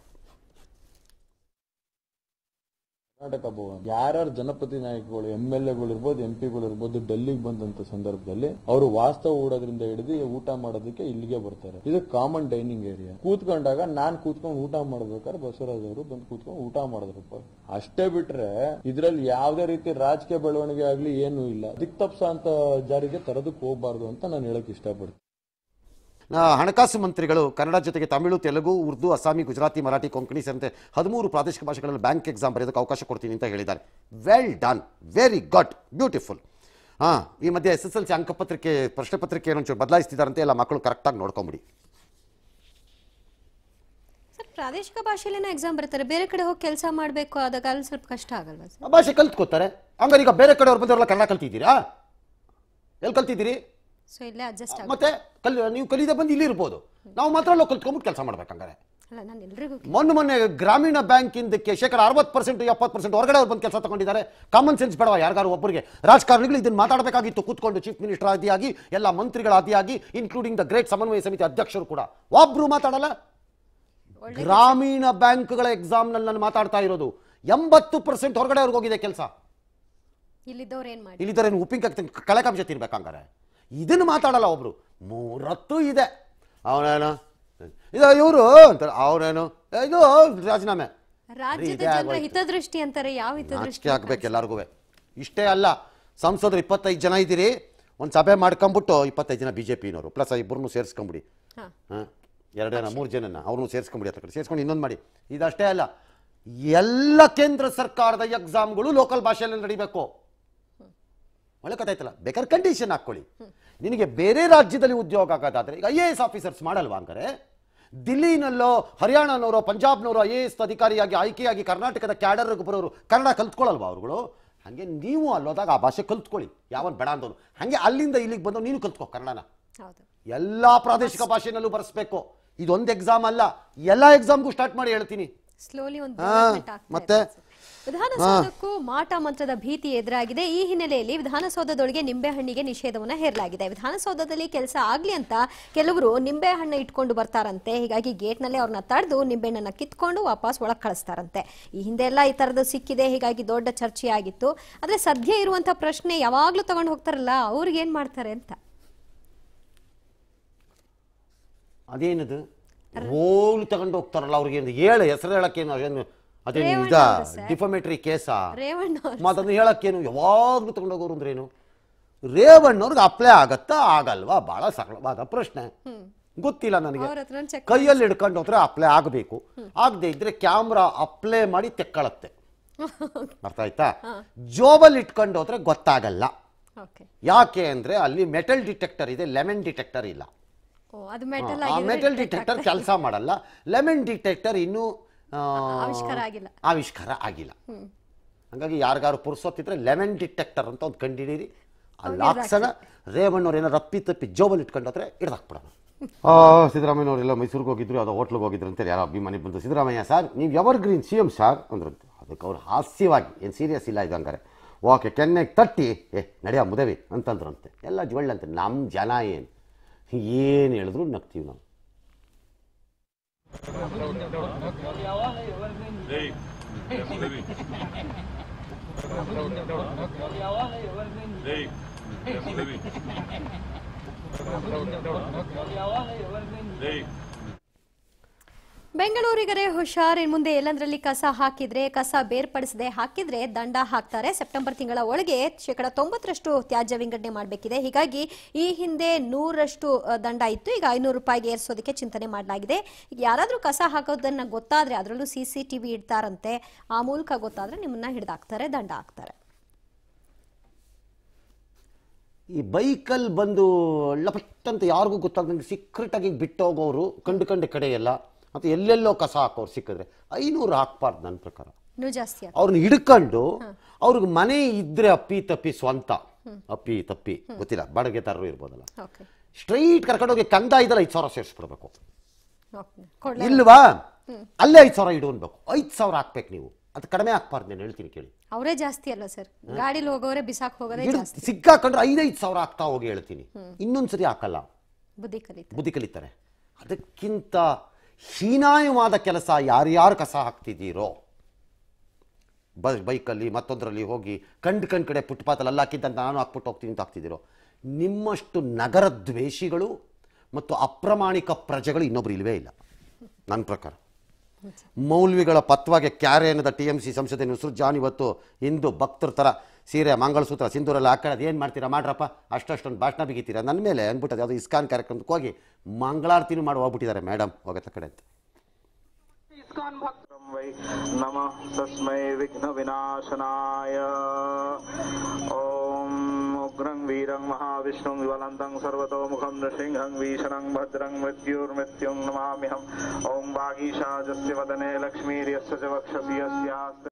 ಕರ್ನಾಟಕ ಭವನ್ ಯಾರ್ಯಾರು ಜನಪ್ರತಿನಿಧಿಗಳು ಎಂ ಎಲ್ ಎಗಳು ಇರ್ಬೋದು ಎಂ ಪಿಗಳು ಇರ್ಬೋದು ಡೆಲ್ಲಿಗೆ ಬಂದಂತ ಸಂದರ್ಭದಲ್ಲಿ ಅವರು ವಾಸ್ತವ ಹೂಡೋದ್ರಿಂದ ಹಿಡಿದು ಊಟ ಮಾಡೋದಕ್ಕೆ ಇಲ್ಲಿಗೆ ಬರ್ತಾರೆ ಇದು ಕಾಮನ್ ಡೈನಿಂಗ್ ಏರಿಯಾ ಕೂತ್ಕೊಂಡಾಗ ನಾನ್ ಕೂತ್ಕೊಂಡು ಊಟ ಮಾಡ್ಬೇಕಾದ್ರೆ ಬಸವರಾಜ್ ಅವರು ಬಂದು ಕೂತ್ಕೊಂಡು ಊಟ ಮಾಡಿದ್ರಪ್ಪ ಅಷ್ಟೇ ಬಿಟ್ರೆ ಇದ್ರಲ್ಲಿ ಯಾವ್ದೇ ರೀತಿ ರಾಜಕೀಯ ಬೆಳವಣಿಗೆ ಆಗ್ಲಿ ಏನು ಇಲ್ಲ ದಿಕ್ ತಪ್ಸ ಅಂತ ಜಾರಿಗೆ ತರೋದಕ್ಕೆ ಹೋಗ್ಬಾರ್ದು ಅಂತ ನಾನು ಹೇಳಕ್ ಇಷ್ಟಪಡ್ತೀನಿ ಆ, ಹಣಕಾಸು ಮಂತ್ರಿಗಳು ಕನ್ನಡ ಜೊತೆಗೆ ತಮಿಳು ತೆಲುಗು ಉರ್ದು ಅಸ್ಸಾಮಿ ಗುಜರಾತಿ ಮರಾಠಿ ಕೊಂಕಣಿ ಸೇರಿದಂತೆ ಹದಿಮೂರು ಪ್ರಾದೇಶಿಕ ಭಾಷೆಗಳಲ್ಲಿ ಬ್ಯಾಂಕ್ ಎಕ್ಸಾಮ್ ಬರೆಯೋದಕ್ಕೆ ಅವಕಾಶ ಕೊಡ್ತೀನಿ ಅಂತ ಹೇಳಿದ್ದಾರೆ well done very good beautiful ಹಾಂ ಈ ಮಧ್ಯೆ ಎಸ್ ಎಸ್ ಎಲ್ ಸಿ ಅಂಕಪತ್ರಿಕೆ ಪ್ರಶ್ನೆ ಪತ್ರಿಕೆ ಏನೊಂಚೂರು ಬದಲಾಯಿಸ್ತಿದ್ದಾರಂತೆ ಎಲ್ಲ ಮಕ್ಕಳು ಕರೆಕ್ಟಾಗಿ ನೋಡ್ಕೊಂಬಿಡಿ ಸರ್ ಪ್ರಾದೇಶಿಕ ಭಾಷೆಯಲ್ಲೇನೋ ಎಕ್ಸಾಮ್ ಬರ್ತಾರೆ ಬೇರೆ ಕಡೆ ಹೋಗಿ ಕೆಲಸ ಮಾಡಬೇಕು ಆದಾಗ ಅಲ್ಲಿ ಸ್ವಲ್ಪ ಕಷ್ಟ ಆಗಲ್ವಾ ಸರ್ ಆ ಭಾಷೆ ಕಲ್ತ್ಕೋತಾರೆ ಹಂಗಾರೆ ಈಗ ಬೇರೆ ಕಡೆಯವ್ರು ಬಂದವರೆಲ್ಲ ಕನ್ನಡ ಕಲ್ತಿದ್ದೀರಾ ಎಲ್ಲಿ ಕಲ್ತಿದ್ದೀರಿ ಸೊ ಇಲ್ಲೇ ಅಡ್ಜಸ್ಟ್ ಆಗ ಮತ್ತೆ ಕಲ್ ನೀವು ಕಲಿದೆ ಬಂದು ಇಲ್ಲಿ ಇರ್ಬೋದು ನಾವು ಮಾತ್ರ ಅಲ್ಲೋ ಕಲ್ತ್ಕೊಂಡ್ಬಿಟ್ಟು ಕೆಲಸ ಮಾಡ್ಬೇಕಂಗಾರೆ ಅಲ್ಲ ನಾನು ಎಲ್ರಿಗೂ ಮೊನ್ನೆ ಮೊನ್ನೆ ಗ್ರಾಮೀಣ ಬ್ಯಾಂಕಿಂದಕ್ಕೆ ಶೇಕಡ ಅರವತ್ತು ಪರ್ಸೆಂಟ್ ಎಪ್ಪತ್ತು ಪರ್ಸೆಂಟ್ ಹೊರಗಡೆ ಅವ್ರು ಬಂದು ಕೆಲಸ ತಗೊಂಡಿದ್ದಾರೆ ಕಾಮನ್ ಸೆನ್ಸ್ ಬೇಡವಾ ಯಾರಿಗಾರು ಒಬ್ಬರಿಗೆ ರಾಜಕಾರಣಿಗಳು ಇದನ್ನು ಮಾತಾಡಬೇಕಾಗಿತ್ತು ಕೂತ್ಕೊಂಡು ಚೀಫ್ ಮಿನಿಸ್ಟರ್ ಆದಿಯಾಗಿ ಎಲ್ಲ ಮಂತ್ರಿಗಳ ಆದಿಯಾಗಿ ಇನ್ಕ್ಲೂಡಿಂಗ್ ದ ಗ್ರೇಟ್ ಸಮನ್ವಯ ಸಮಿತಿ ಅಧ್ಯಕ್ಷರು ಕೂಡ ಒಬ್ರು ಮಾತಾಡಲ್ಲ ಗ್ರಾಮೀಣ ಬ್ಯಾಂಕ್ಗಳ ಎಕ್ಸಾಮ್ನಲ್ಲಿ ನಾನು ಮಾತಾಡ್ತಾ ಇರೋದು ಎಂಬತ್ತು ಪರ್ಸೆಂಟ್ ಹೊರಗಡೆ ಅವ್ರಿಗೆ ಹೋಗಿದೆ ಕೆಲಸ ಇಲ್ಲಿದ್ದವ್ರು ಏನ್ ಮಾಡಿ ಇಲ್ಲಿದ್ದಾರೆ ಉಪ್ಪಿನಕಾಯಿ ಕಳೆಕಾಂಶ ತಿನ್ಬೇಕಂಗಾರೆ ಇದನ್ನು ಮಾತಾಡಲ್ಲ ಒಬ್ರು ಮೂರತ್ತು ಇದೆ ಅವನೇನು ಇದು ಇವರು ಅಂತಾರೆ ಅವನೇನು ಇದು ರಾಜೀನಾಮೆ ರಾಜ್ಯದ ಇದೇ ಜನರ ಆಗೋಯ್ತು. ಹಿತದೃಷ್ಟಿ ಅಂತಾರೆ ಯಾವ ಹಿತದೃಷ್ಟಿ ನಾಚಿಕೆ ಹಾಕ್ಬೇಕು ಎಲ್ಲರಿಗೂ ಇಷ್ಟೇ ಅಲ್ಲ ಸಂಸದರು ಇಪ್ಪತ್ತೈದು ಜನ ಇದ್ದೀರಿ ಒಂದು ಸಭೆ ಮಾಡ್ಕೊಂಬಿಟ್ಟು ಇಪ್ಪತ್ತೈದು ಜನ ಬಿ ಜೆ ಪಿನವರು ಪ್ಲಸ್ ಇಬ್ಬರನ್ನು ಸೇರಿಸ್ಕೊಂಬಿಡಿ ಹಾ. ಹಾಂ ಎರಡೇನ ಮೂರು ಜನನ ಅವ್ರನ್ನೂ ಸೇರಿಸ್ಕೊಂಬಿಡಿ ಹತ್ರ ಕಡೆ ಸೇರಿಸ್ಕೊಂಡು ಇನ್ನೊಂದು ಮಾಡಿ ಇದಷ್ಟೇ ಅಲ್ಲ ಎಲ್ಲ ಕೇಂದ್ರ ಸರ್ಕಾರದ ಎಕ್ಸಾಮ್ಗಳು ಲೋಕಲ್ ಭಾಷೆಯಲ್ಲಿ ನಡಿಬೇಕು ಒಳ್ಳೆ ಕಥೆ ಆಯ್ತಲ್ಲ ಬೇಕಾದ್ರೆ ಕಂಡೀಷನ್ ಹಾಕ್ಕೊಳ್ಳಿ ನಿನಗೆ ಬೇರೆ ರಾಜ್ಯದಲ್ಲಿ ಉದ್ಯೋಗ ಆಗೋದಾದ್ರೆ ಈಗ ಐ ಎ ಎಸ್ ಆಫೀಸರ್ಸ್ ಮಾಡಲ್ವಾ ಹಂಗಾರೆ ದಿಲ್ಲಿನಲ್ಲೋ ಹರಿಯಾಣನವರೋ ಪಂಜಾಬ್ನವರು ಐ ಎ ಎಸ್ ಅಧಿಕಾರಿಯಾಗಿ ಆಯ್ಕೆಯಾಗಿ ಕರ್ನಾಟಕದ ಕ್ಯಾಡರ್ಗೆ ಬರೋರು ಕನ್ನಡ ಕಲ್ತ್ಕೊಳ್ಳಲ್ವಾ ಅವ್ರುಗಳು ಹಾಗೆ ನೀವು ಅಲ್ಲೋದಾಗ ಆ ಭಾಷೆ ಕಲ್ತ್ಕೊಳ್ಳಿ ಯಾವನ್ ಬೇಡ ಅಂದವನು ಹಾಗೆ ಅಲ್ಲಿಂದ ಇಲ್ಲಿಗೆ ಬಂದು ನೀನು ಕಲ್ತ್ಕೋ ಕನ್ನಡನ ಹೌದು ಎಲ್ಲ ಪ್ರಾದೇಶಿಕ ಭಾಷೆನಲ್ಲೂ ಬರೆಸ್ಬೇಕು ಇದೊಂದು ಎಕ್ಸಾಮ್ ಅಲ್ಲ ಎಲ್ಲ ಎಕ್ಸಾಮ್ಗೂ ಸ್ಟಾರ್ಟ್ ಮಾಡಿ ಹೇಳ್ತೀನಿ ಸ್ಲೋಲಿ ಒಂದು ಹಾ, development ಆಗ್ತಾ ಇದೆ ಮತ್ತೆ? ಅನ್ಸುತ್ತೆ. ವಿಧಾನಸೌಧಕ್ಕೂ ಮಾಟ ಮಂತ್ರದ ಭೀತಿ ಎದುರಾಗಿದೆ ಈ ಹಿನ್ನೆಲೆಯಲ್ಲಿ ವಿಧಾನಸೌಧದೊಳಗೆ ನಿಂಬೆಹಣ್ಣಿಗೆ ನಿಷೇಧವನ್ನ ಹೇರಲಾಗಿದೆ ವಿಧಾನಸೌಧದಲ್ಲಿ ಕೆಲಸ ಆಗ್ಲಿ ಅಂತ ಕೆಲವರು ನಿಂಬೆಹಣ್ಣು ಇಟ್ಕೊಂಡು ಬರ್ತಾರಂತೆ ಹೀಗಾಗಿ ಗೇಟ್ನಲ್ಲೇ ಅವ್ರನ್ನ ತಡೆದು ನಿಂಬೆಹಣ್ಣನ್ನ ಕಿತ್ಕೊಂಡು ವಾಪಸ್ ಒಳಗೆ ಕಳಿಸ್ತಾರಂತೆ ಈ ಹಿಂದೆ ಎಲ್ಲ ಈ ತರದ್ದು ಸಿಕ್ಕಿದೆ ಹೀಗಾಗಿ ದೊಡ್ಡ ಚರ್ಚೆ ಆಗಿತ್ತು ಆದ್ರೆ ಸದ್ಯ ಇರುವಂತ ಪ್ರಶ್ನೆ ಯಾವಾಗ್ಲೂ ತಗೊಂಡು ಹೋಗ್ತಾರಲ್ಲ ಅವ್ರಿಗೆ ಏನ್ ಮಾಡ್ತಾರೆ ಅಂತ ಅದೇನದು ಓಲು ತಗೊಂಡು ಹೋಗ್ತಾರಲ್ಲ ಅವ್ರಿಗೆ ಒಂದು ಹೇಳು ಹೆಸರು ಹೇಳಕ್ಕೇನು ಅದೇನು ಅದೇನು ರೇವಣ್ಣ ಇದ ಅವ್ರು ಸರ್. ಡಿಫಮೇಟ್ರಿ ಕೇಸಾ ರೇವಣ್ಣ ಅವ್ರು ಮತ್ತದನ್ನ ಹೇಳಕ್ಕೇನು ಯಾವಾಗಲೂ ತಗೊಂಡೋಗೋರು ಅಂದ್ರೇನು ರೇವಣ್ಣವ್ರಿಗೆ ಅಪ್ಲೈ ಆಗತ್ತಾ ಆಗಲ್ವಾ ಬಹಳ ಸರಳವಾದ ಪ್ರಶ್ನೆ ಗೊತ್ತಿಲ್ಲ ನನಗೆ ಅವ್ರ ಹತ್ರ ಚೆಕ್ ಕೈಯಲ್ಲಿ ಹಿಡ್ಕೊಂಡು ಹೋದ್ರೆ ಅಪ್ಲೈ ಆಗಬೇಕು ಆಗದೆ ಇದ್ರೆ ಕ್ಯಾಮ್ರಾ ಅಪ್ಲೈ ಮಾಡಿ ತೆಕ್ಕಳತ್ತೆ ಅರ್ಥ ಆಯ್ತಾ ಜೋಬಲ್ಲಿ ಇಟ್ಕೊಂಡು ಹೋದ್ರೆ ಗೊತ್ತಾಗಲ್ಲ ಓಕೆ ಯಾಕೆ ಅಂದ್ರೆ ಅಲ್ಲಿ ಮೆಟಲ್ ಡಿಟೆಕ್ಟರ್ ಇದೆ ಲೆಮನ್ ಡಿಟೆಕ್ಟರ್ ಇಲ್ಲ ಓ ಅದು ಮೆಟಲ್ ಆ ಮೆಟಲ್ ಡಿಟೆಕ್ಟರ್ ಕೆಲಸ ಮಾಡಲ್ಲ ಲೆಮನ್ ಡಿಟೆಕ್ಟರ್ ಇನ್ನೂ ಆ, ಆವಿಷ್ಕಾರ ಆಗಿಲ್ಲ ಆವಿಷ್ಕಾರ ಆಗಿಲ್ಲ ಹಂಗಾಗಿ ಯಾರಿಗಾರು ಪುರ್ಸೊತ್ತಿದ್ರೆ ಲೆಮನ್ ಡಿಟೆಕ್ಟರ್ ಅಂತ ಒಂದು ಕಂಡಿಡೀರಿ ಅಲ್ಲಿ ಹಾಕ್ಸೋಣ ರೇವಣ್ಣವ್ರು ಏನೋ ರಪ್ಪಿ ತಪ್ಪಿ ಜೋಬಲ್ಲಿ ಇಟ್ಕೊಂಡೋದ್ರೆ ಹಿಡ್ದಾಕ್ಬಿಡೋಣ ಸಿದ್ದರಾಮಯ್ಯನವರೆಲ್ಲ ಮೈಸೂರಿಗೆ ಹೋಗಿದ್ರು ಅದು ಹೋಟ್ಲಿಗೆ ಹೋಗಿದ್ರು ಅಂತ ಯಾರೋ ಅಭಿಮಾನಿ ಬಂದು ಸಿದ್ದರಾಮಯ್ಯ ಸರ್ ನೀವು evergreen C M sir ಅಂದ್ರಂತೆ ಅದಕ್ಕೆ ಅವ್ರು ಹಾಸ್ಯವಾಗಿ ಏನು ಸೀರಿಯಸ್ ಇಲ್ಲ ಇದು ಹಂಗಾರೆ ಓಕೆ ಕೆನ್ನೆಗೆ ತಟ್ಟಿ ಏ ನಡೆಯ ಮುದವಿ ಅಂತಂದ್ರಂತೆ ಎಲ್ಲ ಜೊಳ್ಳಂತೆ ನಮ್ಮ ಜನ ಏನು ಏನು ಹೇಳಿದ್ರು ನಗ್ತೀವಿ ನಾವು ಏಯ್, ಏ, ಮುದವಿ. ಏಯ್, ಏ, ಮುದವಿ. ಏಯ್. ಬೆಂಗಳೂರಿಗರೇ ಹುಷಾರ್ ಇನ್ ಮುಂದೆ ಎಲ್ಲಂದ್ರಲ್ಲಿ ಕಸ ಹಾಕಿದ್ರೆ ಕಸ ಬೇರ್ಪಡಿಸದೆ ಹಾಕಿದ್ರೆ ದಂಡ ಹಾಕ್ತಾರೆ ಸೆಪ್ಟೆಂಬರ್ ತಿಂಗಳ ಒಳಗೆ ಶೇಕಡ ತೊಂಬತ್ತರಷ್ಟು ತ್ಯಾಜ್ಯ ವಿಂಗಡಣೆ ಮಾಡಬೇಕಿದೆ ಹೀಗಾಗಿ ಈ ಹಿಂದೆ ನೂರಷ್ಟು ಅ, ದಂಡ ಇತ್ತು ಈಗ ಐನೂರು ರೂಪಾಯಿಗೆ ಏರಿಸೋದಕ್ಕೆ ಚಿಂತನೆ ಮಾಡಲಾಗಿದೆ ಈಗ ಯಾರಾದರೂ ಕಸ ಹಾಕೋದನ್ನ ಗೊತ್ತಾದ್ರೆ ಅದರಲ್ಲೂ ಸಿ ಸಿ ಟಿವಿ ಇಡ್ತಾರಂತೆ ಆ ಮೂಲಕ ಗೊತ್ತಾದ್ರೆ ನಿಮ್ಮನ್ನ ಹಿಡಿದಾಕ್ತಾರೆ ದಂಡ ಹಾಕ್ತಾರೆ ಈ ಬೈಕಲ್ಲಿ ಬಂದು ಲಪಟ್ ಅಂತ ಯಾರಿಗೂ ಗೊತ್ತಾಗ್ದಂಗೆ ಸೀಕ್ರೆಟಾಗಿ ಬಿಟ್ಟೋಗೋರು ಕಂಡು ಕಂಡು ಕಡೆ ಎಲ್ಲ ಮತ್ತು ಎಲ್ಲೆಲ್ಲೋ ಕಸ ಹಾಕೋರು ಸಿಕ್ಕಿದ್ರೆ ಐನೂರು ಹಾಕ್ಬಾರ್ದು ನನ್ನ ಪ್ರಕಾರ ಇನ್ನೂ ಜಾಸ್ತಿ ಆಗುತ್ತೆ. ಅವ್ರನ್ನ ಹಿಡ್ಕೊಂಡು ಅವ್ರಿಗೆ ಮನೆ ಇದ್ರೆ ಅಪ್ಪಿ ತಪ್ಪಿ ಸ್ವಂತ ಅಪ್ಪಿ ತಪ್ಪಿ ಗೊತ್ತಿಲ್ಲ ಬಾಡಿಗೆದಾರರು ಇರ್ಬೋದಲ್ಲ ಓಕೆ ಸ್ಟ್ರೈಟ್ ಕರ್ಕೊಂಡೋಗಿ ಕಂದ ಇದ್ರೆ ಐದು ಸಾವಿರ ಸೇರಿಸ್ಬಿಡ್ಬೇಕು ಓಕೆ ಕೊಡ್ಲೇ ಇಲ್ವಾ ಅಲ್ಲೇ ಐದು ಸಾವಿರ ಇಡು ಅನ್ಬೇಕು ಐದು ಸಾವಿರ ಹಾಕ್ಬೇಕು ನೀವು ಅದು ಕಡಿಮೆ ಹಾಕ್ಬಾರ್ದು ನಾನು ಹೇಳ್ತೀನಿ ಕೇಳಿ ಅವರೇ ಜಾಸ್ತಿ ಅಲ್ಲ ಸರ್ ಗಾಡಿಲಿ ಹೋಗೋರೆ ಬಿಸಾಕ್ ಹೋಗೋದೇ ಹಿಡ್ದು ಜಾಸ್ತಿ ಸಿಕ್ಕಾಕೊಂಡ್ರೆ ಐದೈದು ಸಾವಿರ ಹಾಕ್ತಾ ಹೋಗಿ ಹೇಳ್ತೀನಿ ಇನ್ನೊಂದ್ಸರಿ ಹಾಕಲ್ಲ ಬುದ್ಧಿ ಕಲಿತಾರೆ ಬುದ್ಧಿ ಕಲಿತಾರೆ ಅದಕ್ಕಿಂತ ಹೀನಾಯವಾದ ಕೆಲಸ ಯಾರ್ಯಾರು ಕಸ ಹಾಕ್ತಿದ್ದೀರೋ ಬ ಬೈಕಲ್ಲಿ ಮತ್ತೊಂದರಲ್ಲಿ ಹೋಗಿ ಕಂಡು ಕಂಡು ಕಡೆ ಫುಟ್ಪಾತಲ್ಲಿ ಅಲ್ಲಿ ಹಾಕಿದ್ದಂತ ನಾನು ಹಾಕ್ಬಿಟ್ಟು ಹೋಗ್ತೀನಿ ಅಂತ ಹಾಕ್ತಿದ್ದೀರೋ ನಿಮ್ಮಷ್ಟು ನಗರ ದ್ವೇಷಿಗಳು ಮತ್ತು ಅಪ್ರಾಮಾಣಿಕ ಪ್ರಜೆಗಳು ಇನ್ನೊಬ್ರು ಇಲ್ವೇ ಇಲ್ಲ ನನ್ನ ಪ್ರಕಾರ ಮೌಲ್ವಿಗಳ ಪತ್ವಾಗೆ ಕ್ಯಾರೆ ಅನ್ನದ ಟಿ ಎಮ್ ಸಿ ಸಂಸದೆ ನುಸ್ರುತ್ ಜಾನ್ ಇವತ್ತು ಇಂದು ಭಕ್ತರ ಥರ ಸೀರೆ ಮಂಗಳಸೂತ್ರ ಸಿಂಧೂರೆಲ್ಲ ಹಾಕೊಳ್ಳೋದು ಏನು ಮಾಡ್ತೀರಾ ಮಾಡ್ರಪ್ಪ ಅಷ್ಟಷ್ಟೊಂದು ಭಾಷಣ ಬಿಗಿತೀರಾ ನನ್ನ ಮೇಲೆ ಅಂದ್ಬಿಟ್ಟದು ಯಾವುದೋ ಇಸ್ಕಾನ್ ಕಾರ್ಯಕ್ರಮಕ್ಕೆ ಹೋಗಿ ಮಂಗಳಾರತಿನೂ ಮಾಡಿ ಹೋಗ್ಬಿಟ್ಟಿದ್ದಾರೆ ಮೇಡಮ್ ಹೋಗತ್ತ ಕಡೆ ಅಂತ वै नमः तस्मै विघ्नविनाशनाय ॐ उग्रं वीरं महाविष्णुं ज्वलन्तं सर्वतोमुखं नृसिंहं भीषणं भद्रं मृत्युर्मृत्युं नमाम्यहम् ॐ वागीशाजस्य वदने लक्ष्मीर्यस्य च वक्षसि यस्यास्ति